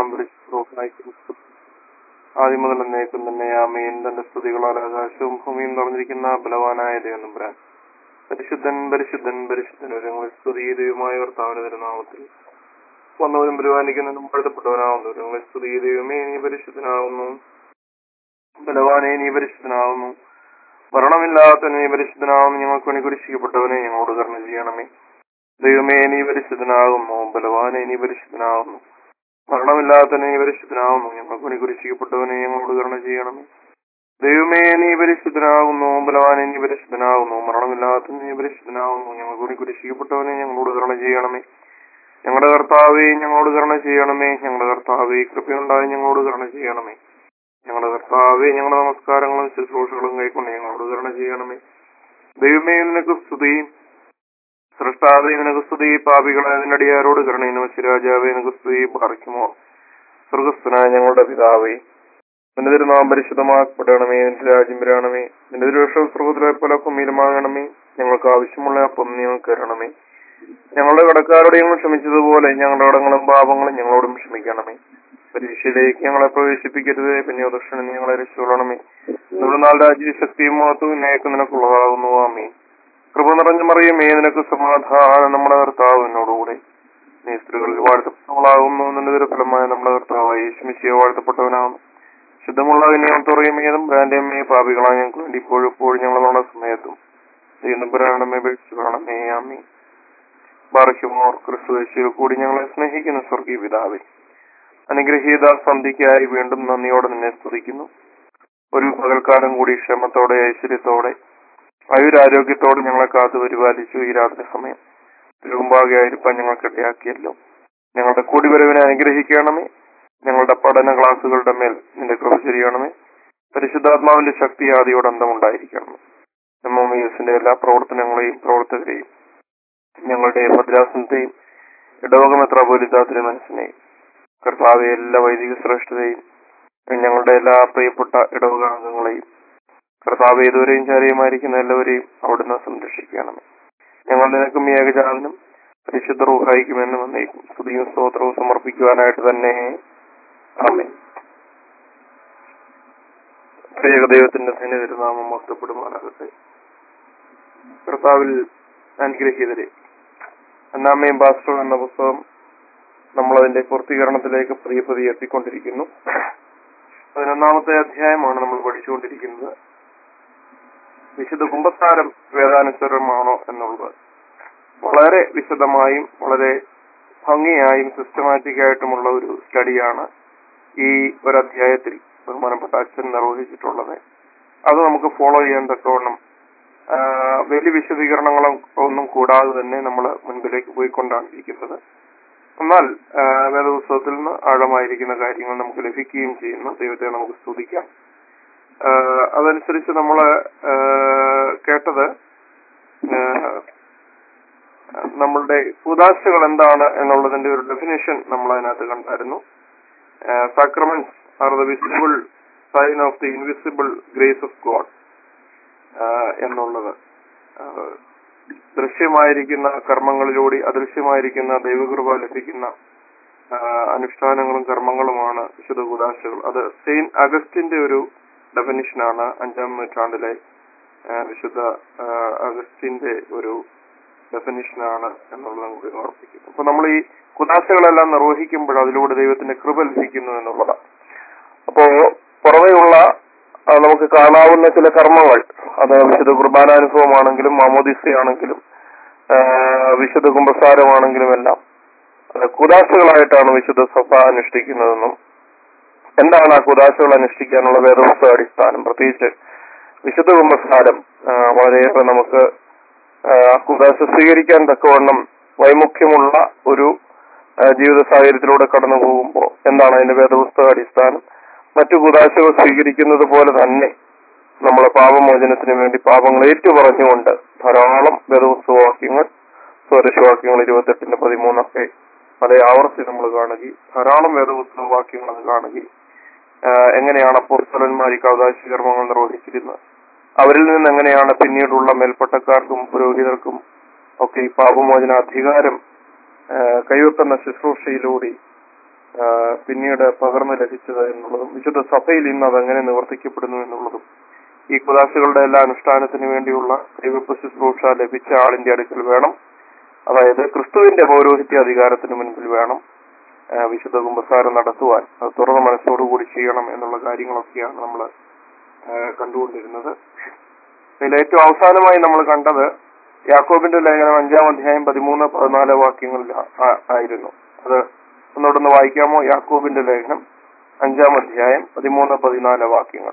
പരിശുദ്ധനായിരിക്കും ആദ്യം മുതൽ എന്നേക്കും തന്നെ ആമീൻ തന്റെ സ്തുതികളാൽ ആകാശവും ഭൂമിയും നിറഞ്ഞിരിക്കുന്ന ബലവാനായ ദൈവനമ്പുരാൻ പരിശുദ്ധൻ പരിശുദ്ധൻ പരിശുദ്ധൻ ഒരുങ്ങളിൽ സ്തുതി ദൈവമായ കർത്താവിന്റെ തിരുനാമത്തിൽ വന്നവരും പരിപാലിക്കുന്നതിനും വാഴ്ത്തപ്പെട്ടവനാവുന്നു ഒരുങ്ങളിൽ സ്തുതി ദൈവമേ നീ പരിശുദ്ധനാവുന്നു ബലവാനെ നീ പരിശുദ്ധനാവുന്നു മരണമില്ലാത്ത നീ പരിശുദ്ധനാവുന്നു ഞങ്ങൾക്ക് വേണ്ടി കുരിശിക്കപ്പെട്ടവനെ ഞങ്ങളോട് കരുണ ചെയ്യണമേ ദൈവമേ നീ പരിശുദ്ധനാകുന്നു ബലവാനെ നീ പരിശുദ്ധനാകുന്നു മരണമില്ലാത്ത നീ പരിശുദ്ധനാകുന്നു ഞങ്ങൾക്ക് വേണ്ടി കുരിശിക്കപ്പെട്ടവനെ ഞങ്ങളോട് കരുണ ചെയ്യണമേ ദൈവമേ നീ പരിശുദ്ധനാകുന്നു ബലവാനെ നീ പരിശുദ്ധനാകുന്നു മരണമില്ലാത്ത നീ പരിശുദ്ധനാകുന്നു ഞങ്ങൾക്ക് വേണ്ടി കുരിശിക്കപ്പെട്ടവനെ ഞങ്ങളോട് കരുണ ചെയ്യണമേ ഞങ്ങളുടെ കർത്താവെ ഞങ്ങളോട് കരുണ ചെയ്യണമേ ഞങ്ങളുടെ കർത്താവെ കൃപയുണ്ടായി ഞങ്ങളോട് കരുണ ചെയ്യണമേ ഞങ്ങളുടെ കർത്താവെ ഞങ്ങളുടെ നമസ്കാരങ്ങളും ശുശ്രൂഷകളും കൈക്കൊണ്ട് ഞങ്ങളോട് കരുണ ചെയ്യണമേ ദൈവമേ നിനക്ക് സ്തുതി സൃഷ്ടാവേ നിനക്ക് സ്തുതി പാപികളെ അതിനടിയാരോട് കരുണയിനോ രാജാവേ നിനക്ക് സ്തുതി പാർക്കുമോ സ്വർഗസ്ഥനായ ഞങ്ങളുടെ പിതാവേ നിന്റെ തിരുനാം പരിശുദ്ധമാക്കപ്പെടണമേ നിന്റെ രാജ്യം വരണമേ നിന്റെ തിരുവർഷം സ്വർഗത്തിലെ പോലെ ഭൂമിയിലുമാകണമേ ഞങ്ങൾക്ക് ആവശ്യമുള്ള അപ്പം നീ ഞങ്ങൾക്ക് തരണമേ ഞങ്ങളുടെ കടക്കാരോട് ഞങ്ങൾ ക്ഷമിച്ചതുപോലെ ഞങ്ങളുടെ കടങ്ങളും പാപങ്ങളും ഞങ്ങളോടും ക്ഷമിക്കണമേ പരീക്ഷയിലേക്ക് ഞങ്ങളെ പ്രവേശിപ്പിക്കരുത് പിന്നെ ദക്ഷിണ ഞങ്ങളെ രക്ഷകൊള്ളണമേ നമ്മുടെ നാൾ രാജ്യ ശക്തിയും മഹത്വവും നേക്ക് നിനക്കുള്ളതാകുന്നു ആമേ കൃപ നിറഞ്ഞ മറിയമേ നിനക്ക് സമാധാനം നമ്മുടെ കർത്താവ് എന്നോടുകൂടെ നീ സ്ത്രീകളിൽ വാഴ്ത്തപ്പെട്ടവളാകുന്നു നിന്റെ ഫലമായ നമ്മുടെ കർത്താവായി യേശുമിശിയെ വാഴ്ത്തപ്പെട്ടവനാകുന്നു ശുദ്ധമുള്ള വിനയം തുറയുമേതും ബ്രാൻഡമ്മയെ പാപികളായ ഞങ്ങൾക്ക് വേണ്ടി ഇപ്പോഴും ഇപ്പോഴും ഞങ്ങളുടെ സമയത്തും ദൈവപുരാണമേ കാണമേ ആമേ ബാറയ്ക്കുമോർ ക്രിസ്തുവേശിയിൽ കൂടി ഞങ്ങളെ സ്നേഹിക്കുന്ന സ്വർഗീയ പിതാവേ അനുഗ്രഹീത സന്ധിക്കായി വീണ്ടും നന്ദിയോടെ നിന്നെ സ്തുതിക്കുന്നു ഒരു പകൽക്കാലം കൂടി ക്ഷമത്തോടെ ഐശ്വര്യത്തോടെ ആയുരാരോഗ്യത്തോടെ ഞങ്ങളെ കാത്തു പരിപാലിച്ചു ഈ രാത്രി സമയം തിരുമുമ്പാകെയായിരിക്കാൻ ഞങ്ങൾക്ക് ഇടയാക്കിയല്ലോ ഞങ്ങളുടെ കൂടിവരവിനെ അനുഗ്രഹിക്കണമേ ഞങ്ങളുടെ പഠന ക്ലാസ്സുകളുടെ മേൽ നിന്റെ കൃപ ചെയ്യണമേ പരിശുദ്ധാത്മാവിന്റെ ശക്തി ആദിയോട് അന്തമുണ്ടായിരിക്കണമേ എം എം എസിന്റെ എല്ലാ പ്രവർത്തനങ്ങളെയും പ്രവർത്തകരെയും ഞങ്ങളുടെ ഭദ്രാസനത്തെയും ഇടവകമെത്ര പോലിത്താത്തിരി മനസ്സിനെയും കർത്താവെ എല്ലാ വൈദിക ശ്രേഷ്ഠതയും ഞങ്ങളുടെ എല്ലാ പ്രിയപ്പെട്ട ഇടവക അംഗങ്ങളെയും കർത്താവ് ഏതുവരെയും ചാരിയുമായിരിക്കുന്ന എല്ലാവരെയും അവിടുന്ന് സംരക്ഷിക്കണമേ ഞങ്ങൾ നിനക്കും ഏകജാതനും പരിശുദ്ധ റൂഹായിക്കുമെന്ന് വന്നേക്കും സ്തുതിയും സ്തോത്രവും സമർപ്പിക്കുവാനായിട്ട് തന്നെ ആമേ പ്രത്യേക ദൈവത്തിന്റെ സൈന്യതിരുനാമം മഹത്വപ്പെടുമാറാകട്ടെ കർത്താവിൽ അനുഗ്രഹീതരെ അന്നാമയും പാസ്റ്റർ എന്ന പുസ്തകം നമ്മളതിന്റെ പൂർത്തീകരണത്തിലേക്ക് പതിയെ പതിയെ എത്തിക്കൊണ്ടിരിക്കുന്നു പതിനൊന്നാമത്തെ അധ്യായമാണ് നമ്മൾ പഠിച്ചുകൊണ്ടിരിക്കുന്നത് വിശുദ്ധ കുംഭസാരം വേദാനുസരമാണോ എന്നുള്ളത് വളരെ വിശദമായും വളരെ ഭംഗിയായും സിസ്റ്റമാറ്റിക് ആയിട്ടുമുള്ള ഒരു സ്റ്റഡിയാണ് ഈ ഒരു അധ്യായത്തിൽ ബഹുമാനപ്പെട്ട അച്ഛൻ നിർവഹിച്ചിട്ടുള്ളത് അത് നമുക്ക് ഫോളോ ചെയ്യാൻ തക്കവണ്ണം വലിയ വിശദീകരണങ്ങളും ഒന്നും കൂടാതെ തന്നെ നമ്മൾ മുൻപിലേക്ക് പോയിക്കൊണ്ടാണ് ഇരിക്കുന്നത് എന്നാൽ വേദപുസ്തകത്തിൽ നിന്ന് ആഴമായിരിക്കുന്ന കാര്യങ്ങൾ നമുക്ക് ലഭിക്കുകയും ചെയ്യുന്നു ദൈവത്തെ നമുക്ക് സ്തുതിക്കാം അതനുസരിച്ച് നമ്മൾ കേട്ടത് നമ്മളുടെ ഉദാശകൾ എന്താണ് എന്നുള്ളതിന്റെ ഒരു ഡെഫിനേഷൻ നമ്മൾ അതിനകത്ത് കണ്ടായിരുന്നു sacraments are the visible sign of the invisible grace of God എന്നുള്ളത് ദൃശ്യമായിരിക്കുന്ന കർമ്മങ്ങളിലൂടെ അദൃശ്യമായിരിക്കുന്ന ദൈവകൃപ ലഭിക്കുന്ന അനുഷ്ഠാനങ്ങളും കർമ്മങ്ങളുമാണ് വിശുദ്ധ കുദാശകൾ അത് സെയിന്റ് അഗസ്റ്റിന്റെ ഒരു ഡെഫിനിഷനാണ് അഞ്ചാം നൂറ്റാണ്ടിലെ വിശുദ്ധ അഗസ്റ്റിന്റെ ഒരു ഡെഫിനിഷനാണ് എന്നുള്ളത് നമുക്ക് ഓർപ്പിക്കുന്നു അപ്പൊ നമ്മൾ ഈ കുദാശകളെല്ലാം നിർവഹിക്കുമ്പോൾ അതിലൂടെ ദൈവത്തിന്റെ കൃപ ലഭിക്കുന്നു എന്നുള്ളതാണ് അപ്പോ പുറമെയുള്ള നമുക്ക് കാണാവുന്ന ചില കർമ്മങ്ങൾ അത് വിശുദ്ധ കുർബാനാനുഭവമാണെങ്കിലും മാമോദിസയാണെങ്കിലും വിശുദ്ധ കുംഭസാരമാണെങ്കിലും എല്ലാം കുദാശകളായിട്ടാണ് വിശുദ്ധ സഭ അനുഷ്ഠിക്കുന്നതെന്നും എന്താണ് ആ കുദാശകൾ അനുഷ്ഠിക്കാനുള്ള വേദപുസ്തക അടിസ്ഥാനം പ്രത്യേകിച്ച് വിശുദ്ധ കുംഭസാരം വളരെയേറെ നമുക്ക് കുദാശ സ്വീകരിക്കാൻ തക്കവണ്ണം വൈമുഖ്യമുള്ള ഒരു ജീവിത സാഹചര്യത്തിലൂടെ കടന്നു പോകുമ്പോൾ എന്താണ് അതിന്റെ വേദപുസ്തക അടിസ്ഥാനം മറ്റു കുദാശകൾ സ്വീകരിക്കുന്നത് പോലെ തന്നെ നമ്മളെ പാപമോചനത്തിന് വേണ്ടി പാപങ്ങൾ ഏറ്റുപറഞ്ഞുകൊണ്ട് ധാരാളം വേദപുസ്തകവാക്യങ്ങൾ സ്വരശവാക്യങ്ങൾ ഇരുപത്തെട്ടിന്റെ പതിമൂന്നൊക്കെ പല ആവർത്തി നമ്മൾ കാണുകയും ധാരാളം വേദപുസ്തകവാക്യങ്ങൾ അത് കാണുകയും എങ്ങനെയാണ് അപ്പോസ്തലന്മാർ ഈ കൗതാശി കർമ്മങ്ങൾ നിർവഹിച്ചിരുന്നത് അവരിൽ നിന്ന് എങ്ങനെയാണ് പിന്നീടുള്ള മേൽപ്പട്ടക്കാർക്കും പുരോഹിതർക്കും ഒക്കെ ഈ പാപമോചന അധികാരം കൈവെക്കുന്ന ശുശ്രൂഷയിലൂടെ ആ, പിന്നീട് പകർന്നു ലഭിച്ചത് എന്നുള്ളതും വിശുദ്ധ സഭയിൽ ഇന്ന് അതെങ്ങനെ നിവർത്തിക്കപ്പെടുന്നു എന്നുള്ളതും ഈ കുദാശകളുടെ എല്ലാ അനുഷ്ഠാനത്തിന് വേണ്ടിയുള്ള ദൈവത്വ ശുശ്രൂഷ ലഭിച്ച ആളിന്റെ അടുക്കൽ വേണം അതായത് ക്രിസ്തുവിന്റെ പൗരോഹിത്യ അധികാരത്തിന് മുൻപിൽ വേണം ആ, വിശുദ്ധ കുമ്പസാരം നടത്തുവാൻ അത് തുറന്ന മനസ്സോടുകൂടി ചെയ്യണം എന്നുള്ള കാര്യങ്ങളൊക്കെയാണ് നമ്മൾ കണ്ടുകൊണ്ടിരുന്നത് ഇതിൽ ഏറ്റവും അവസാനമായി നമ്മൾ കണ്ടത് യാക്കോബിന്റെ ലേഖനം അഞ്ചാം അധ്യായം പതിമൂന്ന് പതിനാല് വാക്യങ്ങളിൽ ആ- ആയിരുന്നു അത് ഒന്നോടൊന്ന് വായിക്കാമോ യാക്കോബിന്റെ ലേഖനം അഞ്ചാം അധ്യായം പതിമൂന്ന് പതിനാല് വാക്യങ്ങൾ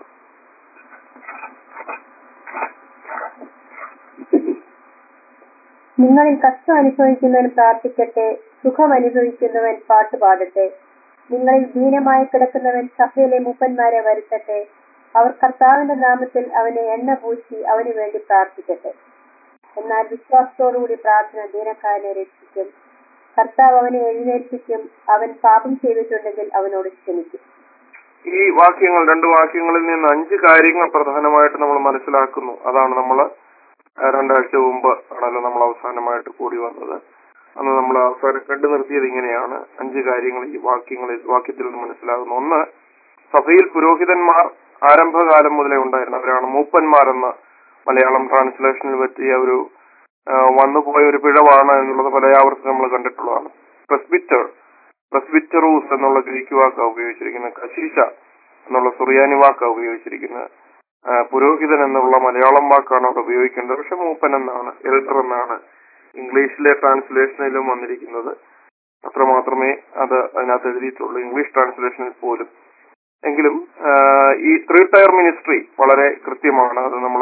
നിങ്ങളിൽ കഷ്ടം അനുഭവിക്കുന്നവൻ പ്രാർത്ഥിക്കട്ടെ സുഖം അനുഭവിക്കുന്നവൻ പാട്ട് പാടട്ടെ നിങ്ങളിൽ ദീനമായി കിടക്കുന്നവൻ സഭയിലെ മൂപ്പന്മാരെ വരുത്തട്ടെ അവർ കർത്താവിന്റെ നാമത്തിൽ അവനെ എണ്ണ പൂശി അവന് വേണ്ടി പ്രാർത്ഥിക്കട്ടെ എന്നാൽ വിശ്വാസത്തോടുകൂടി പ്രാർത്ഥന ദീനക്കാരനെ രക്ഷിക്കും കർത്താവ് അവനെ എഴുന്നേൽപ്പിക്കും അവൻ പാപം ചെയ്തിട്ടുണ്ടെങ്കിൽ അവനോട് ക്ഷമിക്കും ഈ വാക്യങ്ങൾ രണ്ട് വാക്യങ്ങളിൽ നിന്ന് അഞ്ച് കാര്യങ്ങൾ പ്രധാനമായിട്ട് നമ്മൾ മനസ്സിലാക്കുന്നു അതാണ് നമ്മൾ രണ്ടാഴ്ച മുമ്പ് ആണല്ലോ നമ്മൾ അവസാനമായിട്ട് കൂടി വന്നത് അന്ന് നമ്മൾ അവസാനം കണ്ടു നിർത്തിയത് ഇങ്ങനെയാണ് അഞ്ച് കാര്യങ്ങൾ ഈ വാക്യങ്ങളിൽ വാക്യത്തിൽ നിന്ന് മനസ്സിലാകുന്നു ഒന്ന് സഭയിൽ പുരോഹിതന്മാർ ആരംഭകാലം മുതലേ ഉണ്ടായിരുന്നവരാണ് മൂപ്പന്മാരെന്ന് മലയാളം ട്രാൻസ്ലേഷനിൽ പറ്റിയ ഒരു ആ, വന്നുപോയ ഒരു പിഴവാണ് എന്നുള്ളത് പലയാവർത്തി നമ്മൾ കണ്ടിട്ടുള്ളതാണ് പ്രസ്ബിറ്റർ പ്രസ്ബിറ്ററൂസ് എന്നുള്ള ഗ്രീക്ക് വാക്കാണ് ഉപയോഗിച്ചിരിക്കുന്നത് കശീശ എന്നുള്ള സുറിയാനി വാക്കാണ് ഉപയോഗിച്ചിരിക്കുന്നത് ആ, പുരോഹിതൻ എന്നുള്ള മലയാളം വാക്കാണ് അവിടെ ഉപയോഗിക്കേണ്ടത് പക്ഷെ മൂപ്പൻ എന്നാണ് എൽഡർ എന്നാണ് ഇംഗ്ലീഷിലെ ട്രാൻസ്ലേഷനിലും വന്നിരിക്കുന്നത് അത്ര മാത്രമേ അത് അതിനകത്ത് എഴുതിയിട്ടുള്ളൂ ഇംഗ്ലീഷ് ട്രാൻസ്ലേഷനിൽ പോലും എങ്കിലും ആ, ഈ ത്രീ ടയർ മിനിസ്ട്രി വളരെ കൃത്യമാണ് അത് നമ്മൾ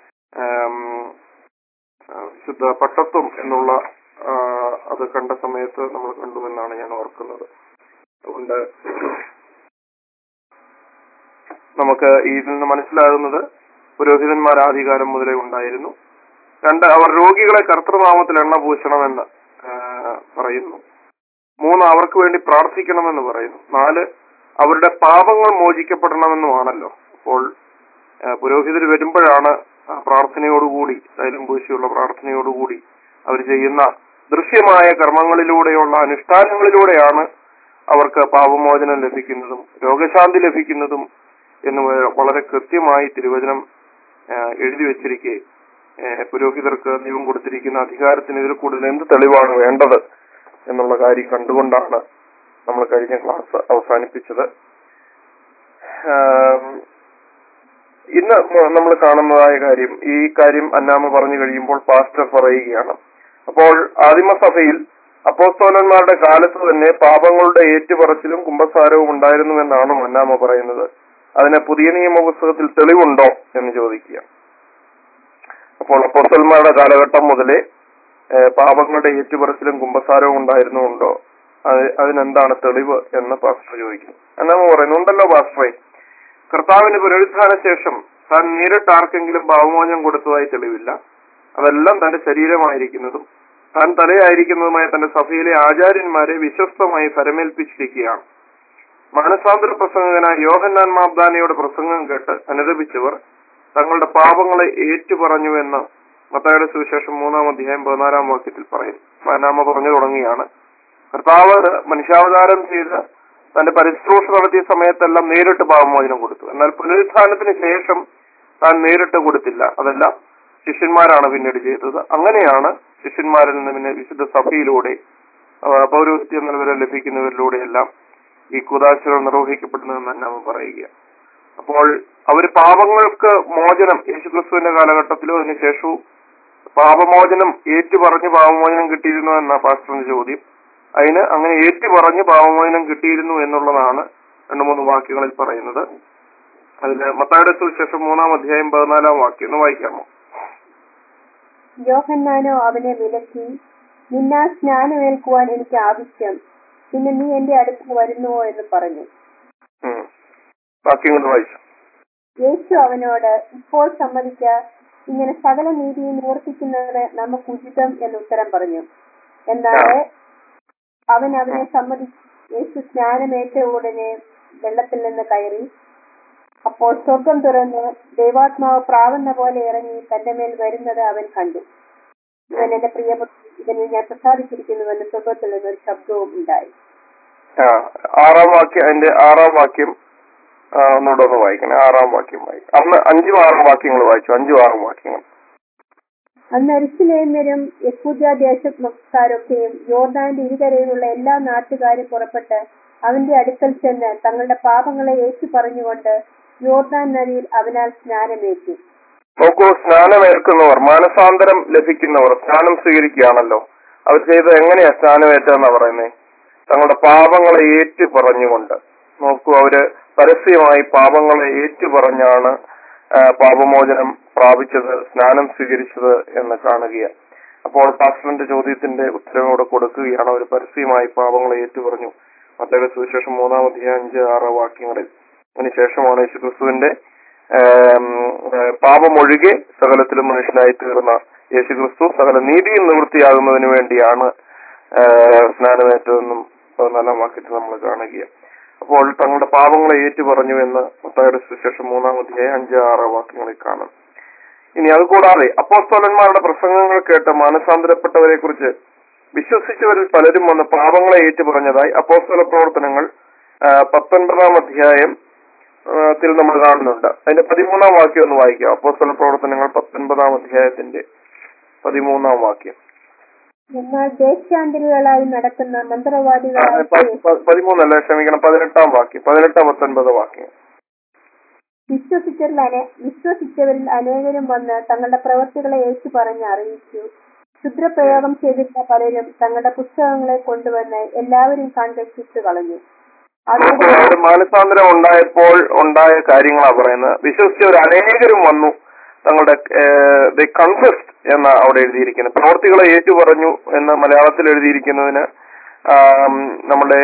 വിശുദ്ധ പട്ടത്വം എന്നുള്ള ആ, അത് കണ്ട സമയത്ത് നമ്മൾ കണ്ടു എന്നാണ് ഞാൻ ഓർക്കുന്നത് അതുകൊണ്ട് നമുക്ക് ഇതിൽ നിന്ന് മനസ്സിലാകുന്നത് പുരോഹിതന്മാർ ആദ്യകാലം മുതലേ ഉണ്ടായിരുന്നു രണ്ട് അവർ രോഗികളെ കർത്തൃനാമത്തിൽ എണ്ണ പൂശണമെന്ന് ആ, പറയുന്നു മൂന്ന് അവർക്ക് വേണ്ടി പ്രാർത്ഥിക്കണമെന്ന് പറയുന്നു നാല് അവരുടെ പാപങ്ങൾ മോചിക്കപ്പെടണമെന്നുമാണല്ലോ അപ്പോൾ ആ, പുരോഹിതർ വരുമ്പോഴാണ് ആ പ്രാർത്ഥനയോടുകൂടി തൈലം പൂശിയുള്ള പ്രാർത്ഥനയോടുകൂടി അവർ ചെയ്യുന്ന ദൃശ്യമായ കർമ്മങ്ങളിലൂടെയുള്ള അനുഷ്ഠാനങ്ങളിലൂടെയാണ് അവർക്ക് പാപമോചനം ലഭിക്കുന്നതും രോഗശാന്തി ലഭിക്കുന്നതും എന്ന് വ- വളരെ കൃത്യമായി തിരുവചനം ആ, എഴുതി വെച്ചിരിക്കെ ആ, പുരോഹിതർക്ക് ദൈവം കൊടുത്തിരിക്കുന്ന അധികാരത്തിന് ഇതിൽ കൂടുതൽ എന്ത് തെളിവാണ് വേണ്ടത് എന്നുള്ള കാര്യം കണ്ടുകൊണ്ടാണ് നമ്മൾ കഴിഞ്ഞ ക്ലാസ് അവസാനിപ്പിച്ചത് ആം, ഇന്ന് നമ്മൾ കാണുന്നതായ കാര്യം ഈ കാര്യം അന്നാമ പറഞ്ഞു കഴിയുമ്പോൾ പാസ്റ്റർ പറയുകയാണ് അപ്പോൾ ആദിമസഭയിൽ അപ്പോസ്തോലന്മാരുടെ കാലത്ത് തന്നെ പാപങ്ങളുടെ ഏറ്റുപറച്ചിലും കുംഭസാരവും ഉണ്ടായിരുന്നുവെന്നാണ് അന്നാമ പറയുന്നത് അതിന് പുതിയ നിയമ പുസ്തകത്തിൽ തെളിവുണ്ടോ എന്ന് ചോദിക്കുക അപ്പോൾ അപ്പോസ്തലന്മാരുടെ കാലഘട്ടം മുതലേ ഏഹ്, പാപങ്ങളുടെ ഏറ്റുപറച്ചിലും കുംഭസാരവും ഉണ്ടായിരുന്നുണ്ടോ അത് അതിനെന്താണ് തെളിവ് എന്ന് പാസ്റ്റർ ചോദിക്കുന്നു അന്നാമ പറയുന്നു ഉണ്ടല്ലോ പാസ്റ്ററെ കർത്താവിന്റെ പുനരുത്ഥാന ശേഷം താൻ നേരിട്ട് ആർക്കെങ്കിലും ഭാവമോചനം കൊടുത്തതായി തെളിവില്ല അതെല്ലാം തന്റെ ശരീരമായിരിക്കുന്നതും താൻ തലയായിരിക്കുന്നതുമായ തന്റെ സഭയിലെ ആചാര്യന്മാരെ വിശ്വസ്തമായി ഫരമേൽപ്പിച്ചിരിക്കുകയാണ് മാനസാന്തര പ്രസംഗകനായ യോഹന്നാൻ മാബ്ദാനയുടെ പ്രസംഗം കേട്ട് അനുദപിച്ചവർ തങ്ങളുടെ പാപങ്ങളെ ഏറ്റുപറഞ്ഞുവെന്ന് മത്തായുടെ സുവിശേഷം മൂന്നാം അധ്യായം പതിനാലാം വാക്യത്തിൽ പറയും മാനാമ പറഞ്ഞു തുടങ്ങിയാണ് കർത്താവ് മനുഷ്യാവതാരം ചെയ്ത് തന്റെ പരിശ്രൂഷ നടത്തിയ സമയത്തെല്ലാം നേരിട്ട് പാപമോചനം കൊടുത്തു എന്നാൽ പുനരുത്ഥാനത്തിന് ശേഷം താൻ നേരിട്ട് കൊടുത്തില്ല അതെല്ലാം ശിഷ്യന്മാരാണ് പിന്നീട് ചെയ്തത് അങ്ങനെയാണ് ശിഷ്യന്മാരിൽ നിന്ന് പിന്നെ വിശുദ്ധ സഭയിലൂടെ ആ, പൗരോഹിത്യം നിലവിലെ ലഭിക്കുന്നവരിലൂടെയെല്ലാം ഈ കുദാശകൾ നിർവഹിക്കപ്പെടുന്നതെന്ന് തന്നെ അവൻ പറയുക അപ്പോൾ അവർ പാപങ്ങൾക്ക് മോചനം യേശുക്രിസ്തുവിന്റെ കാലഘട്ടത്തിലോ അതിനുശേഷവും പാപമോചനം ഏറ്റുപറഞ്ഞ് പാപമോചനം കിട്ടിയിരുന്നു എന്ന പാസ്റ്ററിന്റെ ചോദ്യം അതിന് അങ്ങനെ ഏറ്റുപറഞ്ഞ് പാപമോചനം കിട്ടിയിരുന്നു എന്നുള്ളതാണ് രണ്ടു മൂന്ന് വാക്യങ്ങളിൽ പറയുന്നത് അതിന് മത്തായുടെ സുവിശേഷം മൂന്നാം അധ്യായം പതിനാലാം വാക്യം ഒന്ന് വായിക്കാമോ യോഹന്നാനോ അവനെ വിലക്കി നിന്നാ സ്നാനമേൽക്കുവാൻ എനിക്ക് ആവശ്യം പിന്നെ നീ എന്റെ അടുത്ത് വരുന്നുവോ എന്ന് പറഞ്ഞു ഉം. വാക്യം കൊണ്ട് വായിച്ചു യേശു അവനോട് ഇപ്പോൾ സമ്മതിക്ക ഇങ്ങനെ സകല നീതിയും നിവർത്തിക്കുന്നത് നമുക്ക് ഉചിതം എന്ന് ഉത്തരം പറഞ്ഞു എന്നാൽ അവൻ അവനെ സമ്മതി യേശു സ്നാനമേറ്റ ഉടനെ വെള്ളത്തിൽ നിന്ന് കയറി അപ്പോൾ സ്വർഗം തുറന്ന് ദൈവാത്മാവ് പ്രാവുന്ന പോലെ ഇറങ്ങി തന്റെ മേൽ വരുന്നത് അവൻ കണ്ടു ഇവൻ എന്റെ പ്രിയപുത്രൻ ഇവനിൽ ഞാൻ പ്രസാദിച്ചിരിക്കുന്നുവെന്ന് സ്വർഗത്തിൽ നിന്നൊരു ശബ്ദവും ഉണ്ടായി ആ ആറാം വാക്യം അതിന്റെ ആറാം വാക്യം ആ, ഒന്നുകൂടെ ഒന്ന് വായിക്കണേ ആറാം വാക്യം വായിക്കും അന്ന് അഞ്ചും ആറും വാക്യങ്ങൾ വായിച്ചു അഞ്ചും ആറും വാക്യങ്ങൾ അന്ന് അരിശിലേന്യരും യഹൂദ്യ ദേശക്കാരൊക്കെയും യോർദാന്റെ ഇരുകരയിലുള്ള എല്ലാ നാട്ടുകാരും പുറപ്പെട്ട് അവന്റെ അടുക്കൽ ചെന്ന് തങ്ങളുടെ പാപങ്ങളെ ഏറ്റു പറഞ്ഞുകൊണ്ട് യോർദാൻ നദിയിൽ അവനാൽ സ്നാനമേറ്റി നോക്കൂ സ്നാനമേൽക്കുന്നവർ മാനസാന്തരം ലഭിക്കുന്നവർ സ്നാനം സ്വീകരിക്കുകയാണല്ലോ അവർ ചെയ്തത് എങ്ങനെയാ സ്നാനമേറ്റെന്നാ പറയുന്നത് തങ്ങളുടെ പാപങ്ങളെ ഏറ്റു പറഞ്ഞുകൊണ്ട് നോക്കൂ അവര് പരസ്യമായി പാപങ്ങളെ ഏറ്റു പറഞ്ഞാണ് ആ, പാപമോചനം പ്രാപിച്ചത് സ്നാനം സ്വീകരിച്ചത് എന്ന് കാണുകയാണ് അപ്പോൾ പാസ്റ്ററിന്റെ ചോദ്യത്തിന്റെ ഉത്തരം ഇവിടെ കൊടുക്കുകയാണ് അവർ പരസ്യമായി പാപങ്ങളെ ഏറ്റുപറഞ്ഞു മത്തയുടെ സുവിശേഷം മൂന്നാം അധ്യായം അഞ്ച് ആറ് വാക്യങ്ങളിൽ അതിനുശേഷമാണ് യേശുക്രിസ്തുവിന്റെ ആം, ആ, പാപമൊഴികെ സകലത്തിലും മനുഷ്യനായി തീർന്ന യേശുക്രിസ്തു സകല നീതിയും നിവൃത്തിയാകുന്നതിന് വേണ്ടിയാണ് ആ, സ്നാനമേറ്റതെന്നും പതിനാലാം വാക്യത്തിൽ നമ്മൾ കാണുകയാണ് അപ്പോൾ തങ്ങളുടെ പാപങ്ങളെ ഏറ്റുപറഞ്ഞു എന്ന് മത്തായുടെ സുവിശേഷം മൂന്നാം അധ്യായം അഞ്ച് ആറ് വാക്യങ്ങളിൽ കാണും ഇനി അതുകൂടാതെ അപ്പോസ്തോലന്മാരുടെ പ്രസംഗങ്ങൾ കേട്ട് മാനസാന്തരപ്പെട്ടവരെ കുറിച്ച് വിശ്വസിച്ചവരിൽ പലരും വന്ന് പാപങ്ങളെ ഏറ്റുപറഞ്ഞതായി അപ്പോസ്തല പ്രവർത്തനങ്ങൾ ആ, പത്തൊൻപതാം അധ്യായം ആ, ത്തിൽ നമ്മൾ കാണുന്നുണ്ട് അതിന്റെ പതിമൂന്നാം വാക്യം ഒന്ന് വായിക്കാം അപ്പോസ്തല പ്രവർത്തനങ്ങൾ പത്തൊൻപതാം അധ്യായത്തിന്റെ പതിമൂന്നാം വാക്യം എന്നാൽ ദേശാന്തരികളായി നടക്കുന്ന ആ, മന്ത്രവാദികളായ പ- പ- പതിമൂന്നല്ല ക്ഷമിക്കണം പതിനെട്ടാം വാക്യം പതിനെട്ടാം പത്തൊൻപത് വാക്യം വിശ്വസിച്ചവരിൽ അനെ വിശ്വസിച്ചവരിൽ അനേകരും വന്ന് തങ്ങളുടെ പ്രവൃത്തികളെ ഏറ്റു പറഞ്ഞ് അറിയിച്ചു ക്ഷുദ്രപ്രയോഗം ചെയ്തിരുന്ന പലരും തങ്ങളുടെ പുസ്തകങ്ങളെ കൊണ്ടുവന്ന് എല്ലാവരും കണ്ട് ചുറ്റു കളഞ്ഞു നോക്കൂ, അതോടെ അവിടെ മാനസാന്തരം ഉണ്ടായപ്പോൾ ഉണ്ടായ കാര്യങ്ങളാണ് പറയുന്നത് വിശ്വസിച്ചവർ അനേകരും വന്നു തങ്ങളുടെ കൺഫസ്റ്റ് എന്ന അവിടെ എഴുതിയിരിക്കുന്നത് പ്രവർത്തികളെ ഏറ്റു പറഞ്ഞു എന്ന് മലയാളത്തിൽ എഴുതിയിരിക്കുന്നതിന് ആം, നമ്മുടെ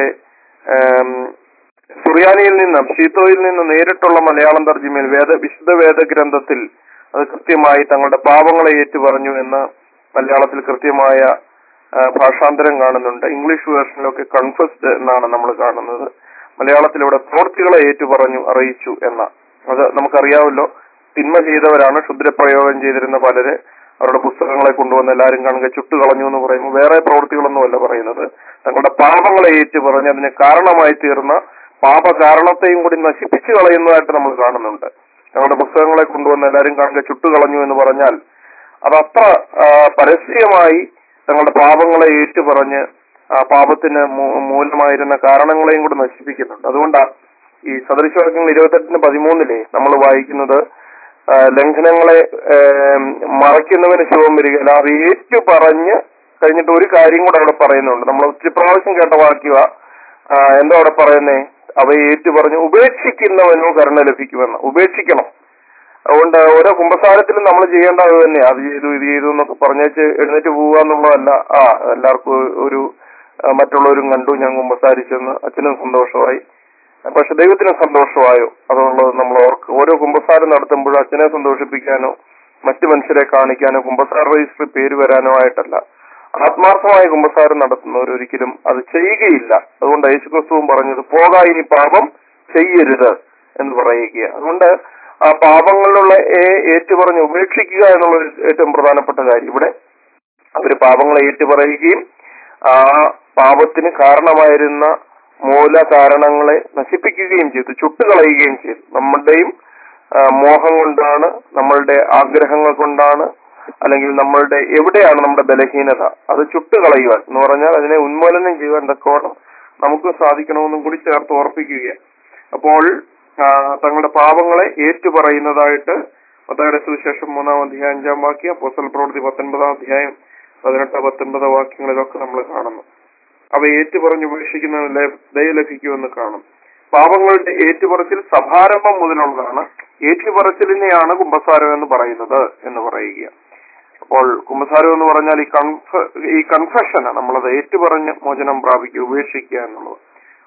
ആം, സുറിയാനിയിൽ നിന്നും ഷീത്തോയിൽ നിന്ന് നേരിട്ടുള്ള മലയാളം തർജ്ജിമയിൽ വേദ വിശുദ്ധ വേദഗ്രന്ഥത്തിൽ അത് കൃത്യമായി തങ്ങളുടെ പാപങ്ങളെ ഏറ്റു പറഞ്ഞു എന്ന് മലയാളത്തിൽ കൃത്യമായ ആ, ഭാഷാന്തരം കാണുന്നുണ്ട് ഇംഗ്ലീഷ് വേർഷനിലൊക്കെ കൺഫസ്ഡ് എന്നാണ് നമ്മൾ കാണുന്നത് മലയാളത്തിൽ ഇവിടെ പ്രവൃത്തികളെ ഏറ്റുപറഞ്ഞു അറിയിച്ചു എന്ന അത് നമുക്കറിയാമല്ലോ തിന്മ ചെയ്തവരാണ് ക്ഷുദ്രപ്രയോഗം ചെയ്തിരുന്ന പലര് അവരുടെ പുസ്തകങ്ങളെ കൊണ്ടുവന്ന് എല്ലാവരും കാണുക ചുട്ടുകളഞ്ഞു എന്ന് പറയുമ്പോൾ വേറെ പ്രവൃത്തികളൊന്നുമല്ല പറയുന്നത് തങ്ങളുടെ പാപങ്ങളെ ഏറ്റു പറഞ്ഞ് അതിന് കാരണമായി തീർന്ന പാപ കാരണത്തെയും കൂടി നശിപ്പിച്ചു കളയുന്നതായിട്ട് നമ്മൾ കാണുന്നുണ്ട് തങ്ങളുടെ പുസ്തകങ്ങളെ കൊണ്ടുവന്ന് എല്ലാവരും കാണുക ചുട്ടുകളഞ്ഞു എന്ന് പറഞ്ഞാൽ അതത്ര ആ, പരസ്യമായി തങ്ങളുടെ പാപങ്ങളെ ഏറ്റുപറഞ്ഞ് ആ പാപത്തിന് മൂ- മൂലമായിരുന്ന കാരണങ്ങളെയും കൂടി നശിപ്പിക്കുന്നുണ്ട് അതുകൊണ്ടാണ് ഈ സദൃശവാക്യങ്ങൾ ഇരുപത്തെട്ടിന് പതിമൂന്നിലെ നമ്മൾ വായിക്കുന്നത് ആ, ലംഘനങ്ങളെ ഏം, മറയ്ക്കുന്നവന് ശുഭം വരികയില്ല അത് ഏറ്റു പറഞ്ഞ് കഴിഞ്ഞിട്ട് ഒരു കാര്യം കൂടെ അവിടെ പറയുന്നുണ്ട് നമ്മൾ ഒത്തിരി പ്രാവശ്യം കേട്ട വാക്യവ എന്താ അവിടെ പറയുന്നേ അവയെ ഏറ്റു പറഞ്ഞ് ഉപേക്ഷിക്കുന്നവനോ കരുണ ലഭിക്കുമെന്ന് ഉപേക്ഷിക്കണം അതുകൊണ്ട് ഓരോ കുമ്പസാരത്തിലും നമ്മൾ ചെയ്യേണ്ട അത് തന്നെ അത് ചെയ്തു ഇത് ചെയ്തു എന്നൊക്കെ പറഞ്ഞേച്ച് എഴുന്നേറ്റ് പോവുക എന്നുള്ളതല്ല ആ എല്ലാവർക്കും ഒരു ആ, മറ്റുള്ളവരും കണ്ടു ഞാൻ കുമ്പസാരിച്ചെന്ന് അച്ഛനും സന്തോഷമായി പക്ഷെ ദൈവത്തിന് സന്തോഷമായോ അതുള്ളത് നമ്മൾ ഓർക്ക് ഓരോ കുമ്പസാരം നടത്തുമ്പോഴും അച്ഛനെ സന്തോഷിപ്പിക്കാനോ മറ്റു മനുഷ്യരെ കാണിക്കാനോ കുമ്പസാര രജിസ്റ്ററിൽ പേര് വരാനോ ആയിട്ടല്ല ആത്മാർത്ഥമായ കുമ്പസാരം നടത്തുന്നവർ ഒരിക്കലും അത് ചെയ്യുകയില്ല അതുകൊണ്ട് യേശുക്രിസ്തുവും പറഞ്ഞത് പോകാ ഇനി പാപം ചെയ്യരുത് എന്ന് പറയുക അതുകൊണ്ട് ആ പാപങ്ങളിലുള്ള ഏ- ഏറ്റുപറഞ്ഞ് ഉപേക്ഷിക്കുക എന്നുള്ളത് ഏറ്റവും പ്രധാനപ്പെട്ട കാര്യം ഇവിടെ അവര് പാപങ്ങളെ ഏറ്റുപറയുകയും ആ പാപത്തിന് കാരണമായിരുന്ന മൂല കാരണങ്ങളെ നശിപ്പിക്കുകയും ചെയ്തു ചുട്ടുകളയുകയും ചെയ്തു നമ്മുടെയും ആ, മോഹം കൊണ്ടാണ് നമ്മളുടെ ആഗ്രഹങ്ങൾ കൊണ്ടാണ് അല്ലെങ്കിൽ നമ്മളുടെ എവിടെയാണ് നമ്മുടെ ബലഹീനത അത് ചുട്ടുകളയുവാൻ എന്ന് പറഞ്ഞാൽ അതിനെ ഉന്മൂലനം ചെയ്യുവാൻ തക്കവണ്ണം നമുക്ക് സാധിക്കണമെന്നും കൂടി ചേർത്ത് ഓർപ്പിക്കുകയാണ് അപ്പോൾ ആ, തങ്ങളുടെ പാപങ്ങളെ ഏറ്റുപറയുന്നതായിട്ട് മത്തായിയുടെ സുവിശേഷം മൂന്നാം അധ്യായം അഞ്ചാം വാക്യം അപ്പോസ്തല പ്രവൃത്തി പത്തൊൻപതാം അധ്യായം പതിനെട്ട് പത്തൊൻപത് വാക്യങ്ങളിലൊക്കെ നമ്മൾ കാണുന്നു അവ ഏറ്റുപറഞ്ഞ് ഉപേക്ഷിക്കുന്നതിന് ലഭ- ദയ ലഭിക്കുമെന്ന് കാണും പാപങ്ങളുടെ ഏറ്റുപറച്ചിൽ സഭാരംഭം മുതലുള്ളതാണ് ഏറ്റുപറച്ചിലിനെയാണ് കുംഭസാരം എന്ന് പറയുന്നത് എന്ന് പറയുക അപ്പോൾ കുംഭസാരം എന്ന് പറഞ്ഞാൽ ഈ കൺഫ ഈ കൺഫെഷന് നമ്മളത് ഏറ്റുപറഞ്ഞ് മോചനം പ്രാപിക്കുക ഉപേക്ഷിക്കുക എന്നുള്ളത്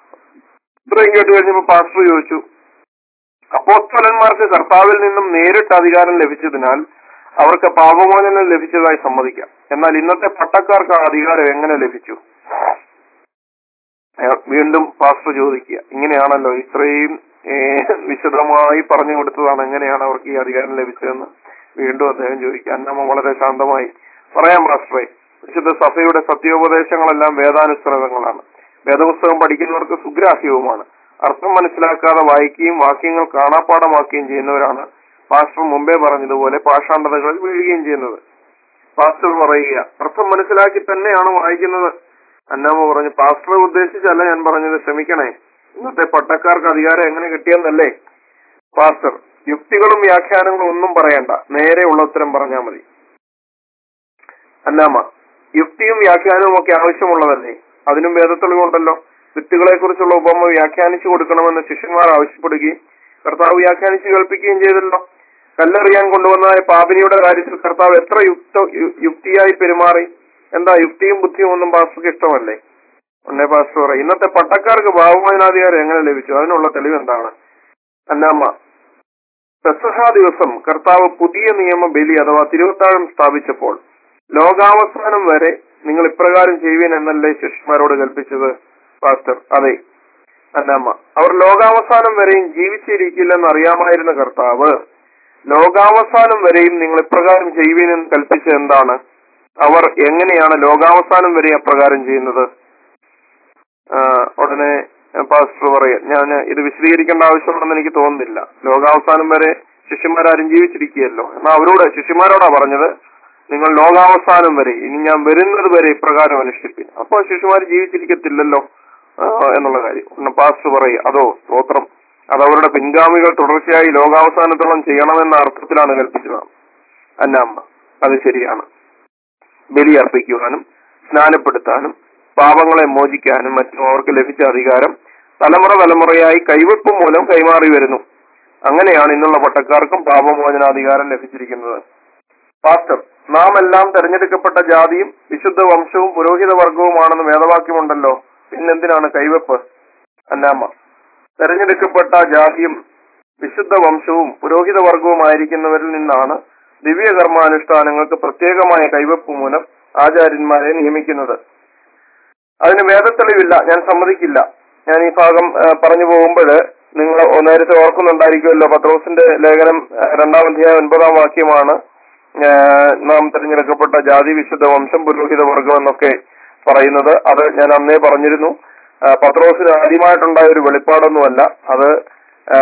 ഇത്രയും കേട്ട് കഴിഞ്ഞപ്പോൾ പാസ്റ്റർ ചോദിച്ചു അപ്പോസ്തലന്മാർക്ക് കർത്താവിൽ നിന്നും നേരിട്ട് അധികാരം ലഭിച്ചതിനാൽ അവർക്ക് പാപമോചനം ലഭിച്ചതായി സമ്മതിക്കാം എന്നാൽ ഇന്നത്തെ പട്ടക്കാർക്ക് ആ അധികാരം എങ്ങനെ ലഭിച്ചു അയാൾ വീണ്ടും പാസ്റ്റർ ചോദിക്കുക ഇങ്ങനെയാണല്ലോ ഇത്രയും ഏ, വിശദമായി പറഞ്ഞു കൊടുത്തതാണ് എങ്ങനെയാണ് അവർക്ക് ഈ അധികാരം ലഭിച്ചതെന്ന് വീണ്ടും അദ്ദേഹം ചോദിക്കുക അന്നമ്മ വളരെ ശാന്തമായി പറയാം പാസ്റ്ററെ വിശുദ്ധ സഭയുടെ സത്യോപദേശങ്ങളെല്ലാം വേദാനുസൃതങ്ങളാണ് വേദപുസ്തകം പഠിക്കുന്നവർക്ക് സുഗ്രാഹ്യവുമാണ് അർത്ഥം മനസ്സിലാക്കാതെ വായിക്കുകയും വാക്യങ്ങൾ കാണാപ്പാടമാക്കുകയും ചെയ്യുന്നവരാണ് പാസ്റ്റർ മുമ്പേ പറഞ്ഞതുപോലെ പാഷാണ്ഡതകളിൽ വീഴുകയും ചെയ്യുന്നത് പാസ്റ്റർ പറയുക അർത്ഥം മനസ്സിലാക്കി തന്നെയാണ് വായിക്കുന്നത് അന്നാമ പറഞ്ഞു പാസ്റ്ററെ ഉദ്ദേശിച്ചല്ല ഞാൻ പറഞ്ഞത് ക്ഷമിക്കണേ ഇന്നത്തെ പട്ടക്കാർക്ക് അധികാരം എങ്ങനെ കിട്ടിയെന്നല്ലേ പാസ്റ്റർ യുക്തികളും വ്യാഖ്യാനങ്ങളും ഒന്നും പറയണ്ട നേരെയുള്ള ഉത്തരം പറഞ്ഞാൽ മതി അന്നാമ യുക്തിയും വ്യാഖ്യാനവും ഒക്കെ ആവശ്യമുള്ളതല്ലേ അതിനും വേദത്തെളിവുണ്ടല്ലോ വിത്തുകളെ കുറിച്ചുള്ള ഉപമ വ്യാഖ്യാനിച്ചു കൊടുക്കണമെന്ന് ശിഷ്യന്മാർ ആവശ്യപ്പെടുകയും കർത്താവ് വ്യാഖ്യാനിച്ചു കേൾപ്പിക്കുകയും ചെയ്തല്ലോ കല്ലെറിയാൻ കൊണ്ടുവന്ന പാപിനിയുടെ കാര്യത്തിൽ കർത്താവ് എത്ര യുക്ത യു- യുക്തിയായി പെരുമാറി എന്താ യുക്തിയും ബുദ്ധിയും ഒന്നും പാസ്റ്റർക്ക് ഇഷ്ടമല്ലേ ഉണ്ണേ പാസ്റ്റർ പറയും ഇന്നത്തെ പട്ടക്കാർക്ക് ഭാവമാനാധികാരം എങ്ങനെ ലഭിച്ചു അതിനുള്ള തെളിവ് എന്താണ് അന്നാമ്മ പെസഹ ദിവസം കർത്താവ് പുതിയ നിയമ ബലി അഥവാ തിരുവത്താഴം സ്ഥാപിച്ചപ്പോൾ ലോകാവസാനം വരെ നിങ്ങൾ ഇപ്രകാരം ചെയ്യുവിൻ എന്നല്ലേ ശിഷ്യന്മാരോട് കൽപ്പിച്ചത് പാസ്റ്റർ അതെ അന്നമ്മ അവർ ലോകാവസാനം വരെയും ജീവിച്ചിരിക്കില്ലെന്ന് അറിയാമായിരുന്ന കർത്താവ് ലോകാവസാനം വരെയും നിങ്ങൾ ഇപ്രകാരം ചെയ്യുവിനെന്ന് കൽപ്പിച്ചത് എന്താണ് അവർ എങ്ങനെയാണ് ലോകാവസാനം വരെ അപ്രകാരം ചെയ്യുന്നത് ആ, ഉടനെ പാസ്റ്റർ പറയാം ഞാൻ ഇത് വിശദീകരിക്കേണ്ട ആവശ്യമുണ്ടെന്ന് എനിക്ക് തോന്നുന്നില്ല ലോകാവസാനം വരെ ശിഷ്യന്മാരാരും ജീവിച്ചിരിക്കുകയല്ലോ എന്നാൽ അവരോട് ശിഷ്യന്മാരോടാ പറഞ്ഞത് നിങ്ങൾ ലോകാവസാനം വരെ ഇനി ഞാൻ വരുന്നത് വരെ ഇപ്രകാരം അനുഷ്ഠിപ്പിൻ അപ്പോൾ ശിഷ്യന്മാർ ജീവിച്ചിരിക്കത്തില്ലല്ലോ ആ, എന്നുള്ള കാര്യം ഉടനെ പാസ്റ്റർ പറയും അതോ സ്തോത്രം അത് അവരുടെ പിൻഗാമികൾ തുടർച്ചയായി ലോകാവസാനത്തോളം ചെയ്യണമെന്ന അർത്ഥത്തിലാണ് കൽപ്പിച്ചത് അന്നാമ്മ അത് ശരിയാണ് ബലി അർപ്പിക്കുവാനും സ്നാനപ്പെടുത്താനും പാപങ്ങളെ മോചിക്കാനും മറ്റും അവർക്ക് ലഭിച്ച അധികാരം തലമുറ തലമുറയായി കൈവെപ്പ് മൂലം കൈമാറി വരുന്നു അങ്ങനെയാണ് ഇന്നുള്ള പട്ടക്കാർക്കും പാപമോചനാധികാരം ലഭിച്ചിരിക്കുന്നത് പാസ്റ്റർ നാം എല്ലാം തെരഞ്ഞെടുക്കപ്പെട്ട ജാതിയും വിശുദ്ധ വംശവും പുരോഹിത വർഗവുമാണെന്ന് വേദവാക്യമുണ്ടല്ലോ പിന്നെന്തിനാണ് കൈവെപ്പ് അന്നാമ്മ തെരഞ്ഞെടുക്കപ്പെട്ട ജാതിയും വിശുദ്ധ വംശവും പുരോഹിത വർഗവുമായിരിക്കുന്നവരിൽ നിന്നാണ് ദിവ്യകർമാനുഷ്ഠാനങ്ങൾക്ക് പ്രത്യേകമായ കൈവെപ്പ് മൂലം ആചാര്യന്മാരെ നിയമിക്കുന്നത് അതിന് വേദത്തെളിവില്ല ഞാൻ സമ്മതിക്കില്ല ഞാൻ ഈ ഭാഗം ആ, പറഞ്ഞു പോകുമ്പോൾ നിങ്ങൾ നേരത്തെ ഓർക്കുന്നുണ്ടായിരിക്കുമല്ലോ പത്രോസിന്റെ ലേഖനം ആ, രണ്ടാം അധ്യായം ഒൻപതാം വാക്യമാണ് ആ, നാം തിരഞ്ഞെടുക്കപ്പെട്ട ജാതി വിശുദ്ധ വംശം പുരോഹിത വർഗം എന്നൊക്കെ പറയുന്നത് അത് ഞാൻ അന്നേ പറഞ്ഞിരുന്നു ആ, പത്രോസിന് ആദ്യമായിട്ടുണ്ടായ ഒരു വെളിപ്പാടൊന്നുമല്ല അത് ആ,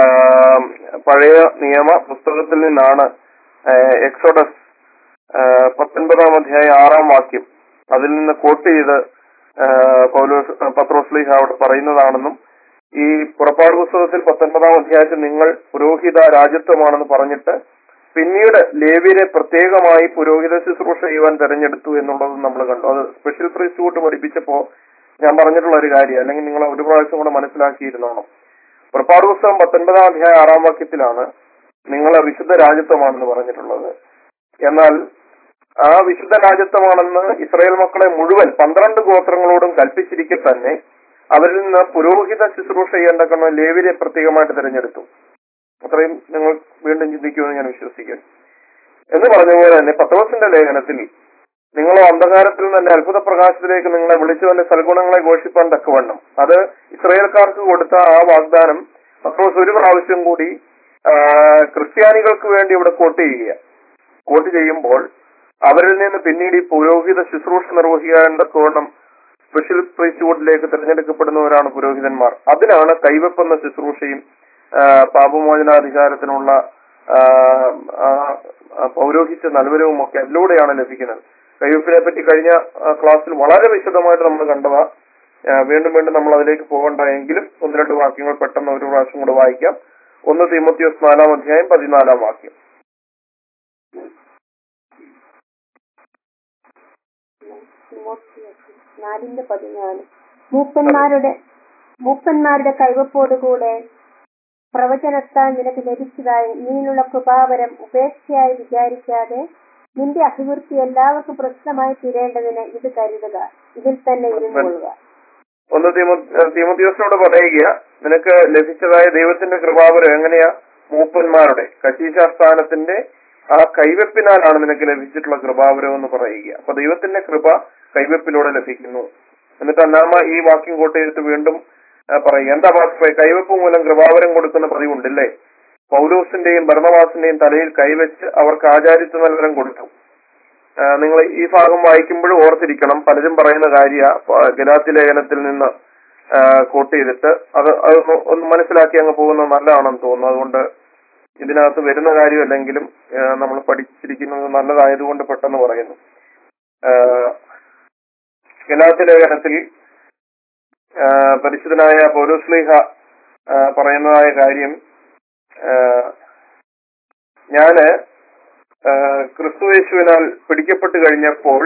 പഴയ നിയമ പുസ്തകത്തിൽ നിന്നാണ് ആ, എക്സോഡസ് ആ, പത്തൊൻപതാം അധ്യായം ആറാം വാക്യം അതിൽ നിന്ന് കോട്ട് ചെയ്ത് ആ, പൗലോസ് പത്രോസ്ലിഹ അവിടെ പറയുന്നതാണെന്നും ഈ പുറപ്പാട് പുസ്തകത്തിൽ പത്തൊൻപതാം അധ്യായത്തിൽ നിങ്ങൾ പുരോഹിത രാജ്യത്വമാണെന്ന് പറഞ്ഞിട്ട് പിന്നീട് ലേവിയരെ പ്രത്യേകമായി പുരോഹിത ശുശ്രൂഷ ചെയ്യുവാൻ തെരഞ്ഞെടുത്തു എന്നുള്ളത് നമ്മൾ കണ്ടു അത് സ്പെഷ്യൽ പ്രീസ്റ്റ് കൂട്ട് പഠിപ്പിച്ചപ്പോ ഞാൻ പറഞ്ഞിട്ടുള്ള ഒരു കാര്യം അല്ലെങ്കിൽ നിങ്ങൾ ഒരു പ്രാവശ്യം കൂടെ മനസ്സിലാക്കിയിരുന്നോണം പുറപ്പാട് പുസ്തകം പത്തൊൻപതാം അധ്യായം ആറാം വാക്യത്തിലാണ് നിങ്ങൾ വിശുദ്ധ രാജ്യത്വമാണെന്ന് പറഞ്ഞിട്ടുള്ളത് എന്നാൽ ആ വിശുദ്ധ രാജ്യത്വമാണെന്ന് ഇസ്രായേൽ മക്കളെ മുഴുവൻ പന്ത്രണ്ട് ഗോത്രങ്ങളോടും കൽപ്പിച്ചിരിക്കെ തന്നെ അവരിൽ നിന്ന് പുരോഹിത ശുശ്രൂഷ ചെയ്യേണ്ട ലേവിനെ പ്രത്യേകമായിട്ട് തിരഞ്ഞെടുത്തു അത്രയും നിങ്ങൾ വീണ്ടും ചിന്തിക്കുമെന്ന് ഞാൻ വിശ്വസിക്കുന്നു എന്ന് പറഞ്ഞ പോലെ തന്നെ പത്രോസിന്റെ ലേഖനത്തിൽ നിങ്ങളോ അന്ധകാരത്തിൽ നിന്ന് അത്ഭുത പ്രകാശത്തിലേക്ക് നിങ്ങളെ വിളിച്ചവന്റെ സൽഗുണങ്ങളെ ഘോഷിപ്പാൻ തക്കവണ്ണം അത് ഇസ്രായേൽക്കാർക്ക് കൊടുത്ത ആ വാഗ്ദാനം പത്രോസ് ഒരു പ്രാവശ്യം കൂടി ആ, ക്രിസ്ത്യാനികൾക്ക് വേണ്ടി ഇവിടെ കോട്ട് ചെയ്യുക കോട്ട് ചെയ്യുമ്പോൾ അവരിൽ നിന്ന് പിന്നീട് ഈ പുരോഹിത ശുശ്രൂഷ നിർവഹിക്കാൻ തക്കവണ്ണം സ്പെഷ്യൽ പ്രീസ്റ്റ്ഹുഡിലേക്ക് തിരഞ്ഞെടുക്കപ്പെടുന്നവരാണ് പുരോഹിതന്മാർ അതിനാണ് കൈവെപ്പെന്ന ശുശ്രൂഷയും ആ, പാപമോചനാധികാരത്തിനുള്ള ആ, ആ, ആ, പൗരോഹിത്യ നൽവരവും ഒക്കെ അതിലൂടെയാണ് ലഭിക്കുന്നത് കൈവെപ്പിനെ പറ്റി കഴിഞ്ഞ ആ, ക്ലാസ്സിൽ വളരെ വിശദമായിട്ട് നമ്മൾ കണ്ടതാ ആ, വീണ്ടും വീണ്ടും നമ്മൾ അതിലേക്ക് പോകണ്ട എങ്കിലും ഒന്ന് രണ്ട് വാക്യങ്ങൾ പെട്ടെന്ന് ഒരു പ്രാവശ്യം കൂടെ വായിക്കാം ഒന്ന് തീമത്തിയോസ് നാലാം അധ്യായം പതിനാലാം വാക്യം നാലിന്റെ പതിനാല് മൂപ്പന്മാരുടെ മൂപ്പന്മാരുടെ കൈവപ്പോടുകൂടെ പ്രവചനത്താൽ നിനക്ക് ലഭിച്ചതായി നീനുള്ള കൃപാവരം ഉപേക്ഷയായി വിചാരിക്കാതെ നിന്റെ അഭിവൃദ്ധി എല്ലാവർക്കും പ്രശ്നമായി തീരേണ്ടതിന് ഇത് കരുതുക ഇതിൽ തന്നെ ഇരുന്നുകൊള്ളുക ഒന്ന് തീമോ- തീമോത്തിയോസിനോട് പറയുക നിനക്ക് ലഭിച്ചതായ ദൈവത്തിന്റെ കൃപാവരം എങ്ങനെയാ മൂപ്പന്മാരുടെ കശീശാസ്ഥാനത്തിന്റെ ആ കൈവെപ്പിനാലാണ് നിനക്ക് ലഭിച്ചിട്ടുള്ള കൃപാവരം എന്ന് പറയുക അപ്പൊ ദൈവത്തിന്റെ കൃപ കൈവെപ്പിലൂടെ ലഭിക്കുന്നു എന്നിട്ട് അന്നാമ ഈ വാക്യം കോട്ടയെടുത്ത് വീണ്ടും ആ, പറയുക എന്താ വാക്ക് കൈവെപ്പ് മൂലം കൃപാവരം കൊടുക്കുന്ന പതിവുണ്ടല്ലേ പൗലോസിന്റെയും ഭരണവാസിന്റെയും തലയിൽ കൈവച്ച് അവർക്ക് ആചാരിത്വ നൽകനം കൊടുത്തു ആ, നിങ്ങൾ ഈ ഭാഗം വായിക്കുമ്പോഴും ഓർത്തിരിക്കണം പലരും പറയുന്ന കാര്യ ഗലാത്തി ലേഖനത്തിൽ നിന്ന് കോട്ട് ചെയ്തിട്ട് അത് അത് ഒന്ന് ഒന്ന് മനസ്സിലാക്കി അങ്ങ് പോകുന്നത് നല്ലതാണെന്ന് തോന്നുന്നു അതുകൊണ്ട് ഇതിനകത്ത് വരുന്ന കാര്യമല്ലെങ്കിലും നമ്മൾ പഠിച്ചിരിക്കുന്നത് നല്ലതായതുകൊണ്ട് പെട്ടെന്ന് പറയുന്നു ഗലാത്തി ലേഖനത്തിൽ ആ, പരിശുദ്ധനായ പൗലോസ്ലീഹ ആ, പറയുന്നതായ കാര്യം ആ, ഞാന് ആ, ക്രിസ്തുയേശുവിനാൽ പിടിക്കപ്പെട്ട് കഴിഞ്ഞപ്പോൾ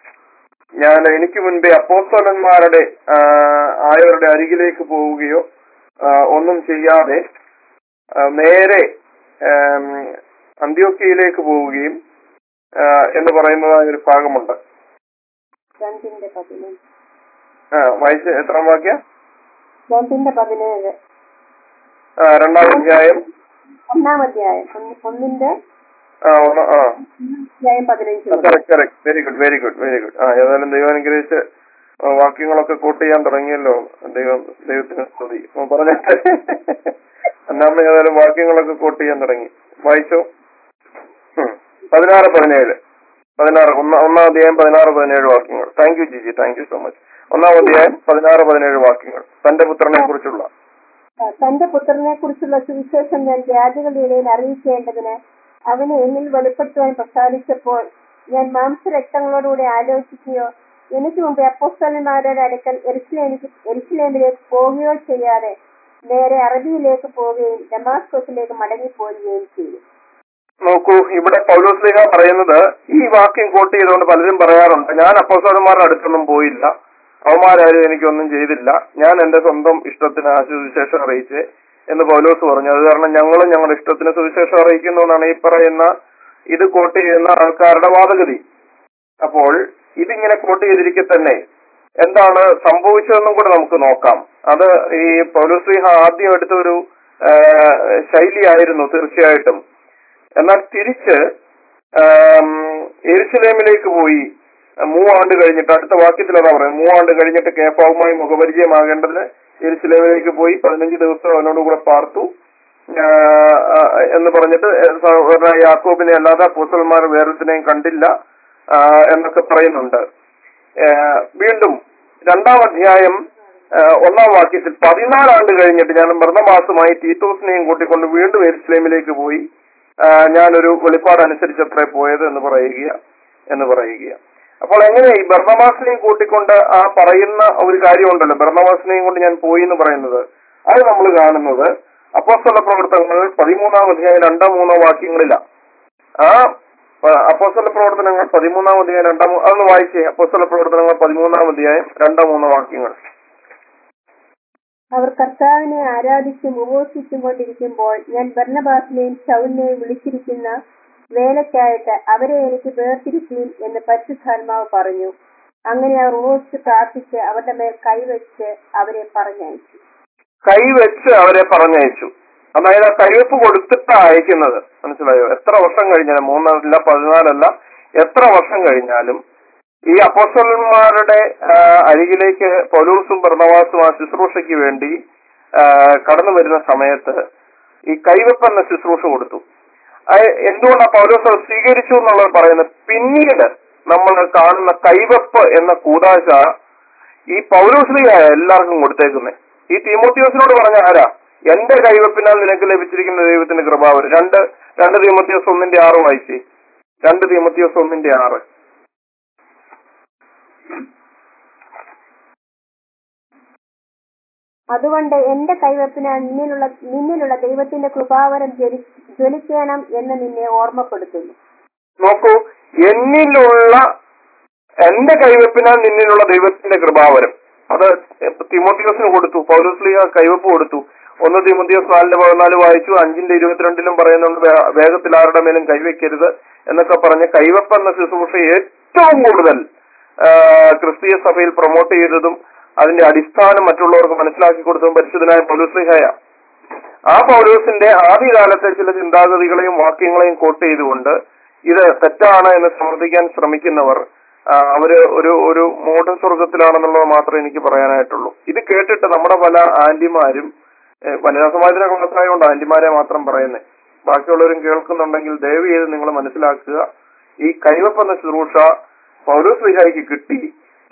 ഞാൻ എനിക്ക് മുൻപേ അപ്പോസ്തലന്മാരുടെ ആ, ആയവരുടെ അരികിലേക്ക് പോവുകയോ ആ, ഒന്നും ചെയ്യാതെ ആ, നേരെ ആം, അന്ത്യോക്യയിലേക്ക് പോവുകയും ആ, എന്ന് പറയുന്നതായ ഒരു ഭാഗമുണ്ട് രണ്ടിന്റെ പതിനേഴ് ആ, വായിച്ച് എത്രാം വാക്യ രണ്ടിന്റെ പതിനേഴ് ആ, രണ്ടാം അധ്യായം ഒന്നാം അധ്യായം ഒന്ന്- ഒന്നിന്റെ ആ ഒന്ന് ആ അധ്യായം പതിനഞ്ച് മുതൽ. Correct correct very good very good very good ആ ഏതായാലും ദൈവം അനുഗ്രഹിച്ച് ആ, വാക്യങ്ങളൊക്കെ കോട്ട് ചെയ്യാൻ തുടങ്ങിയല്ലോ ദൈവം ദൈവത്തിന് സ്തുതി ആ, പറഞ്ഞിട്ട് അന്നാമ്മ ഏതായാലും വാക്യങ്ങളൊക്കെ കോട്ട് ചെയ്യാൻ തുടങ്ങി വായിച്ചോ ഉം. പതിനാറ് പതിനേഴ് പതിനാറ് ഒന്നാം ഒന്നാം അധ്യായം പതിനാറ് പതിനേഴ് വാക്യങ്ങൾ thank you Giji thank you so much ഒന്നാം അധ്യായം പതിനാറ് പതിനേഴ് വാക്യങ്ങൾ തന്റെ പുത്രനെ കുറിച്ചുള്ള ആ, തന്റെ പുത്രനെ കുറിച്ചുള്ള സുവിശേഷം ഞാൻ ജാതികളുടെ ഇടയിൽ അറിയിക്കേണ്ടതിന് അവനെ എന്നിൽ വെളിപ്പെടുത്തുവാൻ പ്രസാദിച്ചപ്പോൾ ഞാൻ മാംസരക്തങ്ങളോടുകൂടി ആലോചിക്കുകയോ എനിക്ക് മുമ്പ് അപ്പോസ്തലന്മാരുടെ അടുക്കൽ എരിശിലേക്ക് എരിശിലേമിലേക്ക് പോവുകയോ ചെയ്യാതെ നേരെ അറബിയിലേക്ക് പോവുകയും ഡമാസ്കോസിലേക്ക് മടങ്ങിപ്പോരുകയും ചെയ്തു നോക്കൂ ഇവിടെ പൗലോസ്ലിഹ പറയുന്നത് ഈ വാക്യം കോട്ട് ചെയ്തുകൊണ്ട് പലരും പറയാറുണ്ട് ഞാൻ അപ്പോസോന്മാരുടെ അടുത്തൊന്നും പോയില്ല അവന്മാരാരും എനിക്കൊന്നും ചെയ്തില്ല ഞാൻ എന്റെ സ്വന്തം ഇഷ്ടത്തിന് ആ സുവിശേഷം അറിയിച്ച് എന്ന് പൗലോസ് പറഞ്ഞു അത് കാരണം ഞങ്ങളും ഞങ്ങളുടെ ഇഷ്ടത്തിന് സുവിശേഷം അറിയിക്കുന്നു എന്നാണ് ഈ പറയുന്ന ഇത് കോട്ട് ചെയ്യുന്ന ആൾക്കാരുടെ വാദഗതി അപ്പോൾ ഇതിങ്ങനെ കോട്ട് ചെയ്തിരിക്കെ തന്നെ എന്താണ് സംഭവിച്ചതെന്നും കൂടെ നമുക്ക് നോക്കാം അത് ഈ പൗലോസ്ലിഹ ആദ്യം എടുത്ത ഒരു ആ, ശൈലിയായിരുന്നു തീർച്ചയായിട്ടും എന്നാൽ തിരിച്ച് ആം, യെരുശലേമിലേക്ക് പോയി മൂവാണ്ട് കഴിഞ്ഞിട്ട് അടുത്ത വാക്യത്തിൽ അതാ പറയുന്നത് മൂവാണ്ട് കഴിഞ്ഞിട്ട് കേഫാവുമായി മുഖപരിചയമാകേണ്ടതിന് യെരുശലേമിലേക്ക് പോയി പതിനഞ്ച് ദിവസം അവനോട് കൂടെ പാർത്തു ആ, ആ, എന്ന് പറഞ്ഞിട്ട് സഹോദരനായ യാക്കോബിനെ അല്ലാതെ അപ്പോസ്റ്റലന്മാർ വേറൊരുത്തിനെയും കണ്ടില്ല ആ, എന്നൊക്കെ പറയുന്നുണ്ട് ആ, വീണ്ടും രണ്ടാം അധ്യായം ആ, ഒന്നാം വാക്യത്തിൽ പതിനാലാണ്ട് കഴിഞ്ഞിട്ട് ഞാൻ മൃതമാസമായി തീത്തോസിനെയും കൂട്ടിക്കൊണ്ട് വീണ്ടും എരുസലേമിലേക്ക് പോയി ആ, ഞാനൊരു വെളിപ്പാട് അനുസരിച്ചത്രേ പോയത് എന്ന് പറയുക എന്ന് പറയുക അപ്പോൾ എങ്ങനെ ഈ ബർണമാസിനെയും കൂട്ടിക്കൊണ്ട് ആ പറയുന്ന ഒരു കാര്യമുണ്ടല്ലോ ബർണമാസിനെയും കൊണ്ട് ഞാൻ പോയി എന്ന് പറയുന്നത് അത് നമ്മൾ കാണുന്നത് അപ്പോസ്തല പ്രവർത്തനങ്ങൾ പതിമൂന്നാം അധ്യായം രണ്ടോ മൂന്നോ വാക്യങ്ങളിലാണ് ആ പ- അപ്പോസ്തല പ്രവർത്തനങ്ങൾ പതിമൂന്നാം അധ്യായം രണ്ടാം മൂ- അതൊന്ന് വായിച്ചേ അപ്പോസ്തല പ്രവർത്തനങ്ങൾ പതിമൂന്നാം അധ്യായം രണ്ടോ മൂന്നോ വാക്യങ്ങൾ അവർ കർത്താവിനെ ആരാധിച്ചും ഉപവസിച്ചും കൊണ്ടിരിക്കുമ്പോൾ ഞാൻ ഭരണബാസിനെയും ശൗലിനെയും വിളിച്ചിരിക്കുന്ന വേലയ്ക്കായിട്ട് അവരെ എനിക്ക് വേർതിരിക്കുകയും എന്ന് പരിശുദ്ധാത്മാവ് പറഞ്ഞു അങ്ങനെ അവർ ഉപവസിച്ച് പ്രാർത്ഥിച്ച് അവരുടെ മേൽ കൈവച്ച് അവരെ പറഞ്ഞയച്ചു കൈവച്ച് അവരെ പറഞ്ഞയച്ചു അതായത് ആ കൈവപ്പ് കൊടുത്തിട്ടാ അയക്കുന്നത് മനസ്സിലായോ എത്ര വർഷം കഴിഞ്ഞാലും മൂന്നല്ല പതിനാലല്ല എത്ര വർഷം കഴിഞ്ഞാലും ഈ അപ്പോസ്റ്റലന്മാരുടെ ആ, അരികിലേക്ക് പൗലൂസും ഭരണവാസും ആ ശുശ്രൂഷയ്ക്ക് വേണ്ടി ആ, കടന്നു വരുന്ന സമയത്ത് ഈ കൈവപ്പ് എന്ന ശുശ്രൂഷ കൊടുത്തു അത് എന്തുകൊണ്ടാണ് പൗലോസ് അത് സ്വീകരിച്ചു എന്നുള്ളത് പറയുന്നത് പിന്നീട് നമ്മൾ കാണുന്ന കൈവപ്പ് എന്ന കൂതാശ ഈ പൗലോസ്ലിയായ എല്ലാവർക്കും കൊടുത്തേക്കുന്നത് ഈ തീമോത്യോസിനോട് പറഞ്ഞ ആരാ എന്റെ കൈവപ്പിനാൽ നിനക്ക് ലഭിച്ചിരിക്കുന്ന ദൈവത്തിന്റെ കൃപാവർ രണ്ട് രണ്ട് തീമോത്യോസ് ഒന്നിന്റെ ആറ് വായിച്ചേ രണ്ട് തീമോത്യോസ് ഒന്നിന്റെ ആറ് അതുകൊണ്ട് എന്റെ കൈവപ്പിനാൽ നിന്നിലുള്ള നിന്നിലുള്ള ദൈവത്തിന്റെ കൃപാവരം ജ്വലി- ജ്വലിക്കണം എന്ന് നിന്നെ ഓർമ്മപ്പെടുത്തുന്നു നോക്കൂ എന്നിലുള്ള എന്റെ കൈവപ്പിനാൽ നിന്നിലുള്ള ദൈവത്തിന്റെ കൃപാവരം അത് തിമോത്തിയോസിന് കൊടുത്തു പൗലോസ്ലിയ കൈവപ്പ് കൊടുത്തു ഒന്ന് തിമോത്തിയോസ് നാലിന്റെ പതിനാല് വായിച്ചു അഞ്ചിന്റെ ഇരുപത്തിരണ്ടിലും പറയുന്നുണ്ട് വേ- വേഗത്തിൽ ആരുടെ മേലും കൈവയ്ക്കരുത് എന്നൊക്കെ പറഞ്ഞ് കൈവപ്പ് എന്ന ശുശ്രൂഷ ഏറ്റവും കൂടുതൽ ആ, ക്രിസ്തീയ സഭയിൽ പ്രൊമോട്ട് ചെയ്തതും അതിന്റെ അടിസ്ഥാനം മറ്റുള്ളവർക്ക് മനസ്സിലാക്കി കൊടുത്തതും പരിശുദ്ധനായ പൗലോസ്ലിഹയ ആ പൗലോസിന്റെ ആദ്യകാലത്തെ ചില ചിന്താഗതികളെയും വാക്യങ്ങളെയും കോട്ട് ചെയ്തുകൊണ്ട് ഇത് തെറ്റാണ് എന്ന് സമർത്ഥിക്കാൻ ശ്രമിക്കുന്നവർ ആ, അവര് ഒരു ഒരു മോഡൽ സ്വർഗത്തിലാണെന്നുള്ളത് മാത്രമേ എനിക്ക് പറയാനായിട്ടുള്ളൂ ഇത് കേട്ടിട്ട് നമ്മുടെ പല ആന്റിമാരും ഏഹ്, വനിതാ സമാജത്തിലെ ക്ലാസ്സായതുകൊണ്ട് ആന്റിമാരെ മാത്രം പറയുന്നത് ബാക്കിയുള്ളവരും കേൾക്കുന്നുണ്ടെങ്കിൽ ദയവ് ചെയ്ത് നിങ്ങൾ മനസ്സിലാക്കുക ഈ കൈവപ്പ് എന്ന ശുശ്രൂഷ പൗലോസ് വിഹാരിക്ക് കിട്ടി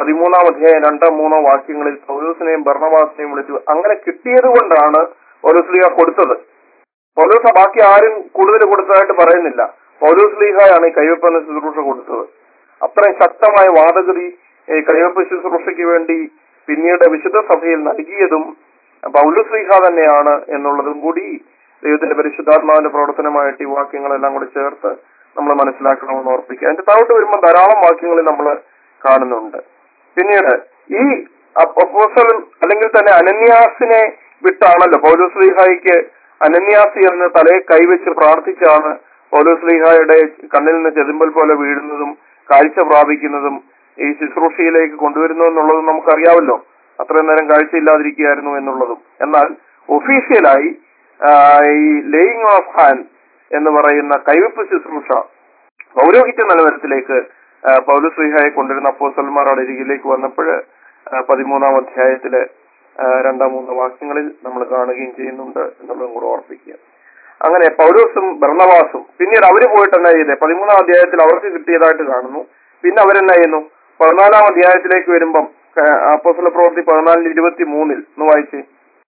പതിമൂന്നാം അധ്യായം രണ്ടോ മൂന്നോ വാക്യങ്ങളിൽ പൗലോസിനെയും ഭരണവാസിനെയും വിളിച്ചു അങ്ങനെ കിട്ടിയത് കൊണ്ടാണ് പൗലോസ് ലീഹ കൊടുത്തത് പൗലോസ് ബാക്കി ആരും കൂടുതൽ കൊടുത്തതായിട്ട് പറയുന്നില്ല പൗലോസ് ലീഹയാണ് ഈ കൈവെപ്പ് എന്ന ശുശ്രൂഷ കൊടുത്തത് അത്രയും ശക്തമായ വാദഗതി ഈ കൈവെപ്പ് ശുശ്രൂഷയ്ക്ക് വേണ്ടി പിന്നീട് വിശുദ്ധ സഭയിൽ നൽകിയതും പൗലോസ് ലീഹ തന്നെയാണ് എന്നുള്ളതും കൂടി ദൈവത്തിന്റെ പരിശുദ്ധാത്മാവിന്റെ പ്രവർത്തനമായിട്ട് ഈ വാക്യങ്ങളെല്ലാം കൂടി ചേർത്ത് നമ്മൾ മനസ്സിലാക്കണമെന്ന് ഓർപ്പിക്കുക അതിന്റെ താഴോട്ട് വരുമ്പോൾ ധാരാളം വാക്യങ്ങളിൽ നമ്മൾ കാണുന്നുണ്ട് പിന്നീട് ഈ അപ്പോസലും അല്ലെങ്കിൽ തന്നെ അനന്യാസിനെ വിട്ടാണല്ലോ പൗലോസ് ലീഹായിക്ക് അനന്യാസി എന്ന് തലയെ കൈവച്ച് പ്രാർത്ഥിച്ചാണ് പൗലോസ് ലീഹായുടെ കണ്ണിൽ നിന്ന് ചെതുമ്പൽ പോലെ വീഴുന്നതും കാഴ്ച പ്രാപിക്കുന്നതും ഈ ശുശ്രൂഷയിലേക്ക് കൊണ്ടുവരുന്നു എന്നുള്ളതും നമുക്കറിയാമല്ലോ അത്രയും നേരം കാഴ്ചയില്ലാതിരിക്കുകയായിരുന്നു എന്നുള്ളതും എന്നാൽ ഒഫീഷ്യലായി ഈ ലേയിങ് ഓഫ് ഹാൻഡ് എന്ന് പറയുന്ന കൈവപ്പ് ശുശ്രൂഷ പൗരോഹിത്യ നിലവാരത്തിലേക്ക് പൗലോസ് ലീഹായെ കൊണ്ടുവരുന്ന അപ്പോസൽമാരുടെ അരികിലേക്ക് വന്നപ്പോൾ പതിമൂന്നാം അധ്യായത്തിലെ ആ, രണ്ടോ മൂന്നോ വാക്യങ്ങളിൽ നമ്മൾ കാണുകയും ചെയ്യുന്നുണ്ട് എന്നുള്ളതും കൂടെ ഓർപ്പിക്കുക അങ്ങനെ പൗലോസും ഭരണവാസും പിന്നീട് അവര് പോയിട്ട് എന്നാ ചെയ്തേ പതിമൂന്നാം അധ്യായത്തിൽ അവർക്ക് കിട്ടിയതായിട്ട് കാണുന്നു പിന്നെ അവരെന്നാ ചെയ്യുന്നു പതിനാലാം അധ്യായത്തിലേക്ക് വരുമ്പം അപ്പോസല പ്രവൃത്തി പതിനാലിന് ഇരുപത്തി മൂന്നിൽ ഒന്ന് വായിച്ചേ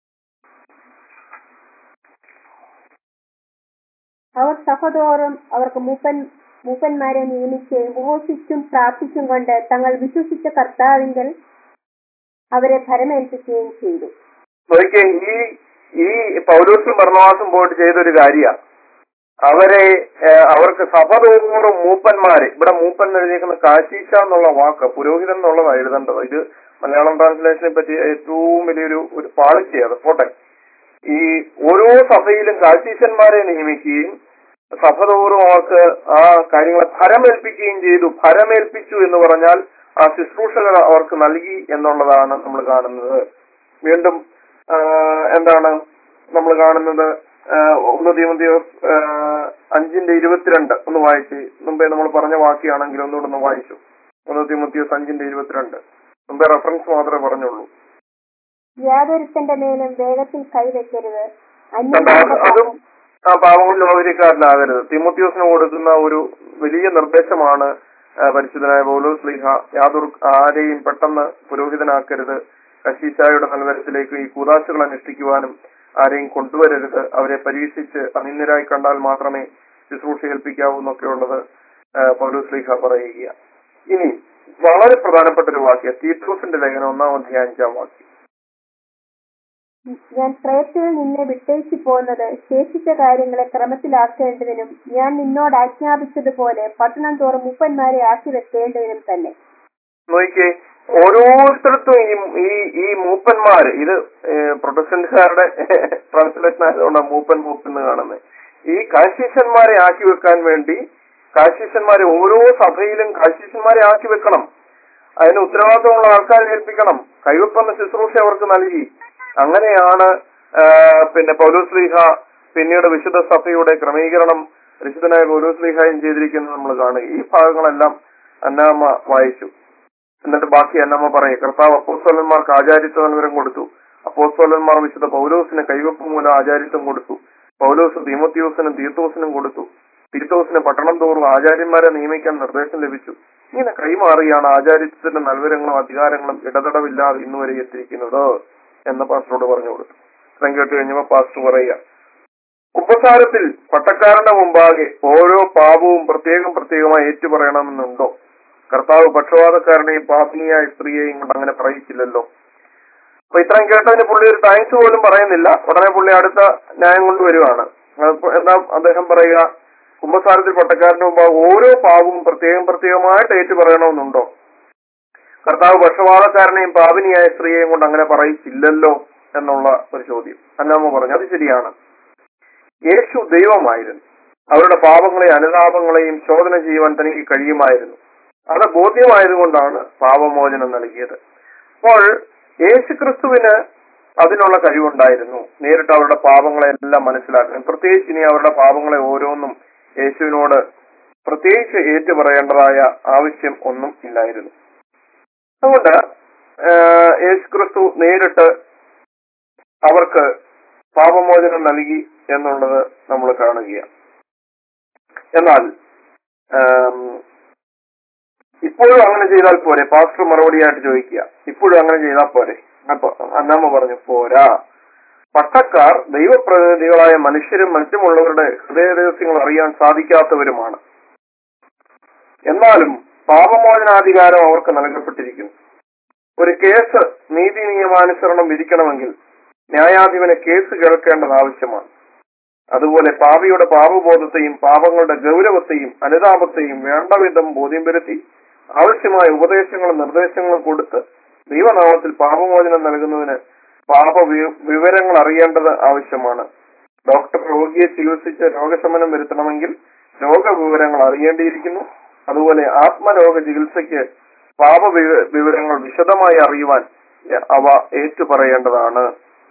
അവർ സഹതോറും അവർക്ക് മൂപ്പൻ മൂപ്പന്മാരെ നിയമിച്ച് ഉപവസിച്ചും പ്രാർത്ഥിച്ചും കൊണ്ട് തങ്ങൾ വിശ്വസിച്ച കർത്താവിങ്കൽ അവരെ ഭരമേൽപ്പിക്കുകയും ചെയ്തു നോക്കിയേ ഈ ഈ പൗലോസും ഭരണവാസും പോയിട്ട് ചെയ്തൊരു കാര്യ അവരെ ഏഹ്, അവർക്ക് സഭതോറും മൂപ്പന്മാരെ ഇവിടെ മൂപ്പൻ എന്ന് എഴുതിയിരിക്കുന്ന കാശീശ എന്നുള്ള വാക്ക് പുരോഹിതൻ എന്നുള്ളതാണ് എഴുതേണ്ടത് ഇത് മലയാളം ട്രാൻസ്ലേഷനെ പറ്റി ഏറ്റവും വലിയൊരു ഒരു പാളിച്ചയാണ് പോട്ടെ ഈ ഓരോ സഭയിലും കാശീശന്മാരെ നിയമിക്കുകയും സഭ തോറും അവർക്ക് ആ കാര്യങ്ങളെ ഫലമേൽപ്പിക്കുകയും ചെയ്തു ഫലമേൽപ്പിച്ചു എന്ന് പറഞ്ഞാൽ ആ ശുശ്രൂഷകൾ അവർക്ക് നൽകി എന്നുള്ളതാണ് നമ്മൾ കാണുന്നത് വീണ്ടും ആ, എന്താണ് നമ്മൾ കാണുന്നത് ആ, ഒന്ന് തീമന്തിയോസ് അഞ്ചിന്റെ ഇരുപത്തിരണ്ട് ഒന്ന് വായിച്ച് മുമ്പേ നമ്മൾ പറഞ്ഞ വാക്യാണെങ്കിൽ ഒന്നുകൂടെ ഒന്ന് വായിച്ചു ഒന്ന് തീമന്തിയോസ് അഞ്ചിന്റെ ഇരുപത്തിരണ്ട് മുമ്പേ റെഫറൻസ് മാത്രമേ പറഞ്ഞുള്ളൂ യാതൊരുത്തന്റെ മേലും വേഗത്തിൽ കൈവയ്ക്കരുത് കണ്ടോ? അത് അതും ആ പാവങ്ങളിൽ ഓഹരിക്കാരനാകരുത് തിമോത്യോസിന് കൊടുക്കുന്ന ഒരു വലിയ നിർദ്ദേശമാണ് ആ, പരിശുദ്ധനായ പൗലോസ് ലീഹ യാതൊരു ആരെയും പെട്ടെന്ന് പുരോഹിതനാക്കരുത് കശീശായുടെ നൽവരത്തിലേക്ക് ഈ കൂതാശകൾ അനുഷ്ഠിക്കുവാനും ആരെയും കൊണ്ടുവരരുത് അവരെ പരീക്ഷിച്ച് അനിന്ദരായി കണ്ടാൽ മാത്രമേ ശുശ്രൂഷ ഏൽപ്പിക്കാവൂ എന്നൊക്കെയുള്ളത് ആ, പൗലോസ് ലീഹ പറയുക ഇനി വളരെ പ്രധാനപ്പെട്ട ഒരു വാക്യം തീത്തോസിന്റെ ലേഖനം ഒന്നാം അധ്യായം അഞ്ചാം വാക്യം ഞാൻ ക്രയത്തിൽ നിന്നെ വിട്ടേച്ചു പോകുന്നത് ശേഷിച്ച കാര്യങ്ങളെ ക്രമത്തിലാക്കേണ്ടതിനും ഞാൻ നിന്നോട് ആജ്ഞാപിച്ചതുപോലെ പട്ടണം തോറും മുപ്പന്മാരെ ആക്കി വെക്കേണ്ടതിനും തന്നെ നോക്കിയേ ഓരോരുത്തർക്കും ഈ ഈ ഈ മൂപ്പന്മാര് ഇത് പ്രൊട്ടസ്റ്റന്റുകാരുടെ ട്രാൻസ്ലേഷൻ ആയതുകൊണ്ടാണ് മൂപ്പൻ മൂപ്പൻ എന്ന് കാണുന്നത് ഈ കാശീശന്മാരെ ആക്കി വെക്കാൻ വേണ്ടി കാശീശന്മാരെ ഓരോ സഭയിലും കാശീശന്മാരെ ആക്കി വെക്കണം അതിന് ഉത്തരവാദിത്തമുള്ള ആൾക്കാരെ ഏൽപ്പിക്കണം കൈവപ്പെന്ന ശുശ്രൂഷ അവർക്ക് നൽകി അങ്ങനെയാണ് ആ, പിന്നെ പൗലോസ് ലീഹ പിന്നീട് വിശുദ്ധ സഭയുടെ ക്രമീകരണം വിശുദ്ധനായ പൗലോസ് ലീഹയും ചെയ്തിരിക്കുന്നത് നമ്മൾ കാണുക ഈ ഭാഗങ്ങളെല്ലാം അന്നാമ വായിച്ചു എന്നിട്ട് ബാക്കി അന്നമ്മ പറയും കർത്താവ് അപ്പോസ്തലന്മാർക്ക് ആചാരിത്വ നൽവരം കൊടുത്തു അപ്പോസ്തലന്മാർ വിശുദ്ധ പൗലോസിന് കൈവപ്പ് മൂലം ആചാരിത്വം കൊടുത്തു പൗലോസ് തീമത്യോസിനും തീർത്തോസിനും കൊടുത്തു തീർത്തോസിന് പട്ടണം തോറും ആചാര്യന്മാരെ നിയമിക്കാൻ നിർദ്ദേശം ലഭിച്ചു ഇങ്ങനെ കൈമാറിയാണ് ആചാരിത്വത്തിന്റെ നൽവരങ്ങളും അധികാരങ്ങളും ഇടതടവില്ലാതെ ഇന്നുവരെ എത്തിയിരിക്കുന്നത് എന്ന് പാസ്റ്ററോട് പറഞ്ഞു കൊടുത്തു ഇത്രയും കേട്ട് കഴിഞ്ഞപ്പോ പാസ്റ്റർ പറയുക ഉപസാരത്തിൽ പട്ടക്കാരന്റെ മുമ്പാകെ ഓരോ പാപവും പ്രത്യേകം പ്രത്യേകമായി ഏറ്റുപറയണമെന്നുണ്ടോ കർത്താവ് പക്ഷപാതക്കാരനെയും പാപിനിയായ സ്ത്രീയെയും കൊണ്ട് അങ്ങനെ പറയിച്ചില്ലല്ലോ അപ്പൊ ഇത്രയും കേട്ടതിന് പുള്ളി ഒരു താങ്ക്സ് പോലും പറയുന്നില്ല ഉടനെ പുള്ളി അടുത്ത ന്യായം കൊണ്ടുവരുവാണ് അപ്പൊ എന്താ അദ്ദേഹം പറയുക കുംഭസാരത്തിൽ പട്ടക്കാരന്റെ മുമ്പാകെ ഓരോ പാപവും പ്രത്യേകം പ്രത്യേകമായിട്ട് ഏറ്റു പറയണമെന്നുണ്ടോ കർത്താവ് പക്ഷപാതക്കാരനെയും പാപിനിയായ സ്ത്രീയെയും കൊണ്ട് അങ്ങനെ പറയിച്ചില്ലല്ലോ എന്നുള്ള ഒരു ചോദ്യം അന്നാമ്മ പറഞ്ഞു അത് ശരിയാണ് യേശു ദൈവമായിരുന്നു അവരുടെ പാപങ്ങളെയും അനുതാപങ്ങളെയും ശോധന ചെയ്യുവാൻ തനിക്ക് കഴിയുമായിരുന്നു അത് ബോധ്യമായതുകൊണ്ടാണ് പാപമോചനം നൽകിയത് അപ്പോൾ യേശു ക്രിസ്തുവിന് അതിനുള്ള കഴിവുണ്ടായിരുന്നു നേരിട്ട് അവരുടെ പാപങ്ങളെല്ലാം മനസ്സിലാക്കാൻ പ്രത്യേകിച്ച് ഇനി അവരുടെ പാപങ്ങളെ ഓരോന്നും യേശുവിനോട് പ്രത്യേകിച്ച് ഏറ്റു പറയേണ്ടതായ ആവശ്യം ഒന്നും ഇല്ലായിരുന്നു അതുകൊണ്ട് ആഹ്, യേശു ക്രിസ്തു നേരിട്ട് അവർക്ക് പാപമോചനം നൽകി എന്നുള്ളത് നമ്മൾ കാണുകയാണ് എന്നാൽ ആം, ഇപ്പോഴും അങ്ങനെ ചെയ്താൽ പോരെ പാസ്റ്റർ മറുപടിയായിട്ട് ചോദിക്കുക ഇപ്പോഴും അങ്ങനെ ചെയ്താൽ പോരെ അപ്പൊ അന്നാമ്മ പറഞ്ഞു പോരാ പട്ടക്കാർ ദൈവപ്രതിനിധികളായ മനുഷ്യരും മറ്റുമുള്ളവരുടെ ഹൃദയരഹസ്യങ്ങൾ അറിയാൻ സാധിക്കാത്തവരുമാണ് എന്നാലും പാപമോചനാധികാരം അവർക്ക് നൽകപ്പെട്ടിരിക്കുന്നു ഒരു കേസ് നീതി നിയമാനുസരണം വിധിക്കണമെങ്കിൽ ന്യായാധിപന് കേസ് കേൾക്കേണ്ടത് ആവശ്യമാണ് അതുപോലെ പാപിയുടെ പാപബോധത്തെയും പാപങ്ങളുടെ ഗൗരവത്തെയും അനുതാപത്തെയും വേണ്ടവിധം ബോധ്യം വരുത്തി ആവശ്യമായ ഉപദേശങ്ങളും നിർദ്ദേശങ്ങളും കൊടുത്ത് ദൈവനാമത്തിൽ പാപമോചനം നൽകുന്നതിന് പാപ വി- വിവരങ്ങൾ അറിയേണ്ടത് ആവശ്യമാണ് ഡോക്ടർ രോഗിയെ ചികിത്സിച്ച് രോഗശമനം വരുത്തണമെങ്കിൽ രോഗവിവരങ്ങൾ അറിയേണ്ടിയിരിക്കുന്നു അതുപോലെ ആത്മരോഗ ചികിത്സയ്ക്ക് പാപ വിവ- വിവരങ്ങൾ വിശദമായി അറിയുവാൻ അവ ഏറ്റുപറയേണ്ടതാണ്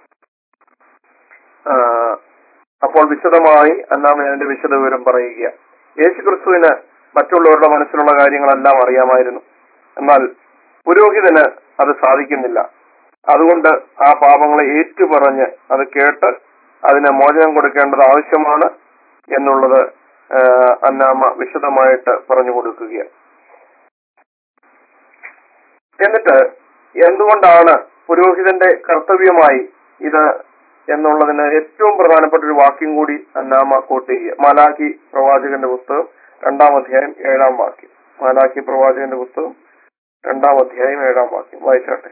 ആ, അപ്പോൾ വിശദമായി അന്നാമ അതിന്റെ വിശദ വിവരം പറയുക യേശു ക്രിസ്തുവിന് മറ്റുള്ളവരുടെ മനസ്സിലുള്ള കാര്യങ്ങളെല്ലാം അറിയാമായിരുന്നു എന്നാൽ പുരോഹിതന് അത് സാധിക്കുന്നില്ല അതുകൊണ്ട് ആ പാപങ്ങളെ ഏറ്റുപറഞ്ഞ് അത് കേട്ട് അതിന് മോചനം കൊടുക്കേണ്ടത് ആവശ്യമാണ് എന്നുള്ളത് ആ, അന്നാമ വിശദമായിട്ട് പറഞ്ഞു കൊടുക്കുകയാണ് എന്നിട്ട് എന്തുകൊണ്ടാണ് പുരോഹിതന്റെ കർത്തവ്യമായി ഇത് എന്നുള്ളതിന് ഏറ്റവും പ്രധാനപ്പെട്ട ഒരു വാക്യം കൂടി അന്നാമ കോട്ട് ചെയ്യുക മാലാഖി പ്രവാചകന്റെ പുസ്തകം രണ്ടാം അധ്യായം ഏഴാം വാക്യം മാലാഖി പ്രവാചകന്റെ പുസ്തകം രണ്ടാം അധ്യായം ഏഴാം വാക്യം വായിച്ചാട്ടെ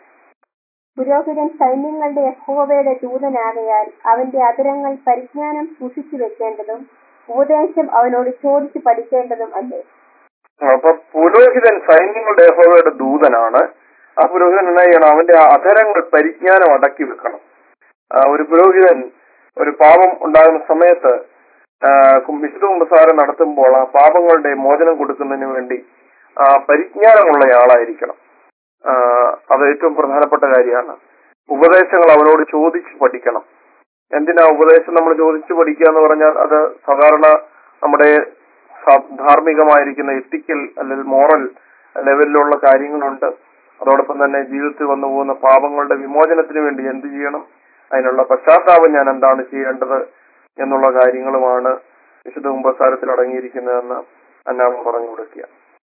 പുരോഹിതൻ സൈന്യങ്ങളുടെ യഹോവയുടെ ദൂതനാകയാൽ അവന്റെ അതിരങ്ങൾ പരിജ്ഞാനം സൂക്ഷിച്ചു വെക്കേണ്ടതും ഉപദേശം അവനോട് ചോദിച്ചു പഠിക്കേണ്ടതും അല്ലേ അപ്പൊ പുരോഹിതൻ സൈന്യങ്ങളുടെ യഹോവയുടെ ദൂതനാണ് ആ പുരോഹിതൻ എന്നാ ചെയ്യണം അവന്റെ ആ അധരങ്ങൾ പരിജ്ഞാനം അടക്കി വെക്കണം ആ ഒരു പുരോഹിതൻ ഒരു പാപം ഉണ്ടാകുന്ന സമയത്ത് ആ, കും- വിശുദ്ധ കുമ്പസാരം നടത്തുമ്പോൾ ആ പാപങ്ങളുടെ മോചനം കൊടുക്കുന്നതിന് വേണ്ടി ആ പരിജ്ഞാനമുള്ളയാളായിരിക്കണം ആ, അത് ഏറ്റവും പ്രധാനപ്പെട്ട കാര്യമാണ് ഉപദേശങ്ങൾ അവനോട് ചോദിച്ച് പഠിക്കണം എന്തിനാ ഉപദേശം നമ്മൾ ചോദിച്ചു പഠിക്കുക എന്ന് പറഞ്ഞാൽ അത് സാധാരണ നമ്മുടെ സ- ധാർമ്മികമായിരിക്കുന്ന എത്തിക്കൽ അല്ലെങ്കിൽ മോറൽ ലെവലിലുള്ള കാര്യങ്ങളുണ്ട് അതോടൊപ്പം തന്നെ ജീവിതത്തിൽ വന്നു പോകുന്ന പാപങ്ങളുടെ വിമോചനത്തിന് വേണ്ടി എന്ത് ചെയ്യണം അതിനുള്ള പശ്ചാത്താപം ഞാൻ എന്താണ് ചെയ്യേണ്ടത് എന്നുള്ള കാര്യങ്ങളുമാണ് വിശുദ്ധ കുമ്പസാരത്തിൽ അടങ്ങിയിരിക്കുന്നതെന്ന് അന്നാമ പറഞ്ഞു കൊടുക്കുക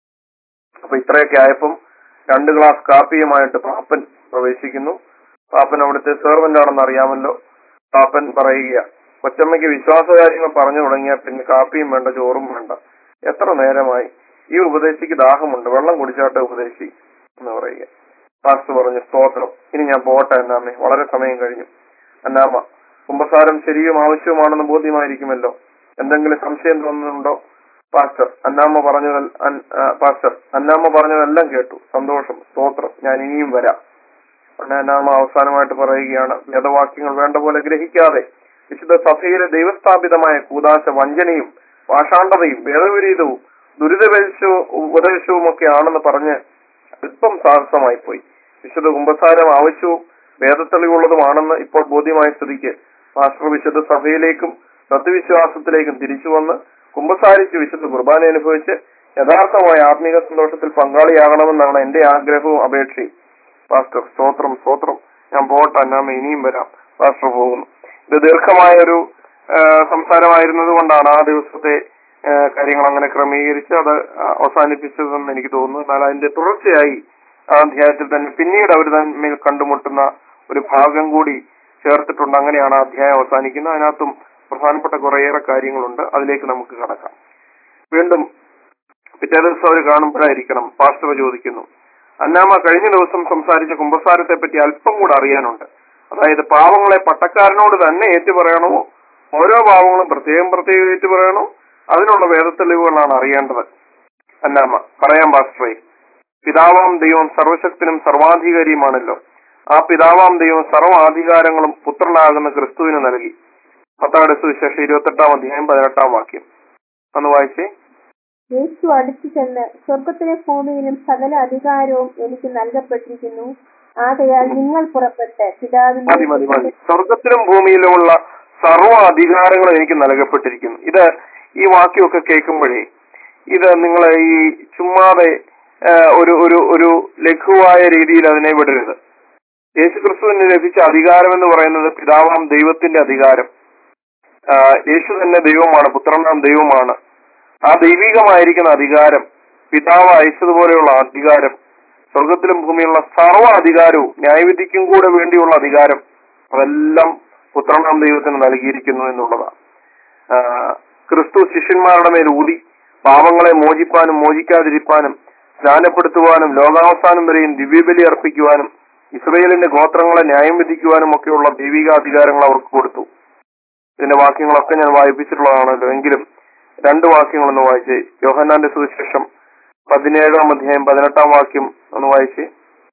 അപ്പൊ ഇത്രയൊക്കെ ആയപ്പം രണ്ട് ഗ്ലാസ് കാപ്പിയുമായിട്ട് പാപ്പൻ പ്രവേശിക്കുന്നു പാപ്പൻ അവിടുത്തെ സെർവന്റ് ആണെന്ന് അറിയാമല്ലോ പാപ്പൻ പറയുക കൊച്ചമ്മയ്ക്ക് വിശ്വാസ കാര്യങ്ങൾ പറഞ്ഞു തുടങ്ങിയാൽ പിന്നെ കാപ്പിയും വേണ്ട ചോറും വേണ്ട എത്ര നേരമായി ഈ ഉപദേശിക്ക് ദാഹമുണ്ട് വെള്ളം കുടിച്ചാട്ടെ ഉപദേശി എന്ന് പറയുക പാസ്റ്റർ പറഞ്ഞു സ്തോത്രം ഇനി ഞാൻ പോട്ടെ അന്നാമ്മേ വളരെ സമയം കഴിഞ്ഞു അന്നാമ്മ കുംഭസാരം ശരിയും ആവശ്യവുമാണെന്ന് ബോധ്യമായിരിക്കുമല്ലോ എന്തെങ്കിലും സംശയം തോന്നുന്നുണ്ടോ പാസ്റ്റർ അന്നാമ്മ പറഞ്ഞത് പാസ്റ്റർ അന്നാമ്മ പറഞ്ഞതെല്ലാം കേട്ടു സന്തോഷം സ്തോത്രം ഞാൻ ഇനിയും വരാം ഉടനെ അന്നാമ്മ അവസാനമായിട്ട് പറയുകയാണ് വേദവാക്യങ്ങൾ വേണ്ട പോലെ ഗ്രഹിക്കാതെ വിശുദ്ധ സഭയിലെ ദൈവസ്ഥാപിതമായ കൂതാശ വഞ്ചനയും പാഷാണ്ഡതയും വേദവിരീതവും ദുരിതപരിശവും ഉപദേശവും ഒക്കെ ആണെന്ന് പറഞ്ഞ് അല്പം സാഹസമായി പോയി വിശുദ്ധ കുംഭസാരം ആവശ്യവും വേദത്തെളിവുള്ളതുമാണെന്ന് ഇപ്പോൾ ബോധ്യമായ സ്ഥിതിക്ക് പാസ്റ്റർ വിശുദ്ധ സഭയിലേക്കും സത്യവിശ്വാസത്തിലേക്കും തിരിച്ചു വന്ന് കുംഭസാരിച്ച് വിശുദ്ധ കുർബാന അനുഭവിച്ച് യഥാർത്ഥമായ ആത്മീക സന്തോഷത്തിൽ പങ്കാളിയാകണമെന്നാണ് എന്റെ ആഗ്രഹവും അപേക്ഷയും പാസ്റ്റർ സ്തോത്രം സ്തോത്രം ഞാൻ പോട്ടെ അന്നാമ ഇനിയും വരാം പാസ്റ്റർ പോകുന്നു ഇത് ദീർഘമായ ഒരു ആ, സംസാരമായിരുന്നത് കൊണ്ടാണ് ആ ദിവസത്തെ ആ, കാര്യങ്ങൾ അങ്ങനെ ക്രമീകരിച്ച് അത് അവസാനിപ്പിച്ചതെന്ന് എനിക്ക് തോന്നുന്നു എന്നാൽ അതിന്റെ തുടർച്ചയായി ആ അധ്യായത്തിൽ തന്നെ പിന്നീട് അവർ തമ്മിൽ കണ്ടുമുട്ടുന്ന ഒരു ഭാഗം കൂടി ചേർത്തിട്ടുണ്ട് അങ്ങനെയാണ് ആ അധ്യായം അവസാനിക്കുന്നത് അതിനകത്തും പ്രധാനപ്പെട്ട കുറേയേറെ കാര്യങ്ങളുണ്ട് അതിലേക്ക് നമുക്ക് കടക്കാം വീണ്ടും പിറ്റേ ദിവസം അവർ കാണുമ്പോഴായിരിക്കണം പാസ്റ്റർ ചോദിക്കുന്നു അന്നാമ കഴിഞ്ഞ ദിവസം സംസാരിച്ച കുംഭസാരത്തെ പറ്റി അല്പം കൂടെ അറിയാനുണ്ട് അതായത് പാവങ്ങളെ പട്ടക്കാരനോട് തന്നെ ഏറ്റുപറയണോ ഓരോ പാവങ്ങളും പ്രത്യേകം പ്രത്യേകം ഏറ്റുപറയണോ അതിനുള്ള വേദത്തെളിവുകളാണ് അറിയേണ്ടത് അന്നാമ പറയാം പാസ്റ്ററേ പിതാവാം ദൈവം സർവശക്തനും സർവാധികാരിയുമാണല്ലോ ആ പിതാവാം ദൈവം സർവാധികാരങ്ങളും പുത്രനാകുന്ന ക്രിസ്തുവിന് നൽകി പത്താട് സുവിശേഷം ഇരുപത്തെട്ടാം അധ്യായം പതിനെട്ടാം വാക്യം ഒന്ന് വായിച്ചേ യേശു അടുത്തു ചെന്ന് സ്വർഗത്തിലെ ഭൂമിയിലും സകല അധികാരവും എനിക്ക് നൽകപ്പെട്ടിരിക്കുന്നു ആകയാൽ നിങ്ങൾ പുറപ്പെട്ട് മതി മതി മതി പിതാവിന്റെ സ്വർഗത്തിലും ഭൂമിയിലുമുള്ള സർവ്വ അധികാരങ്ങളും എനിക്ക് നൽകപ്പെട്ടിരിക്കുന്നു ഇത് ഈ വാക്യമൊക്കെ കേൾക്കുമ്പോഴേ ഇത് നിങ്ങൾ ഈ ചുമ്മാതെ ആ, ഒരു ഒരു ഒരു ലഘുവായ രീതിയിൽ അതിനെ വിടരുത് യേശുക്രിസ്തുവിന് ലഭിച്ച അധികാരം എന്ന് പറയുന്നത് പിതാവാം ദൈവത്തിന്റെ അധികാരം ആ, യേശു തന്നെ ദൈവമാണ് പുത്രനാം ദൈവമാണ് ആ ദൈവികമായിരിക്കുന്ന അധികാരം പിതാവ് അയച്ചതുപോലെയുള്ള അധികാരം സ്വർഗത്തിലും ഭൂമിയുള്ള സർവ്വ അധികാരവും ന്യായവിധിക്കും കൂടെ വേണ്ടിയുള്ള അധികാരം അതെല്ലാം പുത്രനാം ദൈവത്തിന് നൽകിയിരിക്കുന്നു എന്നുള്ളതാണ് ആ, ക്രിസ്തു ശിഷ്യന്മാരുടെ മേൽ ഊതി പാപങ്ങളെ മോചിപ്പാനും മോചിക്കാതിരിപ്പാനും സ്നാനപ്പെടുത്തുവാനും ലോകാവസാനം വരെയും ദിവ്യബലി അർപ്പിക്കുവാനും ഇസ്രയേലിന്റെ ഗോത്രങ്ങളെ ന്യായം വിധിക്കുവാനും ഒക്കെയുള്ള ദൈവിക അധികാരങ്ങൾ അവർക്ക് കൊടുത്തു ഇതിന്റെ വാക്യങ്ങളൊക്കെ ഞാൻ വായിപ്പിച്ചിട്ടുള്ളതാണല്ലോ എങ്കിലും രണ്ട് വാക്യങ്ങളൊന്ന് വായിച്ച് യോഹന്നാന്റെ സുവിശേഷം പതിനേഴാം അധ്യായം പതിനെട്ടാം വാക്യം ഒന്ന് വായിച്ച്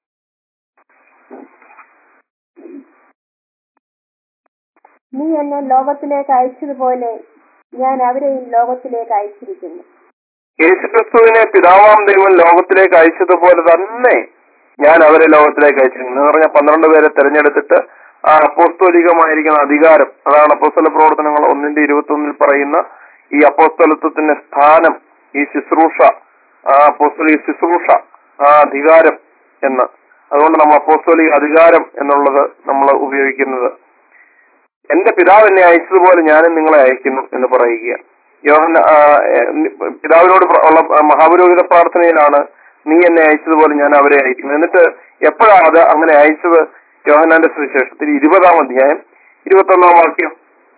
നീ എന്നെ ലോകത്തിലേക്ക് അയച്ചതുപോലെ ഞാൻ അവരെയും ലോകത്തിലേക്ക് അയച്ചിരിക്കുന്നു യേശുക്രിസ്തുവിനെ പിതാവാം ദൈവം ലോകത്തിലേക്ക് അയച്ചതുപോലെ തന്നെ ഞാൻ അവരെ ലോകത്തിലേക്ക് അയച്ചിരിക്കുന്നു എന്ന് പറഞ്ഞാൽ പന്ത്രണ്ട് പേരെ തെരഞ്ഞെടുത്തിട്ട് ആ അപ്പോസ്തോലികമായിരിക്കുന്ന അധികാരം അതാണ് അപ്പോസ്തല പ്രവർത്തനങ്ങൾ ഒന്നിന്റെ ഇരുപത്തി ഒന്നിൽ പറയുന്ന ഈ അപ്പോസ്തലത്വത്തിന്റെ സ്ഥാനം ഈ ശുശ്രൂഷ ആ അപ്പോസ്തോലിക ശുശ്രൂഷ ആ അധികാരം എന്ന് അതുകൊണ്ട് നമ്മൾ അപ്പോസ്തോലിക അധികാരം എന്നുള്ളത് നമ്മൾ ഉപയോഗിക്കുന്നത് എന്റെ പിതാവ് എന്നെ അയച്ചതുപോലെ ഞാനും നിങ്ങളെ അയക്കുന്നു എന്ന് പറയുക യോഹൻ ആ, ഏ, പിതാവിനോട് പ്ര- ഉള്ള മഹാപുരോഹിത പ്രാർത്ഥനയിലാണ് നീ എന്നെ അയച്ചതുപോലെ ഞാൻ അവരെ അയക്കുന്നു എന്നിട്ട് എപ്പോഴാണ് അത് അങ്ങനെ അയച്ചത് യോഹന്നാന്റെ സുവിശേഷത്തിൽ ഇരുപതാം അധ്യായം ഇരുപത്തി ഒന്നാം വാക്യം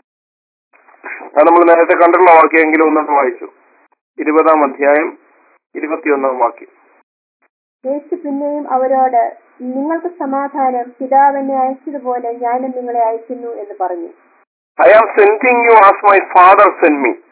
അത് നമ്മൾ നേരത്തെ കണ്ടിട്ടുള്ള വാക്യമെങ്കിലും ഒന്നും വായിച്ചു ഇരുപതാം അധ്യായം ഇരുപത്തിയൊന്നാം വാക്യം യേശു പിന്നെയും അവരോട് നിങ്ങൾക്ക് സമാധാനം പിതാവിനെ അയച്ചതുപോലെ ഞാനും നിങ്ങളെ അയക്കുന്നു എന്ന് പറഞ്ഞു I am sending you as my father send me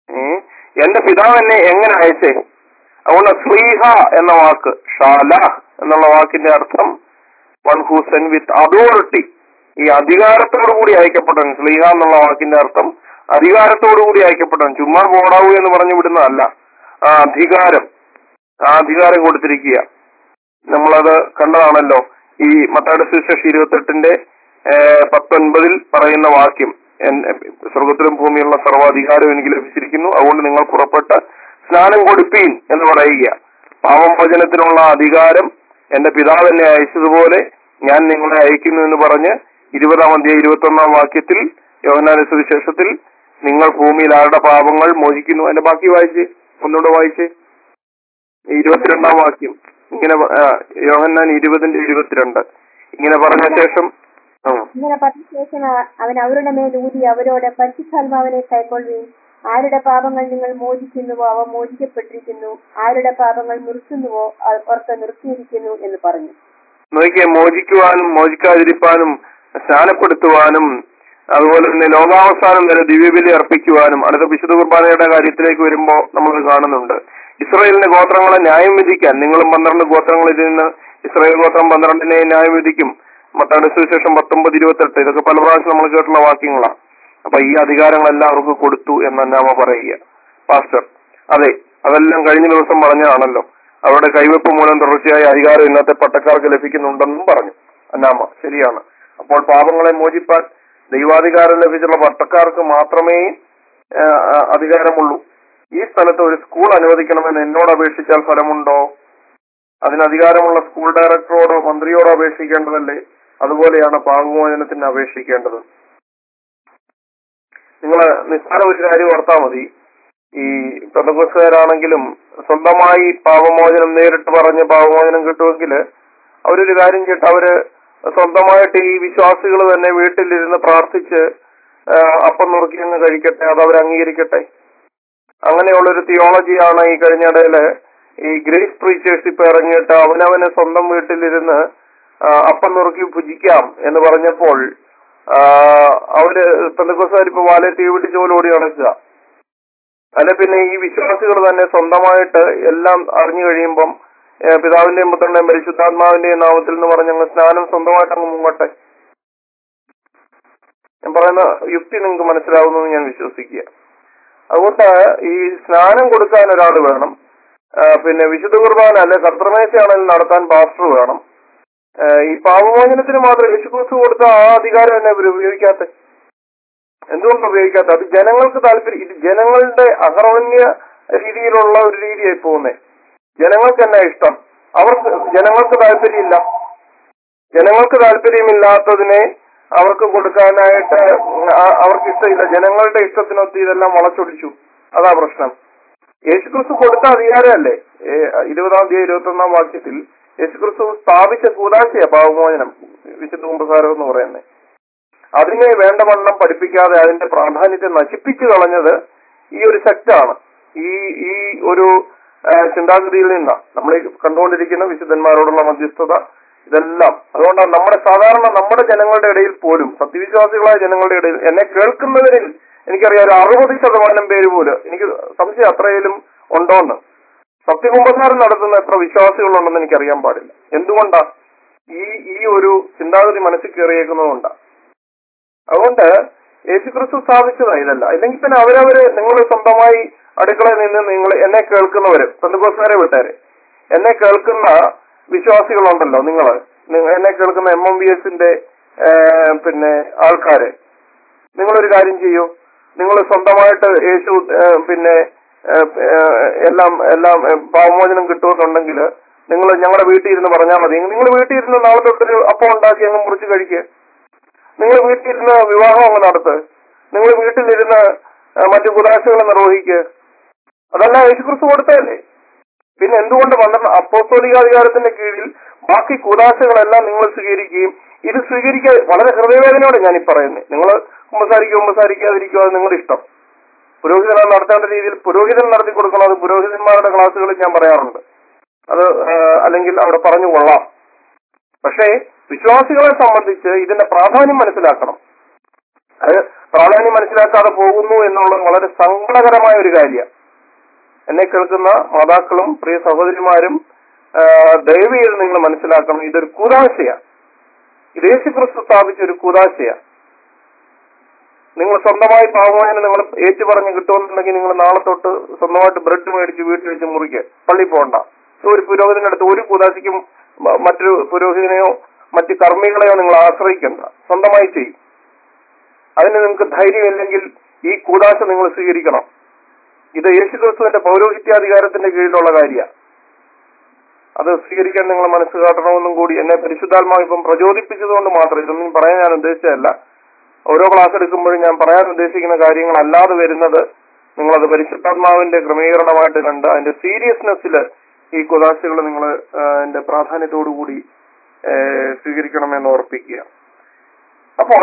എന്റെ പിതാവ് എന്നെ എങ്ങനെ അയച്ചേ അതുകൊണ്ട് സ്ലീഹ എന്ന വാക്ക് ഷാല എന്നുള്ള വാക്കിന്റെ അർത്ഥം one who sent with authority ഈ അധികാരത്തോടു കൂടി അയക്കപ്പെട്ടവൻ സ്ലീഹ എന്നുള്ള വാക്കിന്റെ അർത്ഥം അധികാരത്തോടു കൂടി അയക്കപ്പെട്ടവൻ ചുമ്മാ പോടാവൂ എന്ന് പറഞ്ഞു വിടുന്നതല്ല ആ അധികാരം ആ അധികാരം കൊടുത്തിരിക്കുക നമ്മളത് കണ്ടതാണല്ലോ ഈ മത്തായുടെ സുവിശേഷം ഇരുപത്തെട്ടിന്റെ ഏഹ്, പത്തൊൻപതിൽ പറയുന്ന വാക്യം എൻ- സ്വർഗത്തിലും ഭൂമിയുള്ള സർവാധികാരം എനിക്ക് ലഭിച്ചിരിക്കുന്നു അതുകൊണ്ട് നിങ്ങൾ പുറപ്പെട്ട് സ്നാനം കൊടുപ്പീൻ എന്ന് പറയുക പാപമോചനത്തിനുള്ള അധികാരം എന്റെ പിതാവ് എന്നെ അയച്ചതുപോലെ ഞാൻ നിങ്ങളെ അയക്കുന്നു എന്ന് പറഞ്ഞ് ഇരുപതാം അധ്യായം ഇരുപത്തി ഒന്നാം വാക്യത്തിൽ യോഹനാന സുവിശേഷത്തിൽ നിങ്ങൾ ഭൂമിയിൽ ആരുടെ പാപങ്ങൾ മോചിക്കുന്നു അതിന്റെ ബാക്കി വായിച്ച് ഒന്നുകൂടെ വായിച്ച് ഇരുപത്തിരണ്ടാം വാക്യം ഇങ്ങനെ പ- ആ, യോഹന്നാൻ ഇരുപതിന്റെ ഇരുപത്തിരണ്ട് ഇങ്ങനെ പറഞ്ഞ ശേഷം ആ, ഇങ്ങനെ പറഞ്ഞ ശേഷം അ- അവൻ അവരുടെ മേൽ ഊതി അവരോട് പരിശുദ്ധാത്മാവിനെ കൈക്കൊള്ളുകയും ആരുടെ പാപങ്ങൾ നിങ്ങൾ മോചിക്കുന്നുവോ അവ മോചിക്കപ്പെട്ടിരിക്കുന്നു ആരുടെ പാപങ്ങൾ നിർത്തുന്നുവോ അവ- അവർക്ക് നിർത്തിയിരിക്കുന്നു എന്ന് പറഞ്ഞു നോക്കിയെ മോചിക്കുവാനും മോചിക്കാതിരിപ്പാനും സ്നാനപ്പെടുത്തുവാനും അതുപോലെ തന്നെ ലോകാവസാനം വരെ ദിവ്യബലി അർപ്പിക്കുവാനും അടുത്ത വിശുദ്ധ കുർബാനയുടെ കാര്യത്തിലേക്ക് വരുമ്പോ നമ്മൾ കാണുന്നുണ്ട് ഇസ്രായേലിന്റെ ഗോത്രങ്ങളെ ന്യായം വിധിക്കാൻ നിങ്ങളും പന്ത്രണ്ട് ഗോത്രങ്ങളിൽ നിന്ന് ഇസ്രായേൽ ഗോത്രം പന്ത്രണ്ടിനെ ന്യായം വിധിക്കും മത്താട് സുവിശേഷം പത്തൊമ്പത് ഇരുപത്തെട്ട് ഇതൊക്കെ പല പ്രാവശ്യം നമ്മൾ കേട്ടുള്ള വാക്യങ്ങളാണ് അപ്പൊ ഈ അധികാരങ്ങളെല്ലാം അവർക്ക് കൊടുത്തു എന്ന് അന്നാമ പറയുക പാസ്റ്റർ അതെ അതെല്ലാം കഴിഞ്ഞ ദിവസം പറഞ്ഞതാണല്ലോ അവരുടെ കൈവെപ്പ് മൂലം തുടർച്ചയായ അധികാരം ഇന്നത്തെ പട്ടക്കാർക്ക് ലഭിക്കുന്നുണ്ടെന്നും പറഞ്ഞു അന്നാമ ശരിയാണ് അപ്പോൾ പാപങ്ങളെ മോചിപ്പാൻ ദൈവാധികാരം ലഭിച്ചുള്ള പട്ടക്കാർക്ക് മാത്രമേ ആ, ആ, അധികാരമുള്ളൂ ഈ സ്ഥലത്ത് ഒരു സ്കൂൾ അനുവദിക്കണമെന്ന് എന്നോട് അപേക്ഷിച്ചാൽ ഫലമുണ്ടോ അതിന് അധികാരമുള്ള സ്കൂൾ ഡയറക്ടറോടോ മന്ത്രിയോടോ അപേക്ഷിക്കേണ്ടതല്ലേ അതുപോലെയാണ് പാപമോചനത്തിന് അപേക്ഷിക്കേണ്ടത് നിങ്ങൾ നിസ്സാര ഒരു കാര്യം ഓർത്താൽ മതി ഈ പെന്തക്കോസുകാരാണെങ്കിലും സ്വന്തമായി പാപമോചനം നേരിട്ട് പറഞ്ഞ് പാപമോചനം കിട്ടുമെങ്കിൽ അവരൊരു കാര്യം ചെയ്തിട്ട് അവര് സ്വന്തമായിട്ട് ഈ വിശ്വാസികൾ തന്നെ വീട്ടിലിരുന്ന് പ്രാർത്ഥിച്ച് ആ, അപ്പം നുറുക്കി അങ്ങ് കഴിക്കട്ടെ അത് അവർ അംഗീകരിക്കട്ടെ അങ്ങനെയുള്ളൊരു തിയോളജിയാണ് ഈ കഴിഞ്ഞിടയില് ഈ ഗ്രേസ് പ്രീച്ചേഴ്സ് ഇപ്പൊ ഇറങ്ങിയിട്ട് അവനവന് സ്വന്തം വീട്ടിലിരുന്ന് ആ, അപ്പം നുറുക്കി ഭുജിക്കാം എന്ന് പറഞ്ഞപ്പോൾ ആ, അവര് പെന്തക്കോസുകാർ ഇപ്പൊ വാലെ തീ പിടിച്ച പോലെ ഓടി നടക്കുക അല്ല പിന്നെ ഈ വിശ്വാസികൾ തന്നെ സ്വന്തമായിട്ട് എല്ലാം അറിഞ്ഞു കഴിയുമ്പം ഏ, പിതാവിന്റെയും പുത്രന്റെയും പരിശുദ്ധാത്മാവിന്റെയും നാമത്തിൽ എന്ന് പറഞ്ഞ് അങ്ങ് സ്നാനം സ്വന്തമായിട്ട് അങ്ങ് മുങ്ങട്ടെ ഞാൻ പറയുന്ന യുക്തി നിങ്ങൾക്ക് മനസ്സിലാവുന്നു എന്ന് ഞാൻ വിശ്വസിക്കുക അതുകൊണ്ട് ഈ സ്നാനം കൊടുക്കാൻ ഒരാൾ വേണം ആ, പിന്നെ വിശുദ്ധ കുർബാന അല്ലെ കർത്തമേശയാണെങ്കിൽ നടത്താൻ പാസ്റ്റർ വേണം ആ, ഈ പാപമോചനത്തിന് മാത്രം യേശുക്രിസ്തു കൊടുത്ത ആ അധികാരം തന്നെ ഇവർ ഉപയോഗിക്കാത്ത എന്തുകൊണ്ട് ഉപയോഗിക്കാത്ത അത് ജനങ്ങൾക്ക് താല്പര്യം ഇത് ജനങ്ങളുടെ അഹർവന്യ രീതിയിലുള്ള ഒരു രീതിയായി പോകുന്നേ ജനങ്ങൾക്ക് എന്നാ ഇഷ്ടം അവർക്ക് ജനങ്ങൾക്ക് താല്പര്യമില്ല ജനങ്ങൾക്ക് താല്പര്യമില്ലാത്തതിനെ അവർക്ക് കൊടുക്കാനായിട്ട് ആ- അവർക്ക് ഇഷ്ടമില്ല ജനങ്ങളുടെ ഇഷ്ടത്തിനൊത്ത് ഇതെല്ലാം വളച്ചൊടിച്ചു അതാ പ്രശ്നം യേശുക്രിസ്തു കൊടുത്ത അധികാരമല്ലേ ഏ, ഇരുപതാം തീയതി ഇരുപത്തി ഒന്നാം വാക്യത്തിൽ യേശുക്രിസ്തു സ്ഥാപിച്ച കൂതാശയ പാവമോചനം വിശുദ്ധ കുമ്പസാരം എന്ന് പറയുന്നത് അതിനെ വേണ്ടവണ്ണം പഠിപ്പിക്കാതെ അതിന്റെ പ്രാധാന്യത്തെ നശിപ്പിച്ചു കളഞ്ഞത് ഈ ഒരു സെക്റ്റാണ് ഈ ഈ ഒരു ആ, ചിന്താഗതിയിൽ നിന്നാണ് നമ്മൾ ഈ കണ്ടുകൊണ്ടിരിക്കുന്ന വിശുദ്ധന്മാരോടുള്ള മധ്യസ്ഥത ഇതെല്ലാം അതുകൊണ്ടാണ് നമ്മുടെ സാധാരണ നമ്മുടെ ജനങ്ങളുടെ ഇടയിൽ പോലും സത്യവിശ്വാസികളായ ജനങ്ങളുടെ ഇടയിൽ എന്നെ കേൾക്കുന്നവരിൽ എനിക്കറിയാം ഒരു അറുപത് ശതമാനം പേര് പോലും എനിക്ക് സംശയം അത്രയിലും ഉണ്ടോന്ന് സത്യകുംഭസാരം നടത്തുന്ന എത്ര വിശ്വാസികളുണ്ടെന്ന് എനിക്കറിയാൻ പാടില്ല എന്തുകൊണ്ടാ ഈ ഈ ഒരു ചിന്താഗതി മനസ്സിൽ കയറിയേക്കുന്നതുകൊണ്ടാ അതുകൊണ്ട് യേശുക്രിസ്തു സ്ഥാപിച്ചതാ ഇതല്ല ഇല്ലെങ്കിൽ പിന്നെ അവരവര് നിങ്ങൾ സ്വന്തമായി അടുക്കളയിൽ നിന്ന് നിങ്ങൾ എന്നെ കേൾക്കുന്നവര് പെന്തക്കോസുകാരെ വിട്ടേരെ എന്നെ കേൾക്കുന്ന വിശ്വാസികളുണ്ടല്ലോ നിങ്ങൾ എന്നെ കേൾക്കുന്ന എം എം ബി എസിന്റെ പിന്നെ ആൾക്കാര് നിങ്ങളൊരു കാര്യം ചെയ്യൂ നിങ്ങൾ സ്വന്തമായിട്ട് യേശു ഏ, പിന്നെ ഏ, ഏ, എല്ലാം എല്ലാം ഏ, പാവമോചനം കിട്ടുമെന്നുണ്ടെങ്കിൽ നിങ്ങൾ ഞങ്ങളുടെ വീട്ടിൽ ഇരുന്ന് പറഞ്ഞാൽ മതി നിങ്ങൾ വീട്ടിൽ ഇരുന്ന് നാളെ തൊട്ടൊരു അപ്പം ഉണ്ടാക്കി അങ്ങ് മുറിച്ച് കഴിക്കുക നിങ്ങൾ വീട്ടിലിരുന്ന് വിവാഹം അങ്ങ് നടത്ത് നിങ്ങൾ വീട്ടിലിരുന്ന് ആ, മറ്റു കുലാശകൾ നിർവഹിക്കുക അതെല്ലാം യേശുക്രിസ്തു കൊടുത്തതല്ലേ പിന്നെ എന്തുകൊണ്ട് പന്ത്രണ്ട് അപ്പോസ്തോലികാധികാരത്തിന്റെ കീഴിൽ ബാക്കി കൂടാശകളെല്ലാം നിങ്ങൾ സ്വീകരിക്കുകയും ഇത് സ്വീകരിക്കാൻ വളരെ ഹൃദയവേദനയോടെ ഞാൻ ഈ പറയുന്നത് നിങ്ങൾ കുമ്പസാരിക്കുക കുമ്പസാരിക്കാതിരിക്കുക അത് നിങ്ങളുടെ ഇഷ്ടം പുരോഹിതനെ നടത്തേണ്ട രീതിയിൽ പുരോഹിതൻ നടത്തി കൊടുക്കണം അത് പുരോഹിതന്മാരുടെ ക്ലാസ്സുകളിൽ ഞാൻ പറയാറുണ്ട് അത് ആ, അല്ലെങ്കിൽ അവിടെ പറഞ്ഞു കൊള്ളാം പക്ഷേ വിശ്വാസികളെ സംബന്ധിച്ച് ഇതിന്റെ പ്രാധാന്യം മനസ്സിലാക്കണം അത് പ്രാധാന്യം മനസ്സിലാക്കാതെ പോകുന്നു എന്നുള്ളത് വളരെ സങ്കടകരമായ ഒരു കാര്യമാണ് എന്നെ കേൾക്കുന്ന മാതാക്കളും പ്രിയ സഹോദരിമാരും ആ, ദയവ് ചെയ്ത് നിങ്ങൾ മനസ്സിലാക്കണം ഇതൊരു കൂതാശയാണ് ഇത് യേശുക്രിസ്തു സ്ഥാപിച്ച ഒരു കൂതാശയാണ് നിങ്ങൾ സ്വന്തമായി പാവമായതിന് നിങ്ങൾ ഏറ്റു പറഞ്ഞ് കിട്ടുമെന്നുണ്ടെങ്കിൽ നിങ്ങൾ നാളെ തൊട്ട് സ്വന്തമായിട്ട് ബ്രെഡ് മേടിച്ച് വീട്ടിൽ വെച്ച് മുറിക്കുക പള്ളി പോകണ്ട ഒരു പുരോഹിതന്റെ അടുത്ത് ഒരു കൂതാശിക്കും മ- മറ്റൊരു പുരോഹിതനെയോ മറ്റു കർമ്മികളെയോ നിങ്ങൾ ആശ്രയിക്കണ്ട സ്വന്തമായി ചെയ്യും അതിന് നിങ്ങൾക്ക് ധൈര്യമില്ലെങ്കിൽ ഈ കൂതാശ നിങ്ങൾ സ്വീകരിക്കണം ഇത് യേശുക്രിസ്തുവിന്റെ പൗരോഹിത്യാധികാരത്തിന്റെ കീഴിലുള്ള കാര്യമാണ് അത് സ്വീകരിക്കാൻ നിങ്ങൾ മനസ്സ് കാട്ടണമെന്നും കൂടി എന്നെ പരിശുദ്ധാത്മാവ് ഇപ്പം പ്രചോദിപ്പിച്ചതുകൊണ്ട് മാത്രം ഇതൊന്നും പറയാൻ ഞാൻ ഉദ്ദേശിച്ചതല്ല ഓരോ ക്ലാസ് എടുക്കുമ്പോഴും ഞാൻ പറയാൻ ഉദ്ദേശിക്കുന്ന കാര്യങ്ങൾ അല്ലാതെ വരുന്നത് നിങ്ങളത് പരിശുദ്ധാത്മാവിന്റെ ക്രമീകരണമായിട്ട് കണ്ട് അതിന്റെ സീരിയസ്നെസ്സിൽ ഈ കുതാശകൾ നിങ്ങൾ അതിന്റെ പ്രാധാന്യത്തോടു കൂടി ആ, സ്വീകരിക്കണമെന്ന് ഓർപ്പിക്കുക അപ്പോൾ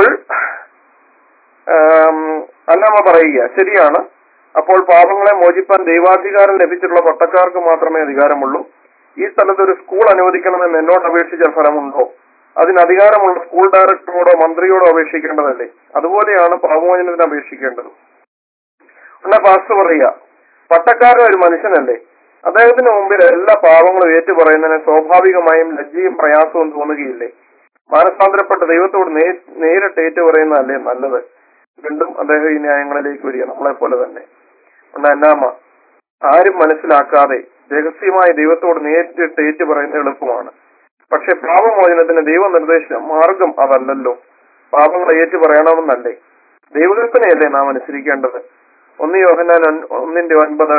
ആം, അല്ലാമ പറയുക ശരിയാണ് അപ്പോൾ പാപങ്ങളെ മോചിപ്പാൻ ദൈവാധികാരം ലഭിച്ചിട്ടുള്ള പട്ടക്കാർക്ക് മാത്രമേ അധികാരമുള്ളൂ ഈ സ്ഥലത്ത് ഒരു സ്കൂൾ അനുവദിക്കണമെന്ന് എന്നോട് അപേക്ഷിച്ച ഫലമുണ്ടോ അതിന് അധികാരമുള്ള സ്കൂൾ ഡയറക്ടറോടോ മന്ത്രിയോടോ അപേക്ഷിക്കേണ്ടതല്ലേ അതുപോലെയാണ് പാപമോചനത്തിന് അപേക്ഷിക്കേണ്ടത് എന്നാ പാസ്റ്റർ പറയുക പട്ടക്കാരൻ ഒരു മനുഷ്യനല്ലേ അദ്ദേഹത്തിന് മുമ്പിൽ എല്ലാ പാപങ്ങളും ഏറ്റുപറയുന്നതിന് സ്വാഭാവികമായും ലജ്ജയും പ്രയാസവും തോന്നുകയില്ലേ മാനസാന്തരപ്പെട്ട ദൈവത്തോട് നേ- നേരിട്ട് ഏറ്റുപറയുന്നതല്ലേ നല്ലത് വീണ്ടും അദ്ദേഹം ഈ ന്യായങ്ങളിലേക്ക് വരിക നമ്മളെ പോലെ തന്നെ എന്നാ എന്നാമ ആരും മനസ്സിലാക്കാതെ രഹസ്യമായി ദൈവത്തോട് നേരിട്ട് ഏറ്റു പറയുന്നത് എളുപ്പമാണ് പക്ഷെ പാപമോചനത്തിന് ദൈവം നിർദ്ദേശിച്ച മാർഗം അതല്ലല്ലോ പാപങ്ങളെ ഏറ്റു പറയണമെന്നല്ലേ ദൈവകൽപ്പനയല്ലേ നാം അനുസരിക്കേണ്ടത് ഒന്ന് യോഹന്നാൻ ഒൻ- ഒന്നിന്റെ ഒൻപത്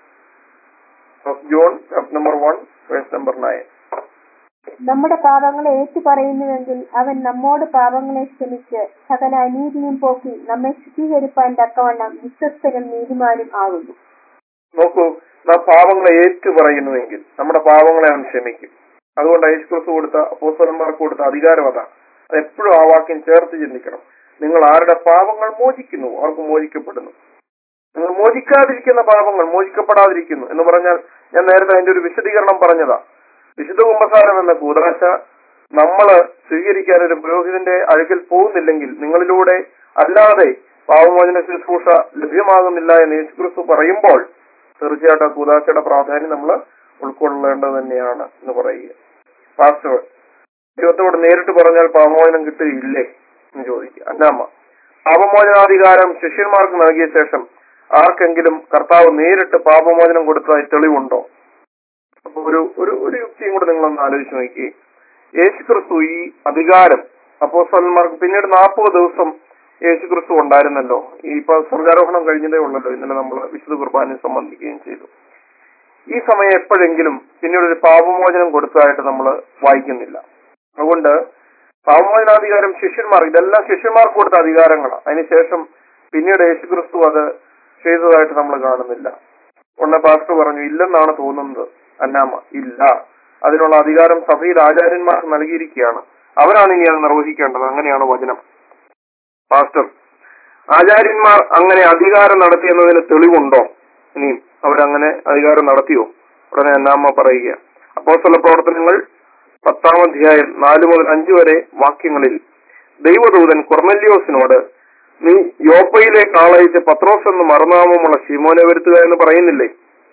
John number one verse number nine നമ്മുടെ പാപങ്ങളെ ഏറ്റു പറയുന്നുവെങ്കിൽ അവൻ നമ്മോട് പാപങ്ങളെ ക്ഷമിച്ച് സകല അനീതിയും പോക്കി നമ്മെ ശുദ്ധീകരിപ്പാൻ തക്കവണ്ണം വിശ്വസ്തനും നീതിമാനും ആകുന്നു നോക്കൂ നാം പാപങ്ങളെ ഏറ്റു പറയുന്നുവെങ്കിൽ നമ്മുടെ പാപങ്ങളെ അവൻ ക്ഷമിക്കും അതുകൊണ്ട് യേശുക്രിസ്തു കൊടുത്ത അപ്പോസ്തലന്മാർക്ക് കൊടുത്ത അധികാരം അതാ അത് എപ്പോഴും ആ വാക്യം ചേർത്ത് ചിന്തിക്കണം നിങ്ങൾ ആരുടെ പാപങ്ങൾ മോചിക്കുന്നു അവർക്ക് മോചിക്കപ്പെടുന്നു നിങ്ങൾ മോചിക്കാതിരിക്കുന്ന പാപങ്ങൾ മോചിക്കപ്പെടാതിരിക്കുന്നു എന്ന് പറഞ്ഞാൽ ഞാൻ നേരത്തെ അതിന്റെ ഒരു വിശദീകരണം പറഞ്ഞതാ വിശുദ്ധ കുമ്പസാരം എന്ന കൂതാശ നമ്മള് സ്വീകരിക്കാൻ ഒരു പുരോഹിതന്റെ അഴുകിൽ പോകുന്നില്ലെങ്കിൽ നിങ്ങളിലൂടെ അല്ലാതെ പാവമോചന ശുശ്രൂഷ ലഭ്യമാകുന്നില്ല എന്ന് യേശുക്രിസ്തു പറയുമ്പോൾ തീർച്ചയായിട്ടും ആ കൂതാശയുടെ പ്രാധാന്യം നമ്മൾ ഉൾക്കൊള്ളേണ്ടത് തന്നെയാണ് എന്ന് പറയുക പാസ്റ്റർ ദൈവത്തോട് നേരിട്ട് പറഞ്ഞാൽ പാപമോചനം കിട്ടുകയില്ലേ എന്ന് ചോദിക്കുക അന്നാമ്മ പാപമോചനാധികാരം ശിഷ്യന്മാർക്ക് നൽകിയ ശേഷം ആർക്കെങ്കിലും കർത്താവ് നേരിട്ട് പാപമോചനം കൊടുത്തതായി തെളിവുണ്ടോ അപ്പൊ ഒരു ഒരു ഒരു യുക്തിയും കൂടെ നിങ്ങളൊന്ന് ആലോചിച്ച് നോക്കി യേശുക്രിസ്തു ഈ അധികാരം അപ്പോസ്തലന്മാർക്ക് പിന്നീട് നാൽപ്പത് ദിവസം യേശുക്രിസ്തു ഉണ്ടായിരുന്നല്ലോ ഈ ഇപ്പൊ സ്വർഗാരോഹണം കഴിഞ്ഞതേ ഉള്ളല്ലോ ഇന്നലെ നമ്മൾ വിശുദ്ധ കുർബാനയെ സംബന്ധിക്കുകയും ചെയ്തു ഈ സമയം എപ്പോഴെങ്കിലും പിന്നീട് ഒരു പാപമോചനം കൊടുത്തതായിട്ട് നമ്മൾ വായിക്കുന്നില്ല അതുകൊണ്ട് പാപമോചനാധികാരം ശിഷ്യന്മാർ ഇതെല്ലാം ശിഷ്യന്മാർക്ക് കൊടുത്ത അധികാരങ്ങളാണ് അതിനുശേഷം പിന്നീട് യേശുക്രിസ്തു അത് ചെയ്തതായിട്ട് നമ്മൾ കാണുന്നില്ല ഉടനെ പാസ്റ്റർ പറഞ്ഞു ഇല്ലെന്നാണ് തോന്നുന്നത് അന്നാമ്മ ഇല്ല അതിനുള്ള അധികാരം സഭയിൽ ആചാര്യന്മാർക്ക് നൽകിയിരിക്കുകയാണ് അവരാണ് ഇനി അത് നിർവഹിക്കേണ്ടത് അങ്ങനെയാണ് വചനം പാസ്റ്റർ ആചാര്യന്മാർ അങ്ങനെ അധികാരം നടത്തിയെന്നതിന് തെളിവുണ്ടോ ഇനിയും അവരങ്ങനെ അധികാരം നടത്തിയോ ഉടനെ അന്നാമ്മ പറയുക അപ്പോസ്തല പ്രവർത്തനങ്ങൾ പത്താം അധ്യായം നാല് മുതൽ അഞ്ച് വരെ വാക്യങ്ങളിൽ ദൈവദൂതൻ കൊർന്നല്യോസിനോട് നീ യോപ്പയിലേക്ക് ആളയച്ച് പത്രോസ് എന്ന് മറുനാമമുള്ള ശിമോനെ വരുത്തുക എന്ന് പറയുന്നില്ലേ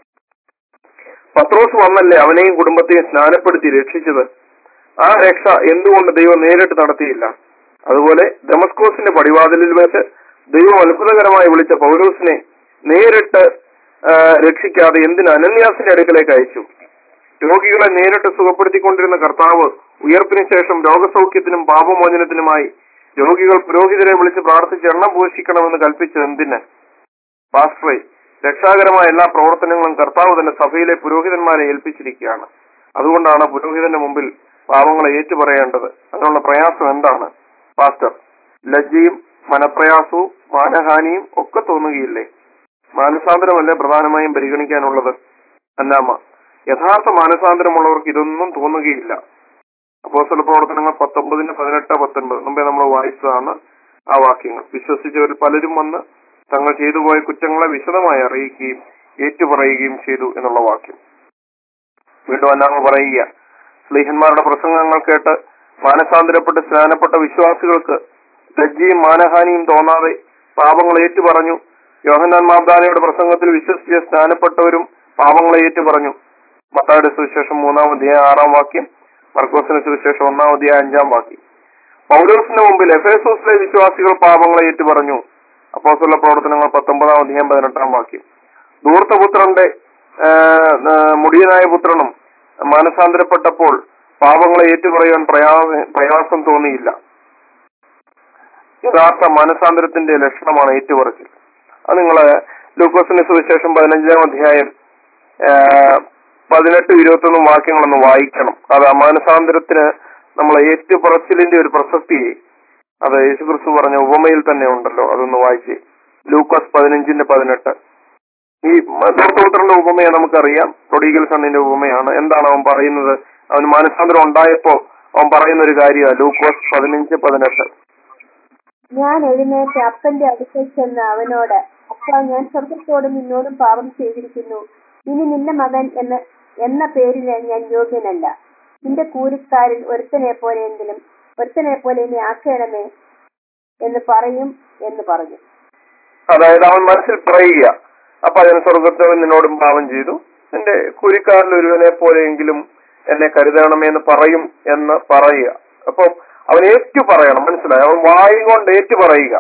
പത്രോസ് വന്നല്ലേ അവനെയും കുടുംബത്തെയും സ്നാനപ്പെടുത്തി രക്ഷിച്ചത് ആ രക്ഷ എന്തുകൊണ്ട് ദൈവം നേരിട്ട് നടത്തിയില്ല അതുപോലെ ഡെമസ്കോസിന്റെ പടിവാതിലിൽ വെച്ച് ദൈവം അത്ഭുതകരമായി വിളിച്ച പൗലോസിനെ നേരിട്ട് ആ, രക്ഷിക്കാതെ എന്തിന് അനന്യാസിന്റെ അടുക്കലേക്ക് അയച്ചു രോഗികളെ നേരിട്ട് സുഖപ്പെടുത്തിക്കൊണ്ടിരുന്ന കർത്താവ് ഉയർപ്പിന് ശേഷം രോഗസൗഖ്യത്തിനും പാപമോചനത്തിനുമായി രോഗികൾ പുരോഹിതരെ വിളിച്ച് പ്രാർത്ഥിച്ച് എണ്ണം പോഷിക്കണമെന്ന് കൽപ്പിച്ചത് എന്തിന് പാസ്റ്ററെ രക്ഷാകരമായ എല്ലാ പ്രവർത്തനങ്ങളും കർത്താവ് തന്റെ സഭയിലെ പുരോഹിതന്മാരെ ഏൽപ്പിച്ചിരിക്കുകയാണ് അതുകൊണ്ടാണ് പുരോഹിതന്റെ മുമ്പിൽ പാവങ്ങളെ ഏറ്റുപറയേണ്ടത് അതിനുള്ള പ്രയാസം എന്താണ് പാസ്റ്റർ ലജ്ജയും മനപ്രയാസവും മാനഹാനിയും ഒക്കെ തോന്നുകയില്ലേ മാനസാന്തരമല്ലേ പ്രധാനമായും പരിഗണിക്കാനുള്ളത് അന്നാമ്മ യഥാർത്ഥ മാനസാന്തരമുള്ളവർക്ക് ഇതൊന്നും തോന്നുകയില്ല അപ്പോസ്തല പ്രവർത്തനങ്ങൾ പത്തൊമ്പതിന് പതിനെട്ട് പത്തൊൻപത് മുമ്പേ നമ്മൾ വായിച്ചതാണ് ആ വാക്യങ്ങൾ വിശ്വസിച്ചവരിൽ പലരും വന്ന് തങ്ങൾ ചെയ്തു പോയ കുറ്റങ്ങളെ വിശദമായി അറിയിക്കുകയും ഏറ്റുപറയുകയും ചെയ്തു എന്നുള്ള വാക്യം വീണ്ടും അന്നാമ പറയുക സ്ലീഹന്മാരുടെ പ്രസംഗങ്ങൾ കേട്ട് മാനസാന്തരപ്പെട്ട് സ്നാനപ്പെട്ട വിശ്വാസികൾക്ക് ലജ്ജയും മാനഹാനിയും തോന്നാതെ പാപങ്ങൾ ഏറ്റുപറഞ്ഞു യോഹന്നാൻ മാബ്ദാനയുടെ പ്രസംഗത്തിൽ വിശ്വസിച്ച് സ്നാനപ്പെട്ടവരും പാപങ്ങളെ ഏറ്റുപറഞ്ഞു മത്തായുടെ സുവിശേഷം മൂന്നാം അധ്യായം ആറാം വാക്യം മർക്കോസിന് സുവിശേഷം ഒന്നാം അധ്യായം അഞ്ചാം വാക്യം പൗലോസിന്റെ മുമ്പിൽ എഫേസോസിലെ വിശ്വാസികൾ പാപങ്ങളെ ഏറ്റുപറഞ്ഞു അപ്പോസ്തല പ്രവർത്തനങ്ങൾ പത്തൊമ്പതാം അധ്യായം പതിനെട്ടാം വാക്യം ധൂർത്തപുത്രന്റെ ആ, ആ, മുടിയനായ പുത്രനും മാനസാന്തരപ്പെട്ടപ്പോൾ പാപങ്ങളെ ഏറ്റുപറയാൻ പ്രയാ- പ്രയാസം തോന്നിയില്ല യഥാർത്ഥ മാനസാന്തരത്തിന്റെ ലക്ഷണമാണ് ഏറ്റുപറച്ചിൽ അത് നിങ്ങള് ലൂക്കോസിന്റെ സുവിശേഷം പതിനഞ്ചാം അധ്യായം ആ, പതിനെട്ട് ഇരുപത്തൊന്നും വാക്യങ്ങളൊന്ന് വായിക്കണം അത് ആ മാനസാന്തരത്തിന് നമ്മൾ ഏറ്റുപറച്ചിലിന്റെ ഒരു പ്രസക്തി അത് യേശുക്രിസ്തു പറഞ്ഞ ഉപമയിൽ തന്നെ ഉണ്ടല്ലോ അതൊന്ന് വായിച്ച് ലൂക്കോസ് പതിനഞ്ചിന്റെ പതിനെട്ട് ഈ ദൂർത്തപുത്രന്റെ ഉപമയെ നമുക്കറിയാം തൊടീകൽ സണ്ണിന്റെ ഉപമയാണ് എന്താണ് അവൻ പറയുന്നത് അവന് മാനസാന്തരം ഉണ്ടായപ്പോ അവൻ പറയുന്ന ഒരു കാര്യമാണ് ലൂക്കോസ് പതിനഞ്ച് പതിനെട്ട് ഞാൻ എഴുന്നേറ്റ് അപ്പന്റെ അടുക്കൽ ചെന്ന് അവനോട് അപ്പ ഞാൻ സ്വർഗത്തോടും നിന്നോടും പാപം ചെയ്തിരിക്കുന്നു ഇനി നിന്റെ മകൻ എന്ന എന്ന പേരിന് ഞാൻ യോഗ്യനല്ല നിന്റെ കൂലിക്കാരിൽ ഒരുത്തനെ പോലെയെങ്കിലും ഒരുത്തനെ പോലെ ഇനി ആക്കണമേ എന്ന് പറയും എന്ന് പറഞ്ഞു അതായത് അവൻ മനസ്സിൽ പറയുക അപ്പൊ അതിന് സ്വർഗത്തോട് നിന്നോടും പാപം ചെയ്തു എന്റെ കുരിക്കാരിൽ ഒരുവനെ പോലെയെങ്കിലും എന്നെ കരുതണമേ എന്ന് പറയും എന്ന് പറയുക അപ്പൊ അവൻ ഏറ്റു പറയണം മനസ്സിലായി അവൻ വായി കൊണ്ട് ഏറ്റു പറയുക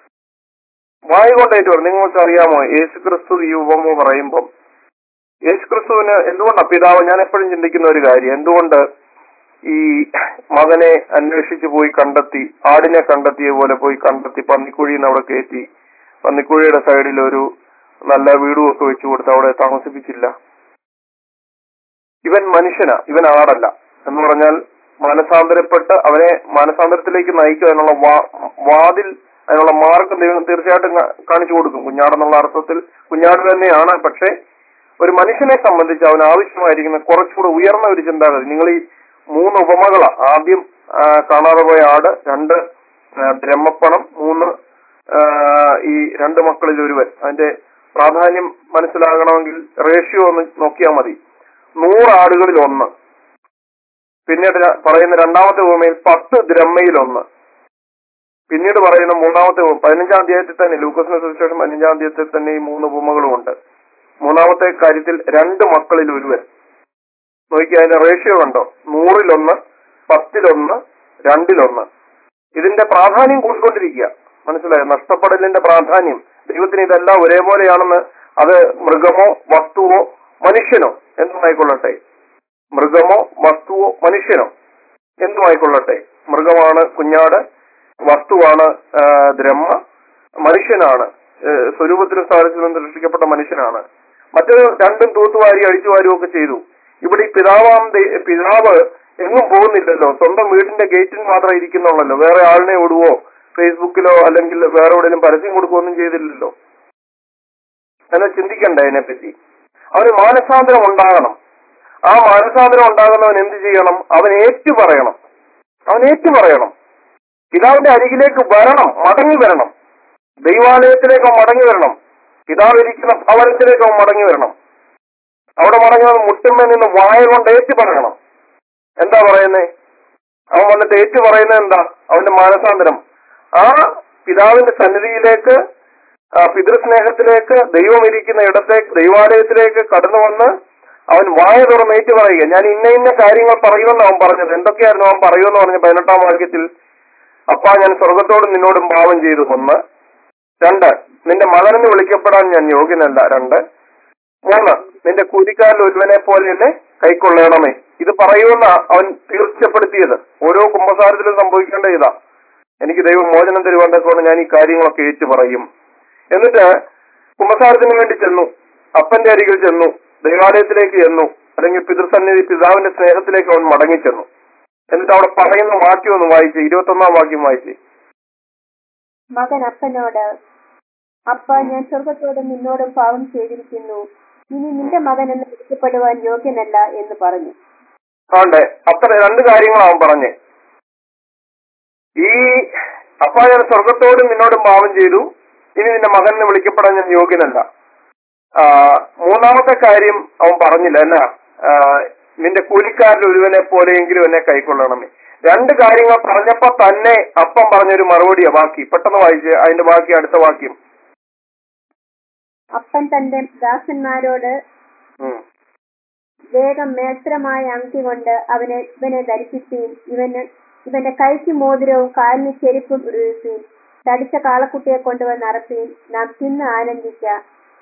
വായി കൊണ്ട് ഏറ്റു പറയും നിങ്ങൾക്ക് അറിയാമോ യേശു ക്രിസ്തു ഈ ഉപമ പറയുമ്പം യേശു ക്രിസ്തുവിന് എന്തുകൊണ്ടാണ് പിതാവ് ഞാൻ എപ്പോഴും ചിന്തിക്കുന്ന ഒരു കാര്യം എന്തുകൊണ്ട് ഈ മകനെ അന്വേഷിച്ചു പോയി കണ്ടെത്തി ആടിനെ കണ്ടെത്തിയ പോലെ പോയി കണ്ടെത്തി പന്നിക്കുഴിയിൽ നിന്ന് അവിടെ കയറ്റി പന്നിക്കുഴിയുടെ സൈഡിൽ ഒരു നല്ല വീടും ഒക്കെ വെച്ചു കൊടുത്ത് അവിടെ താമസിപ്പിച്ചില്ല ഇവൻ മനുഷ്യനാ ഇവൻ ആടല്ല എന്ന് പറഞ്ഞാൽ മാനസാന്തരപ്പെട്ട് അവനെ മാനസാന്തരത്തിലേക്ക് നയിക്കുക എന്നുള്ള വാ- വാതിൽ അതിനുള്ള മാർഗം ദൈവം തീർച്ചയായിട്ടും കാ- കാണിച്ചു കൊടുക്കും കുഞ്ഞാടെന്നുള്ള അർത്ഥത്തിൽ കുഞ്ഞാട് തന്നെയാണ് പക്ഷെ ഒരു മനുഷ്യനെ സംബന്ധിച്ച് അവന് ആവശ്യമായിരിക്കുന്ന കുറച്ചുകൂടെ ഉയർന്ന ഒരു ചിന്താഗതി നിങ്ങൾ ഈ മൂന്ന് ഉപമകളാ ആദ്യം ആ, കാണാതെ പോയ ആട് രണ്ട് ആ, ബ്രഹ്മപ്പണം മൂന്ന് ആ, ഈ രണ്ട് മക്കളിൽ ഒരുവൻ അതിന്റെ പ്രാധാന്യം മനസ്സിലാകണമെങ്കിൽ റേഷ്യോ ഒന്ന് നോക്കിയാൽ മതി നൂറ് ആടുകളിൽ ഒന്ന് പിന്നീട് ര- പറയുന്ന രണ്ടാമത്തെ ഉപമയിൽ പത്ത് ദ്രമ്മയിൽ ഒന്ന് പിന്നീട് പറയുന്ന മൂന്നാമത്തെ ഉപമ പതിനഞ്ചാം അധ്യായത്തിൽ തന്നെ ലൂക്കസിന് സുവിശേഷം പതിനഞ്ചാം അധ്യായത്തിൽ തന്നെ ഈ മൂന്ന് ഉപമകളും ഉണ്ട് മൂന്നാമത്തെ കാര്യത്തിൽ രണ്ട് മക്കളിൽ ഒരുവൻ നോക്കി അതിന്റെ റേഷ്യോ കണ്ടോ നൂറിലൊന്ന് പത്തിലൊന്ന് രണ്ടിലൊന്ന് ഇതിന്റെ പ്രാധാന്യം കൂടിക്കൊണ്ടിരിക്കുക മനസ്സിലായോ നഷ്ടപ്പെടലിന്റെ പ്രാധാന്യം ദൈവത്തിന് ഇതെല്ലാം ഒരേപോലെയാണെന്ന് അത് മൃഗമോ വസ്തുവോ മനുഷ്യനോ എന്തുമായിക്കൊള്ളട്ടെ മൃഗമോ വസ്തുവോ മനുഷ്യനോ എന്തുമായിക്കൊള്ളട്ടെ മൃഗമാണ് കുഞ്ഞാട് വസ്തുവാണ് ആ, ദ്രഹ്മ മനുഷ്യനാണ് ഏ, സ്വരൂപത്തിലും സ്ഥാനത്തിലും സൃഷ്ടിക്കപ്പെട്ട മനുഷ്യനാണ് മറ്റൊരു രണ്ടും തൂത്തുവാരി അഴിച്ചുവാരും ഒക്കെ ചെയ്തു ഇവിടെ ഈ പിതാവാം ദൈ- പിതാവ് എങ്ങും പോകുന്നില്ലല്ലോ സ്വന്തം വീടിന്റെ ഗേറ്റിൽ മാത്രം ഇരിക്കുന്നുള്ളല്ലോ വേറെ ആളിനെ വിടുവോ ഫേസ്ബുക്കിലോ അല്ലെങ്കിൽ വേറെ എവിടെയെങ്കിലും പരസ്യം കൊടുക്കുകയൊന്നും ചെയ്തില്ലല്ലോ എന്നാൽ ചിന്തിക്കണ്ടേ അതിനെപ്പറ്റി അവന് മാനസാന്തരം ഉണ്ടാകണം ആ മാനസാന്തരം ഉണ്ടാകുന്നവൻ എന്ത് ചെയ്യണം അവൻ ഏറ്റു പറയണം അവൻ ഏറ്റു പറയണം പിതാവിന്റെ അരികിലേക്ക് വരണം മടങ്ങി വരണം ദൈവാലയത്തിലേക്ക് അവൻ മടങ്ങി വരണം പിതാവ് ഇരിക്കുന്ന ഭവനത്തിലേക്ക് അവൻ മടങ്ങി വരണം അവിടെ മടങ്ങി വന്ന് മുട്ടുമ്മ നിന്ന് വായ കൊണ്ട് ഏറ്റു പറയണം എന്താ പറയുന്നേ അവൻ വന്നിട്ട് ഏറ്റു പറയുന്നത് എന്താ അവന്റെ മാനസാന്തരം ആ പിതാവിന്റെ സന്നിധിയിലേക്ക് ആ പിതൃസ്നേഹത്തിലേക്ക് ദൈവം ഇരിക്കുന്ന ഇടത്തേക്ക് ദൈവാലയത്തിലേക്ക് കടന്നു വന്ന് അവൻ വായ തുറന്ന് ഏറ്റു പറയുക ഞാൻ ഇന്ന ഇന്ന കാര്യങ്ങൾ പറയുമെന്ന് അവൻ പറഞ്ഞത് എന്തൊക്കെയായിരുന്നു അവൻ പറയുമെന്ന് പറഞ്ഞ പതിനെട്ടാം വാക്യത്തിൽ അപ്പാ ഞാൻ സ്വർഗത്തോടും നിന്നോടും പാപം ചെയ്തു ഒന്ന് രണ്ട് നിന്റെ മകനെന്ന് വിളിക്കപ്പെടാൻ ഞാൻ യോഗ്യനല്ല രണ്ട് മൂന്ന് നിന്റെ കൂലിക്കാരിൽ ഒരുവനെ പോലെയല്ലേ കൈക്കൊള്ളണമേ ഇത് പറയുമെന്ന അവൻ തീർച്ചപ്പെടുത്തിയത് ഓരോ കുംഭസാരത്തിലും സംഭവിക്കേണ്ട ഇതാ എനിക്ക് ദൈവം മോചനം തരുവാണ്ടൊക്കെ ഞാൻ ഈ കാര്യങ്ങളൊക്കെ ഏറ്റു പറയും എന്നിട്ട് കുംഭസാരത്തിന് വേണ്ടി ചെന്നു അപ്പന്റെ അരികിൽ ചെന്നു ദൈവാലയത്തിലേക്ക് ചെന്നു അല്ലെങ്കിൽ പിതൃസന്നിധി പിതാവിന്റെ സ്നേഹത്തിലേക്ക് അവൻ മടങ്ങി ചെന്നു എന്നിട്ട് അവിടെ പറയുന്ന വാക്യം ഒന്ന് വായിച്ച് ഇരുപത്തൊന്നാം വാക്യം വായിച്ച് മകൻ അപ്പനോട് അപ്പ ഞാൻ സ്വർഗത്തോടും നിന്നോടും പാവം ചെയ്തിരിക്കുന്നു ഇനി നിന്റെ മകൻ എന്ന് വിളിക്കപ്പെടുവാൻ യോഗ്യനല്ല എന്ന് പറഞ്ഞു ആണ്ടെ അത്ര രണ്ട് കാര്യങ്ങളാവും പറഞ്ഞേ ഈ അപ്പ ഞാൻ സ്വർഗത്തോടും നിന്നോടും പാവം ചെയ്തു ഇനി നിന്റെ മകൻ എന്ന് വിളിക്കപ്പെടാൻ ഞാൻ യോഗ്യനല്ല ആ, മൂന്നാമത്തെ കാര്യം അവൻ പറഞ്ഞില്ല എന്നാ ആ, നിന്റെ കൂലിക്കാരിൽ ഒരുവനെ പോലെയെങ്കിലും എന്നെ കൈക്കൊള്ളണമേ രണ്ട് കാര്യങ്ങൾ പറഞ്ഞപ്പോ തന്നെ അപ്പം പറഞ്ഞൊരു മറുപടിയാ ബാക്കി പെട്ടെന്ന് വായിച്ച് അതിന്റെ ബാക്കി അടുത്ത വാക്യം അപ്പൻ തന്റെ ദാസന്മാരോട് ഉം. വേഗം മേത്രമായ അങ്കി കൊണ്ട് അവനെ ഇവനെ ധരിപ്പിപ്പീൻ ഇവന് ഇവന്റെ കൈക്ക് മോതിരവും കാലിന് ചെരുപ്പും ഇടുവിപ്പീൻ തടിച്ച കാളക്കുട്ടിയെ കൊണ്ടുവന്ന് അറപ്പീൻ നാം തിന്ന് ആനന്ദിക്കാം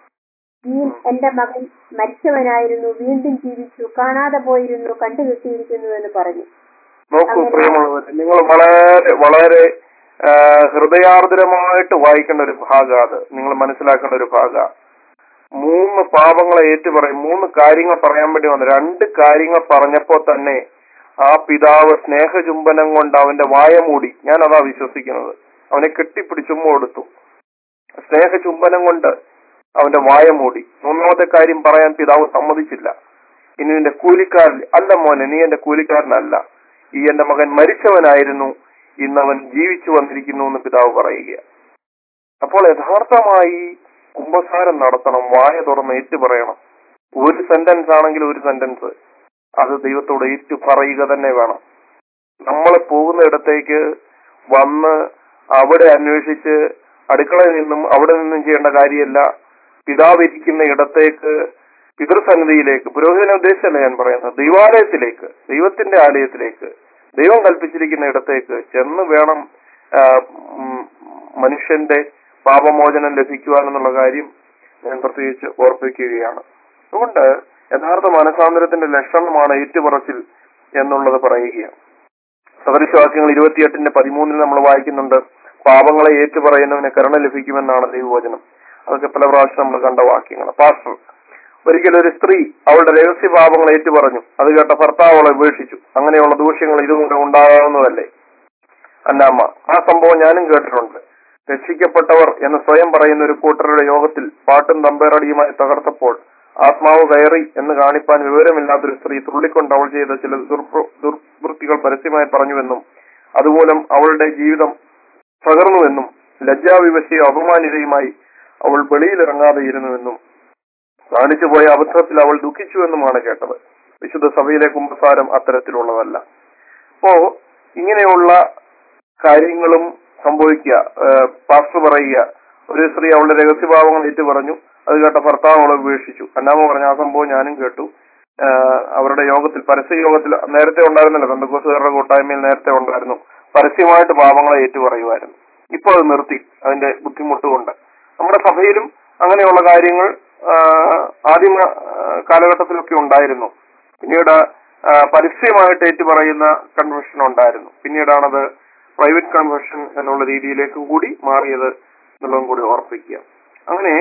ഈ എന്റെ മകൻ മരിച്ചവനായിരുന്നു വീണ്ടും ജീവിച്ചു കാണാതെ പോയിരുന്നു കണ്ടുകിട്ടിയിരിക്കുന്നു എന്ന് പറഞ്ഞു നോക്കൂ പ്രിയമുള്ളവർ നിങ്ങൾ വളരെ വളരെ ആ, ഹൃദയാർദ്രമായിട്ട് വായിക്കേണ്ട ഒരു ഭാഗ അത് നിങ്ങൾ മനസ്സിലാക്കേണ്ട ഒരു ഭാഗ മൂന്ന് പാപങ്ങളെ ഏറ്റുപറയും മൂന്ന് കാര്യങ്ങൾ പറയാൻ വേണ്ടി വന്നു രണ്ട് കാര്യങ്ങൾ പറഞ്ഞപ്പോ തന്നെ ആ പിതാവ് സ്നേഹചുംബനം കൊണ്ട് അവന്റെ വായ മൂടി ഞാൻ അതാ വിശ്വസിക്കുന്നത് അവനെ കെട്ടിപ്പിടിച്ചുമ്മ കൊടുത്തു സ്നേഹചുംബനം കൊണ്ട് അവന്റെ വായ മൂടി മൂന്നാമത്തെ കാര്യം പറയാൻ പിതാവ് സമ്മതിച്ചില്ല ഇനി നിന്റെ കൂലിക്കാരൻ അല്ല മോനെ നീ എന്റെ കൂലിക്കാരനല്ല ഈ എന്റെ മകൻ മരിച്ചവനായിരുന്നു ഇന്ന് അവൻ ജീവിച്ചു വന്നിരിക്കുന്നു എന്ന് പിതാവ് പറയുക അപ്പോൾ യഥാർത്ഥമായി കുംഭസാരം നടത്തണം വായ തുറന്ന് ഏറ്റു പറയണം ഒരു സെന്റൻസ് ആണെങ്കിൽ ഒരു സെന്റൻസ് അത് ദൈവത്തോട് ഏറ്റു പറയുക തന്നെ വേണം നമ്മൾ പോകുന്ന ഇടത്തേക്ക് വന്ന് അവിടെ അന്വേഷിച്ച് അടുക്കളയിൽ നിന്നും അവിടെ നിന്നും ചെയ്യേണ്ട കാര്യമല്ല പിതാവ് ഇരിക്കുന്ന ഇടത്തേക്ക് പിതൃസന്നിധിയിലേക്ക് പുരോഹിതനെ ഉദ്ദേശിച്ചല്ല ഞാൻ പറയുന്നത് ദൈവാലയത്തിലേക്ക് ദൈവത്തിന്റെ ആലയത്തിലേക്ക് ദൈവം കൽപ്പിച്ചിരിക്കുന്ന ഇടത്തേക്ക് ചെന്ന് വേണം ആ, ഉം, മനുഷ്യന്റെ പാപമോചനം ലഭിക്കുവാനെന്നുള്ള കാര്യം ഞാൻ പ്രത്യേകിച്ച് ഓർപ്പിക്കുകയാണ് അതുകൊണ്ട് യഥാർത്ഥ മനസാന്തരത്തിന്റെ ലക്ഷണമാണ് ഏറ്റുപറച്ചിൽ എന്നുള്ളത് പറയുകയാണ് സദൃശവാക്യങ്ങൾ ഇരുപത്തിയെട്ടിന്റെ പതിമൂന്നിൽ നമ്മൾ വായിക്കുന്നുണ്ട് പാപങ്ങളെ ഏറ്റുപറയുന്നവന് കരുണ ലഭിക്കുമെന്നാണ് ദൈവവചനം അതൊക്കെ പല പ്രാവശ്യം നമ്മൾ കണ്ട വാക്യങ്ങൾ പാസ്റ്റർ ഒരിക്കൽ ഒരു സ്ത്രീ അവളുടെ രഹസ്യ പാപങ്ങൾ ഏറ്റുപറഞ്ഞു അത് കേട്ട ഭർത്താവ് അവളെ ഉപേക്ഷിച്ചു അങ്ങനെയുള്ള ദൂഷ്യങ്ങൾ ഇതുകൊണ്ട് ഉണ്ടാകാവുന്നതല്ലേ അന്നാമ്മ ആ സംഭവം ഞാനും കേട്ടിട്ടുണ്ട് രക്ഷിക്കപ്പെട്ടവർ എന്ന് സ്വയം പറയുന്ന ഒരു കൂട്ടരുടെ യോഗത്തിൽ പാട്ടും തമ്പേറടിയുമായി തകർത്തപ്പോൾ ആത്മാവ് കയറി എന്ന് കാണിപ്പാൻ വിവരമില്ലാത്തൊരു സ്ത്രീ തുള്ളിക്കൊണ്ട് അവൾ ചെയ്ത ചില ദുർപ്ര- ദുർവൃത്തികൾ പരസ്യമായി പറഞ്ഞുവെന്നും അതുമൂലം അവളുടെ ജീവിതം തകർന്നുവെന്നും ലജ്ജാവിവശയും അപമാനിതയുമായി അവൾ വെളിയിലിറങ്ങാതെ ഇരുന്നുവെന്നും കാണിച്ചു പോയ അബദ്ധത്തിൽ അവൾ ദുഃഖിച്ചുവെന്നുമാണ് കേട്ടത് വിശുദ്ധ സഭയിലെ കുമ്പസാരം അത്തരത്തിലുള്ളതല്ല അപ്പോ ഇങ്ങനെയുള്ള കാര്യങ്ങളും സംഭവിക്കുക ഏഹ് പാസ്റ്റർ പറയുക ഒരു സ്ത്രീ അവളുടെ രഹസ്യഭാവങ്ങൾ ഏറ്റു പറഞ്ഞു അത് കേട്ട ഭർത്താവ് അവളെ ഉപേക്ഷിച്ചു അന്നാമ പറഞ്ഞ ആ സംഭവം ഞാനും കേട്ടു ഏഹ് അവരുടെ യോഗത്തിൽ പരസ്യ യോഗത്തിൽ നേരത്തെ ഉണ്ടായിരുന്നല്ലോ ബന്ധുക്കോസുകാരുടെ കൂട്ടായ്മയിൽ നേരത്തെ ഉണ്ടായിരുന്നു പരസ്യമായിട്ട് പാപങ്ങളെ ഏറ്റുപറയുമായിരുന്നു ഇപ്പോൾ അത് നിർത്തി അതിന്റെ ബുദ്ധിമുട്ട് കൊണ്ട് നമ്മുടെ സഭയിലും അങ്ങനെയുള്ള കാര്യങ്ങൾ ആഹ് ആദിമ ആഹ് കാലഘട്ടത്തിലൊക്കെ ഉണ്ടായിരുന്നു പിന്നീട് ആഹ് പരസ്യമായിട്ട് ഏറ്റുപറയുന്ന കൺവെൻഷൻ ഉണ്ടായിരുന്നു പിന്നീടാണത് പ്രൈവറ്റ് കൺവെൻഷൻ എന്നുള്ള രീതിയിലേക്ക് കൂടി മാറിയത് എന്നുള്ളതും കൂടി ഓർപ്പിക്കുക അങ്ങനെ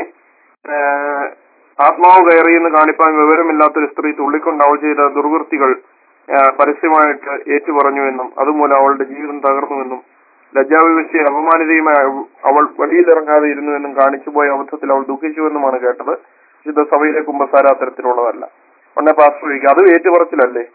ആഹ് ആത്മാവ് കയറി എന്ന് കാണിപ്പാൻ വിവരമില്ലാത്തൊരു സ്ത്രീ തുള്ളിക്കൊണ്ട് അവൾ ചെയ്ത ദുർവൃത്തികൾ ആഹ് പരസ്യമായിട്ട് ഏറ്റുപറഞ്ഞുവെന്നും അതുമൂലം അവളുടെ ജീവിതം തകർന്നുവെന്നും ലജ്ജാവിവശയെ അപമാനിതയുമായി അവൾ- അവൾ വെളിയിലിറങ്ങാതെ ഇരുന്നുവെന്നും കാണിച്ചുപോയ അബദ്ധത്തിൽ അവൾ ദുഃഖിച്ചുവെന്നുമാണ് കേട്ടത് വിശുദ്ധ സഭയിലെ കുമ്പസാര അത്തരത്തിലുള്ളതല്ല ഉടനെ പാസ്റ്റർ ചോദിക്കും അത് ഏറ്റുപറച്ചിലല്ലേ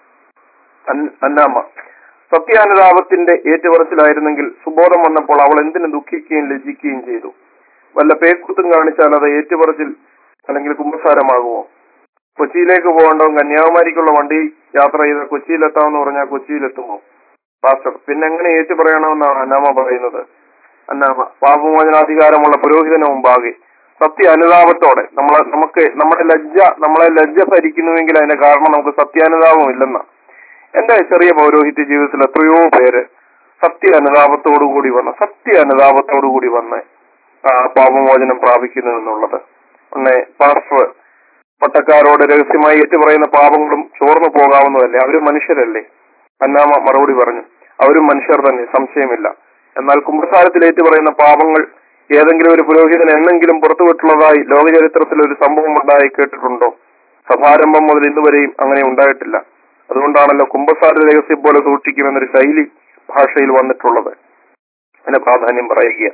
അൻ- അന്നാമ്മ സത്യാനുതാപത്തിന്റെ ഏറ്റുപറച്ചിലായിരുന്നെങ്കിൽ സുബോധം വന്നപ്പോൾ അവൾ എന്തിനു ദുഃഖിക്കുകയും ലജ്ജിക്കുകയും ചെയ്തു വല്ല പേക്കുത്തും കാണിച്ചാൽ അത് ഏറ്റുപറച്ചിൽ അല്ലെങ്കിൽ കുമ്പസാരമാകുമോ കൊച്ചിയിലേക്ക് പോകേണ്ടവൻ കന്യാകുമാരിക്കുള്ള വണ്ടി യാത്ര ചെയ്ത് കൊച്ചിയിലെത്താമെന്ന് പറഞ്ഞാൽ കൊച്ചിയിലെത്തുമോ പാസ്റ്റർ പിന്നെ എങ്ങനെ ഏറ്റു പറയണമെന്നാണ് അന്നാമ പറയുന്നത് അന്നാമ പാപമോചനാധികാരമുള്ള പുരോഹിതന് മുമ്പാകെ സത്യ അനുതാപത്തോടെ നമ്മളെ നമുക്ക് നമ്മുടെ ലജ്ജ നമ്മളെ ലജ്ജ ഭരിക്കുന്നുവെങ്കിൽ അതിന്റെ കാരണം നമുക്ക് സത്യാനുതാപം ഇല്ലെന്ന എന്റെ ചെറിയ പൗരോഹിത്യ ജീവിതത്തിൽ എത്രയോ പേര് സത്യ അനുതാപത്തോടുകൂടി വന്ന് സത്യ അനുതാപത്തോടുകൂടി വന്ന് ആ, പാപമോചനം പ്രാപിക്കുന്നു എന്നുള്ളത് ഒന്ന് പാസ്റ്റർ പട്ടക്കാരോട് രഹസ്യമായി ഏറ്റുപറയുന്ന പാപങ്ങളും ചോർന്നു പോകാവുന്നതല്ലേ അവരും മനുഷ്യരല്ലേ അന്നാമ മറുപടി പറഞ്ഞു അവരും മനുഷ്യർ തന്നെ സംശയമില്ല എന്നാൽ കുംഭസാരത്തിൽ ഏറ്റുപറയുന്ന പാപങ്ങൾ ഏതെങ്കിലും ഒരു പുരോഹിതൻ എന്നെങ്കിലും പുറത്തുവിട്ടുള്ളതായി ലോകചരിത്രത്തിൽ ഒരു സംഭവം ഉണ്ടായി കേട്ടിട്ടുണ്ടോ സഭാരംഭം മുതൽ ഇന്നുവരെയും അങ്ങനെ ഉണ്ടായിട്ടില്ല അതുകൊണ്ടാണല്ലോ കുംഭസാര രഹസ്യം പോലെ സൂക്ഷിക്കുമെന്നൊരു ശൈലി ഭാഷയിൽ വന്നിട്ടുള്ളത് അതിന്റെ പ്രാധാന്യം പറയുക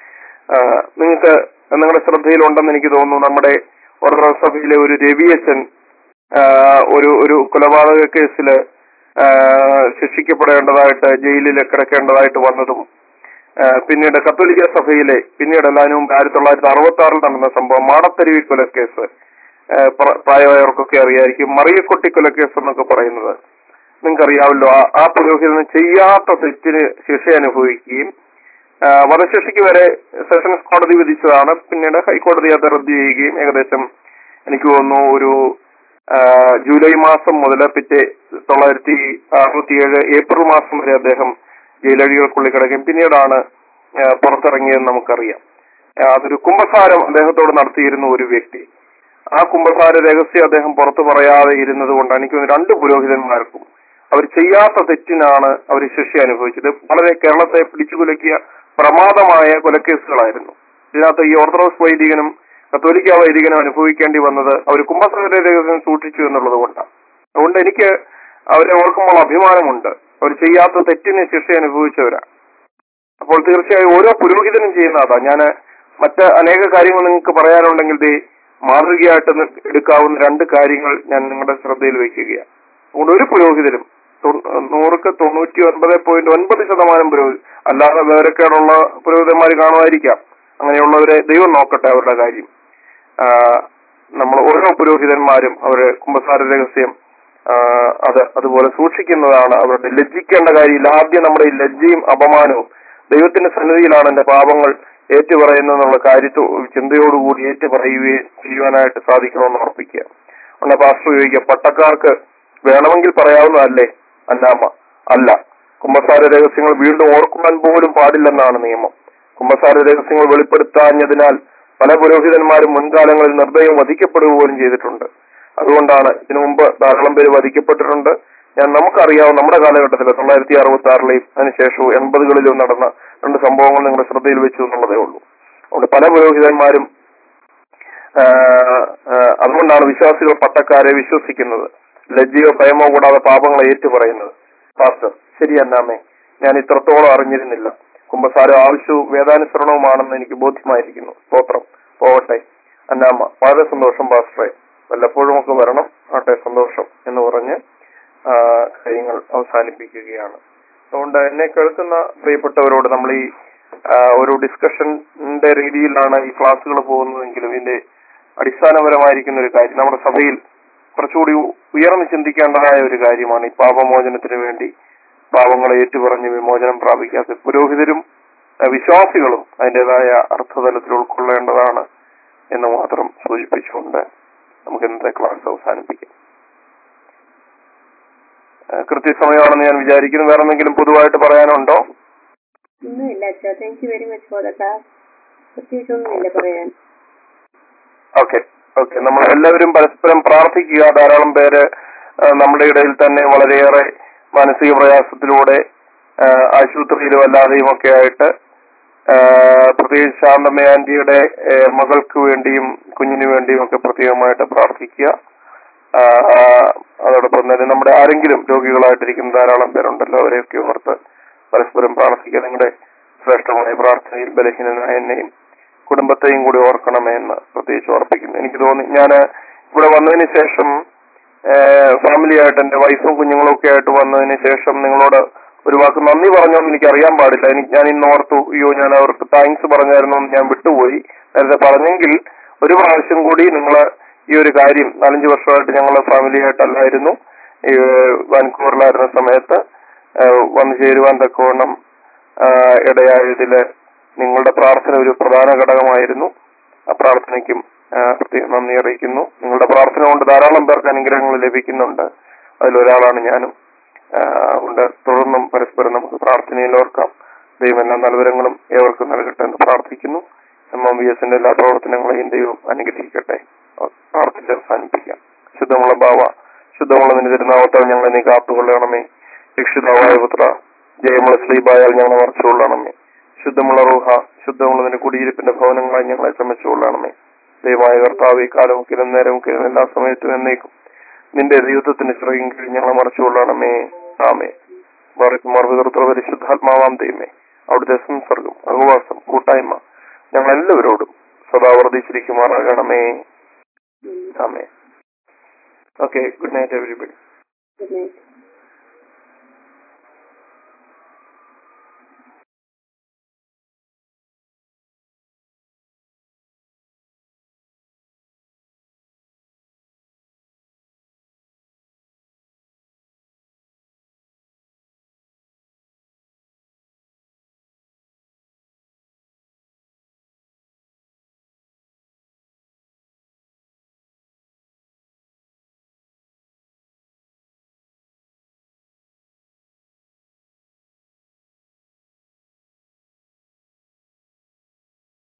നിങ്ങൾക്ക് നിങ്ങളുടെ ശ്രദ്ധയിലുണ്ടെന്ന് എനിക്ക് തോന്നുന്നു നമ്മുടെ ഓർത്തഡോക്സ് സഭയിലെ ഒരു രവിയച്ചൻ ആ, ഒരു ഒരു കൊലപാതക കേസില് ആ, ശിക്ഷിക്കപ്പെടേണ്ടതായിട്ട് ജയിലിൽ കിടക്കേണ്ടതായിട്ട് വന്നതും ആ, പിന്നീട് കത്തോലിക്ക സഭയിലെ പിന്നീട് അതിനു മുമ്പ് ആയിരത്തി തൊള്ളായിരത്തി അറുപത്തി ആറിൽ നടന്ന സംഭവം മാടത്തരുവി കൊലക്കേസ് ആ, പ്ര- പ്രായമായവർക്കൊക്കെ അറിയായിരിക്കും മറിയക്കൊട്ടി കൊലക്കേസ് എന്നൊക്കെ പറയുന്നത് നിങ്ങൾക്കറിയാമല്ലോ ആ- ആ പുരോഹിതന് ചെയ്യാത്ത തെറ്റിന് ശിക്ഷ അനുഭവിക്കുകയും ആ, വധശിക്ഷയ്ക്ക് വരെ സെഷൻസ് കോടതി വിധിച്ചതാണ് പിന്നീട് ഹൈക്കോടതി അത് റദ്ദു ചെയ്യുകയും ഏകദേശം എനിക്ക് തോന്നുന്നു ഒരു ആ, ജൂലൈ മാസം മുതൽ പിറ്റേ തൊള്ളായിരത്തി അറുപത്തിയേഴ് ഏപ്രിൽ മാസം വരെ അദ്ദേഹം ജയിലഴികൾക്കുള്ളിൽ കിടക്കുകയും പിന്നീടാണ് ആ, പുറത്തിറങ്ങിയതെന്ന് നമുക്കറിയാം ആ, അതൊരു കുംഭസാരം അദ്ദേഹത്തോട് നടത്തിയിരുന്ന ഒരു വ്യക്തി ആ കുംഭസാര രഹസ്യം അദ്ദേഹം പുറത്തു പറയാതെ ഇരുന്നത് കൊണ്ട് എനിക്ക് തോന്നുന്നു രണ്ട് പുരോഹിതന്മാർക്കും അവർ ചെയ്യാത്ത തെറ്റിനാണ് അവർ ശിക്ഷ അനുഭവിച്ചത് വളരെ കേരളത്തെ പിടിച്ചുകുലക്കിയ പ്രമാദമായ കൊലക്കേസുകളായിരുന്നു ഇതിനകത്ത് ഈ ഓർത്തഡോക്സ് വൈദികനും കത്തോലിക്ക വൈദികനും അനുഭവിക്കേണ്ടി വന്നത് അവർ കുംഭസാര രഹസ്യം സൂക്ഷിച്ചു എന്നുള്ളത് കൊണ്ടാണ് അതുകൊണ്ട് എനിക്ക് അവരെ ഓർക്കുമ്പോൾ അഭിമാനമുണ്ട് അവർ ചെയ്യാത്ത തെറ്റിന് ശിക്ഷ അനുഭവിച്ചവരാ അപ്പോൾ തീർച്ചയായും ഓരോ പുരോഹിതനും ചെയ്യുന്ന അതാ ഞാൻ മറ്റ് അനേക കാര്യങ്ങൾ നിങ്ങൾക്ക് പറയാനുണ്ടെങ്കിൽ ദേ മാതൃകയായിട്ട് നി- എടുക്കാവുന്ന രണ്ട് കാര്യങ്ങൾ ഞാൻ നിങ്ങളുടെ ശ്രദ്ധയിൽ വയ്ക്കുകയാണ് അതുകൊണ്ട് ഒരു പുരോഹിതനും തൊ- നൂറുക്ക് തൊണ്ണൂറ്റി ഒൻപത് പോയിന്റ് ഒൻപത് ശതമാനം പുരോഹിത അല്ലാതെ വേറെക്കേടുള്ള പുരോഹിതന്മാർ കാണുമായിരിക്കാം അങ്ങനെയുള്ളവരെ ദൈവം നോക്കട്ടെ അവരുടെ കാര്യം ആ, നമ്മൾ ഓരോ പുരോഹിതന്മാരും അവര് കുംഭസാര രഹസ്യം ആ, അത് അതുപോലെ സൂക്ഷിക്കുന്നതാണ് അവരുടെ ലജ്ജിക്കേണ്ട കാര്യമില്ല ആദ്യം നമ്മുടെ ഈ ലജ്ജയും അപമാനവും ദൈവത്തിന്റെ സന്നിധിയിലാണ് എന്റെ പാപങ്ങൾ ഏറ്റുപറയുന്നുള്ള കാര്യത്തോ ചിന്തയോടുകൂടി ഏറ്റുപറയുകയും ചെയ്യുവാനായിട്ട് സാധിക്കണമെന്ന് ഉറപ്പിക്കുക ഉടനെ പാസ്റ്റർ ചോദിക്കുക പട്ടക്കാർക്ക് വേണമെങ്കിൽ പറയാവുന്നതല്ലേ അല്ലാമ അല്ല കുംഭസാര രഹസ്യങ്ങൾ വീണ്ടും ഓർക്കുവാൻ പോലും പാടില്ലെന്നാണ് നിയമം കുംഭസാര രഹസ്യങ്ങൾ വെളിപ്പെടുത്താഞ്ഞതിനാൽ പല പുരോഹിതന്മാരും മുൻകാലങ്ങളിൽ നിർദ്ദയം വധിക്കപ്പെടുക പോലും ചെയ്തിട്ടുണ്ട് അതുകൊണ്ടാണ് ഇതിനു മുമ്പ് ധാരാളം പേര് വധിക്കപ്പെട്ടിട്ടുണ്ട് ഞാൻ നമുക്കറിയാവുന്ന നമ്മുടെ കാലഘട്ടത്തിൽ തൊള്ളായിരത്തി അറുപത്തി ആറിലെയും അതിനുശേഷവും എൺപതുകളിലും നടന്ന രണ്ട് സംഭവങ്ങൾ നിങ്ങളുടെ ശ്രദ്ധയിൽ വെച്ചു എന്നുള്ളതേ ഉള്ളൂ അതുകൊണ്ട് പല പുരോഹിതന്മാരും ആ, ആ, അതുകൊണ്ടാണ് വിശ്വാസികൾ പട്ടക്കാരെ വിശ്വസിക്കുന്നത് ലജ്ജയോ ഭയമോ കൂടാതെ പാപങ്ങളെ ഏറ്റുപറയുന്നത് പാസ്റ്റർ ശരി അന്നാമേ ഞാൻ ഇത്രത്തോളം അറിഞ്ഞിരുന്നില്ല കുംഭസാരം ആവശ്യവും വേദാനുസരണവുമാണെന്ന് എനിക്ക് ബോധ്യമായിരിക്കുന്നു സ്തോത്രം പോവട്ടെ അന്നാമ്മ വളരെ സന്തോഷം പാസ്റ്ററെ വല്ലപ്പോഴും ഒക്കെ വരണം ആട്ടെ സന്തോഷം എന്ന് പറഞ്ഞ് ആ, കാര്യങ്ങൾ അവസാനിപ്പിക്കുകയാണ് അതുകൊണ്ട് എന്നെ കേൾക്കുന്ന പ്രിയപ്പെട്ടവരോട് നമ്മൾ ഈ ആ, ഒരു ഡിസ്കഷന്റെ രീതിയിലാണ് ഈ ക്ലാസ്സുകൾ പോകുന്നതെങ്കിലും ഇതിന്റെ അടിസ്ഥാനപരമായിരിക്കുന്ന ഒരു കാര്യം നമ്മുടെ സഭയിൽ കുറച്ചുകൂടി ഉയർന്നു ചിന്തിക്കേണ്ടതായ ഒരു കാര്യമാണ് ഈ പാപമോചനത്തിന് വേണ്ടി പാപങ്ങളെ ഏറ്റുപറഞ്ഞ് വിമോചനം പ്രാപിക്കാത്ത പുരോഹിതരും ആ, വിശ്വാസികളും അതിൻ്റെതായ അർത്ഥതലത്തിൽ ഉൾക്കൊള്ളേണ്ടതാണ് എന്ന് മാത്രം സൂചിപ്പിച്ചുകൊണ്ട് നമുക്ക് ഇന്നത്തെ ക്ലാസ് അവസാനിപ്പിക്കാം ആ, കൃത്യസമയമാണെന്ന് ഞാൻ വിചാരിക്കുന്നു വേറെ എന്തെങ്കിലും പൊതുവായിട്ട് പറയാനുണ്ടോ ഒന്നുമില്ല അച്ഛാ thank you very much for the class പ്രത്യേകിച്ച് ഒന്നുമില്ല പറയാൻ ഓക്കെ ഓക്കെ നമ്മൾ എല്ലാവരും പരസ്പരം പ്രാർത്ഥിക്കുക ധാരാളം പേര് ആ, നമ്മുടെ ഇടയിൽ തന്നെ വളരെയേറെ മാനസിക പ്രയാസത്തിലൂടെ ആ, ആശുപത്രിയിലും അല്ലാതെയും ഒക്കെ ആയിട്ട് ആ, പ്രത്യേകിച്ച് ശാന്തമ്മ ആന്റിയുടെ ഏ, മകൾക്ക് വേണ്ടിയും കുഞ്ഞിനു വേണ്ടിയും ഒക്കെ പ്രത്യേകമായിട്ട് പ്രാർത്ഥിക്കുക ആ, ആ, അതോടൊപ്പം തന്നെ നമ്മുടെ ആരെങ്കിലും രോഗികളായിട്ടിരിക്കുന്ന ധാരാളം പേരുണ്ടല്ലോ അവരെയൊക്കെ ഓർത്ത് പരസ്പരം പ്രാർത്ഥിക്കുക നിങ്ങളുടെ ശ്രേഷ്ഠമായ പ്രാർത്ഥനയിൽ ബലഹീനനായ എന്നെയും കുടുംബത്തെയും കൂടി ഓർക്കണമേ എന്ന് പ്രത്യേകിച്ച് ഓർപ്പിക്കുന്നു എനിക്ക് തോന്നി ഞാൻ ഇവിടെ വന്നതിന് ശേഷം ഫാമിലി ആയിട്ട് എന്റെ വൈഫും കുഞ്ഞുങ്ങളും ഒക്കെ ആയിട്ട് വന്നതിന് ശേഷം നിങ്ങളോട് ഒരു വാക്ക് നന്ദി പറഞ്ഞോന്ന് എനിക്ക് അറിയാൻ പാടില്ല എനിക്ക് ഞാൻ ഇന്ന് ഓർത്തു അയ്യോ ഞാൻ അവർക്ക് താങ്ക്സ് പറഞ്ഞായിരുന്നു എന്ന് ഞാൻ വിട്ടുപോയി നേരത്തെ പറഞ്ഞെങ്കിൽ ഒരു പ്രാവശ്യം കൂടി നിങ്ങൾ ഈ ഒരു കാര്യം നാലഞ്ച് വർഷമായിട്ട് ഞങ്ങൾ ഫാമിലി ആയിട്ടല്ലായിരുന്നു ഈ വാൻകൂവറിലായിരുന്ന സമയത്ത് ഏഹ് വന്നു ചേരുവാൻ തക്കവണ്ണം ആഹ് ഇടയായതില് നിങ്ങളുടെ പ്രാർത്ഥന ഒരു പ്രധാന ഘടകമായിരുന്നു ആ പ്രാർത്ഥനയ്ക്കും ആഹ് പ്രത്യേകം നന്ദി അറിയിക്കുന്നു നിങ്ങളുടെ പ്രാർത്ഥന കൊണ്ട് ധാരാളം പേർക്ക് അനുഗ്രഹങ്ങൾ ലഭിക്കുന്നുണ്ട് അതിലൊരാളാണ് ഞാനും ആഹ് ഉണ്ട് തുടർന്നും പരസ്പരം നമുക്ക് പ്രാർത്ഥനയിൽ ഓർക്കാം ദൈവം എല്ലാ നൽവരങ്ങളും ഏവർക്കും നൽകട്ടെ എന്ന് പ്രാർത്ഥിക്കുന്നു എം എം ബി എസിന്റെ എല്ലാ പ്രവർത്തനങ്ങളെയും ദൈവം അനുഗ്രഹിക്കട്ടെ പ്രാർത്ഥിച്ച് അവസാനിപ്പിക്കാം ശുദ്ധമുള്ള ഭാവ ശുദ്ധമുള്ള നിന്റെ തിരുനാമത്താൽ ഞങ്ങളെ നീ കാത്തുകൊള്ളണമേ രക്ഷിതാവായ പുത്ര ജയമുള്ള ശ്രീബായാൽ ഞങ്ങളെ മറച്ചുകൊള്ളണമേ ശുദ്ധമുള്ള റൂഹ ശുദ്ധമുള്ള നിന്റെ കുടിയിരിപ്പിന്റെ ഭവനങ്ങളായി ഞങ്ങളെ ശ്രമിച്ചുകൊള്ളണമേ ദൈവമായ കർത്താവ് ഈ കാലമുക്കിലും നേരമുക്കിലും എല്ലാ സമയത്തും എന്നേക്കും നിന്റെ ദൈവത്വത്തിന് ചിറകും കീഴിൽ ഞങ്ങളെ മറച്ചുകൊള്ളണമേ ആമേ മറിക്കുമാർ വിതർത്ര പരിശുദ്ധാത്മാവാം ദൈവമേ അവിടുത്തെ സംസർഗം അഹവാസം കൂട്ടായ്മ ഞങ്ങളെല്ലാവരോടും സദാ വർദ്ധിച്ചിരിക്കുമാറാകണമേ ആമേ okay good night everybody good night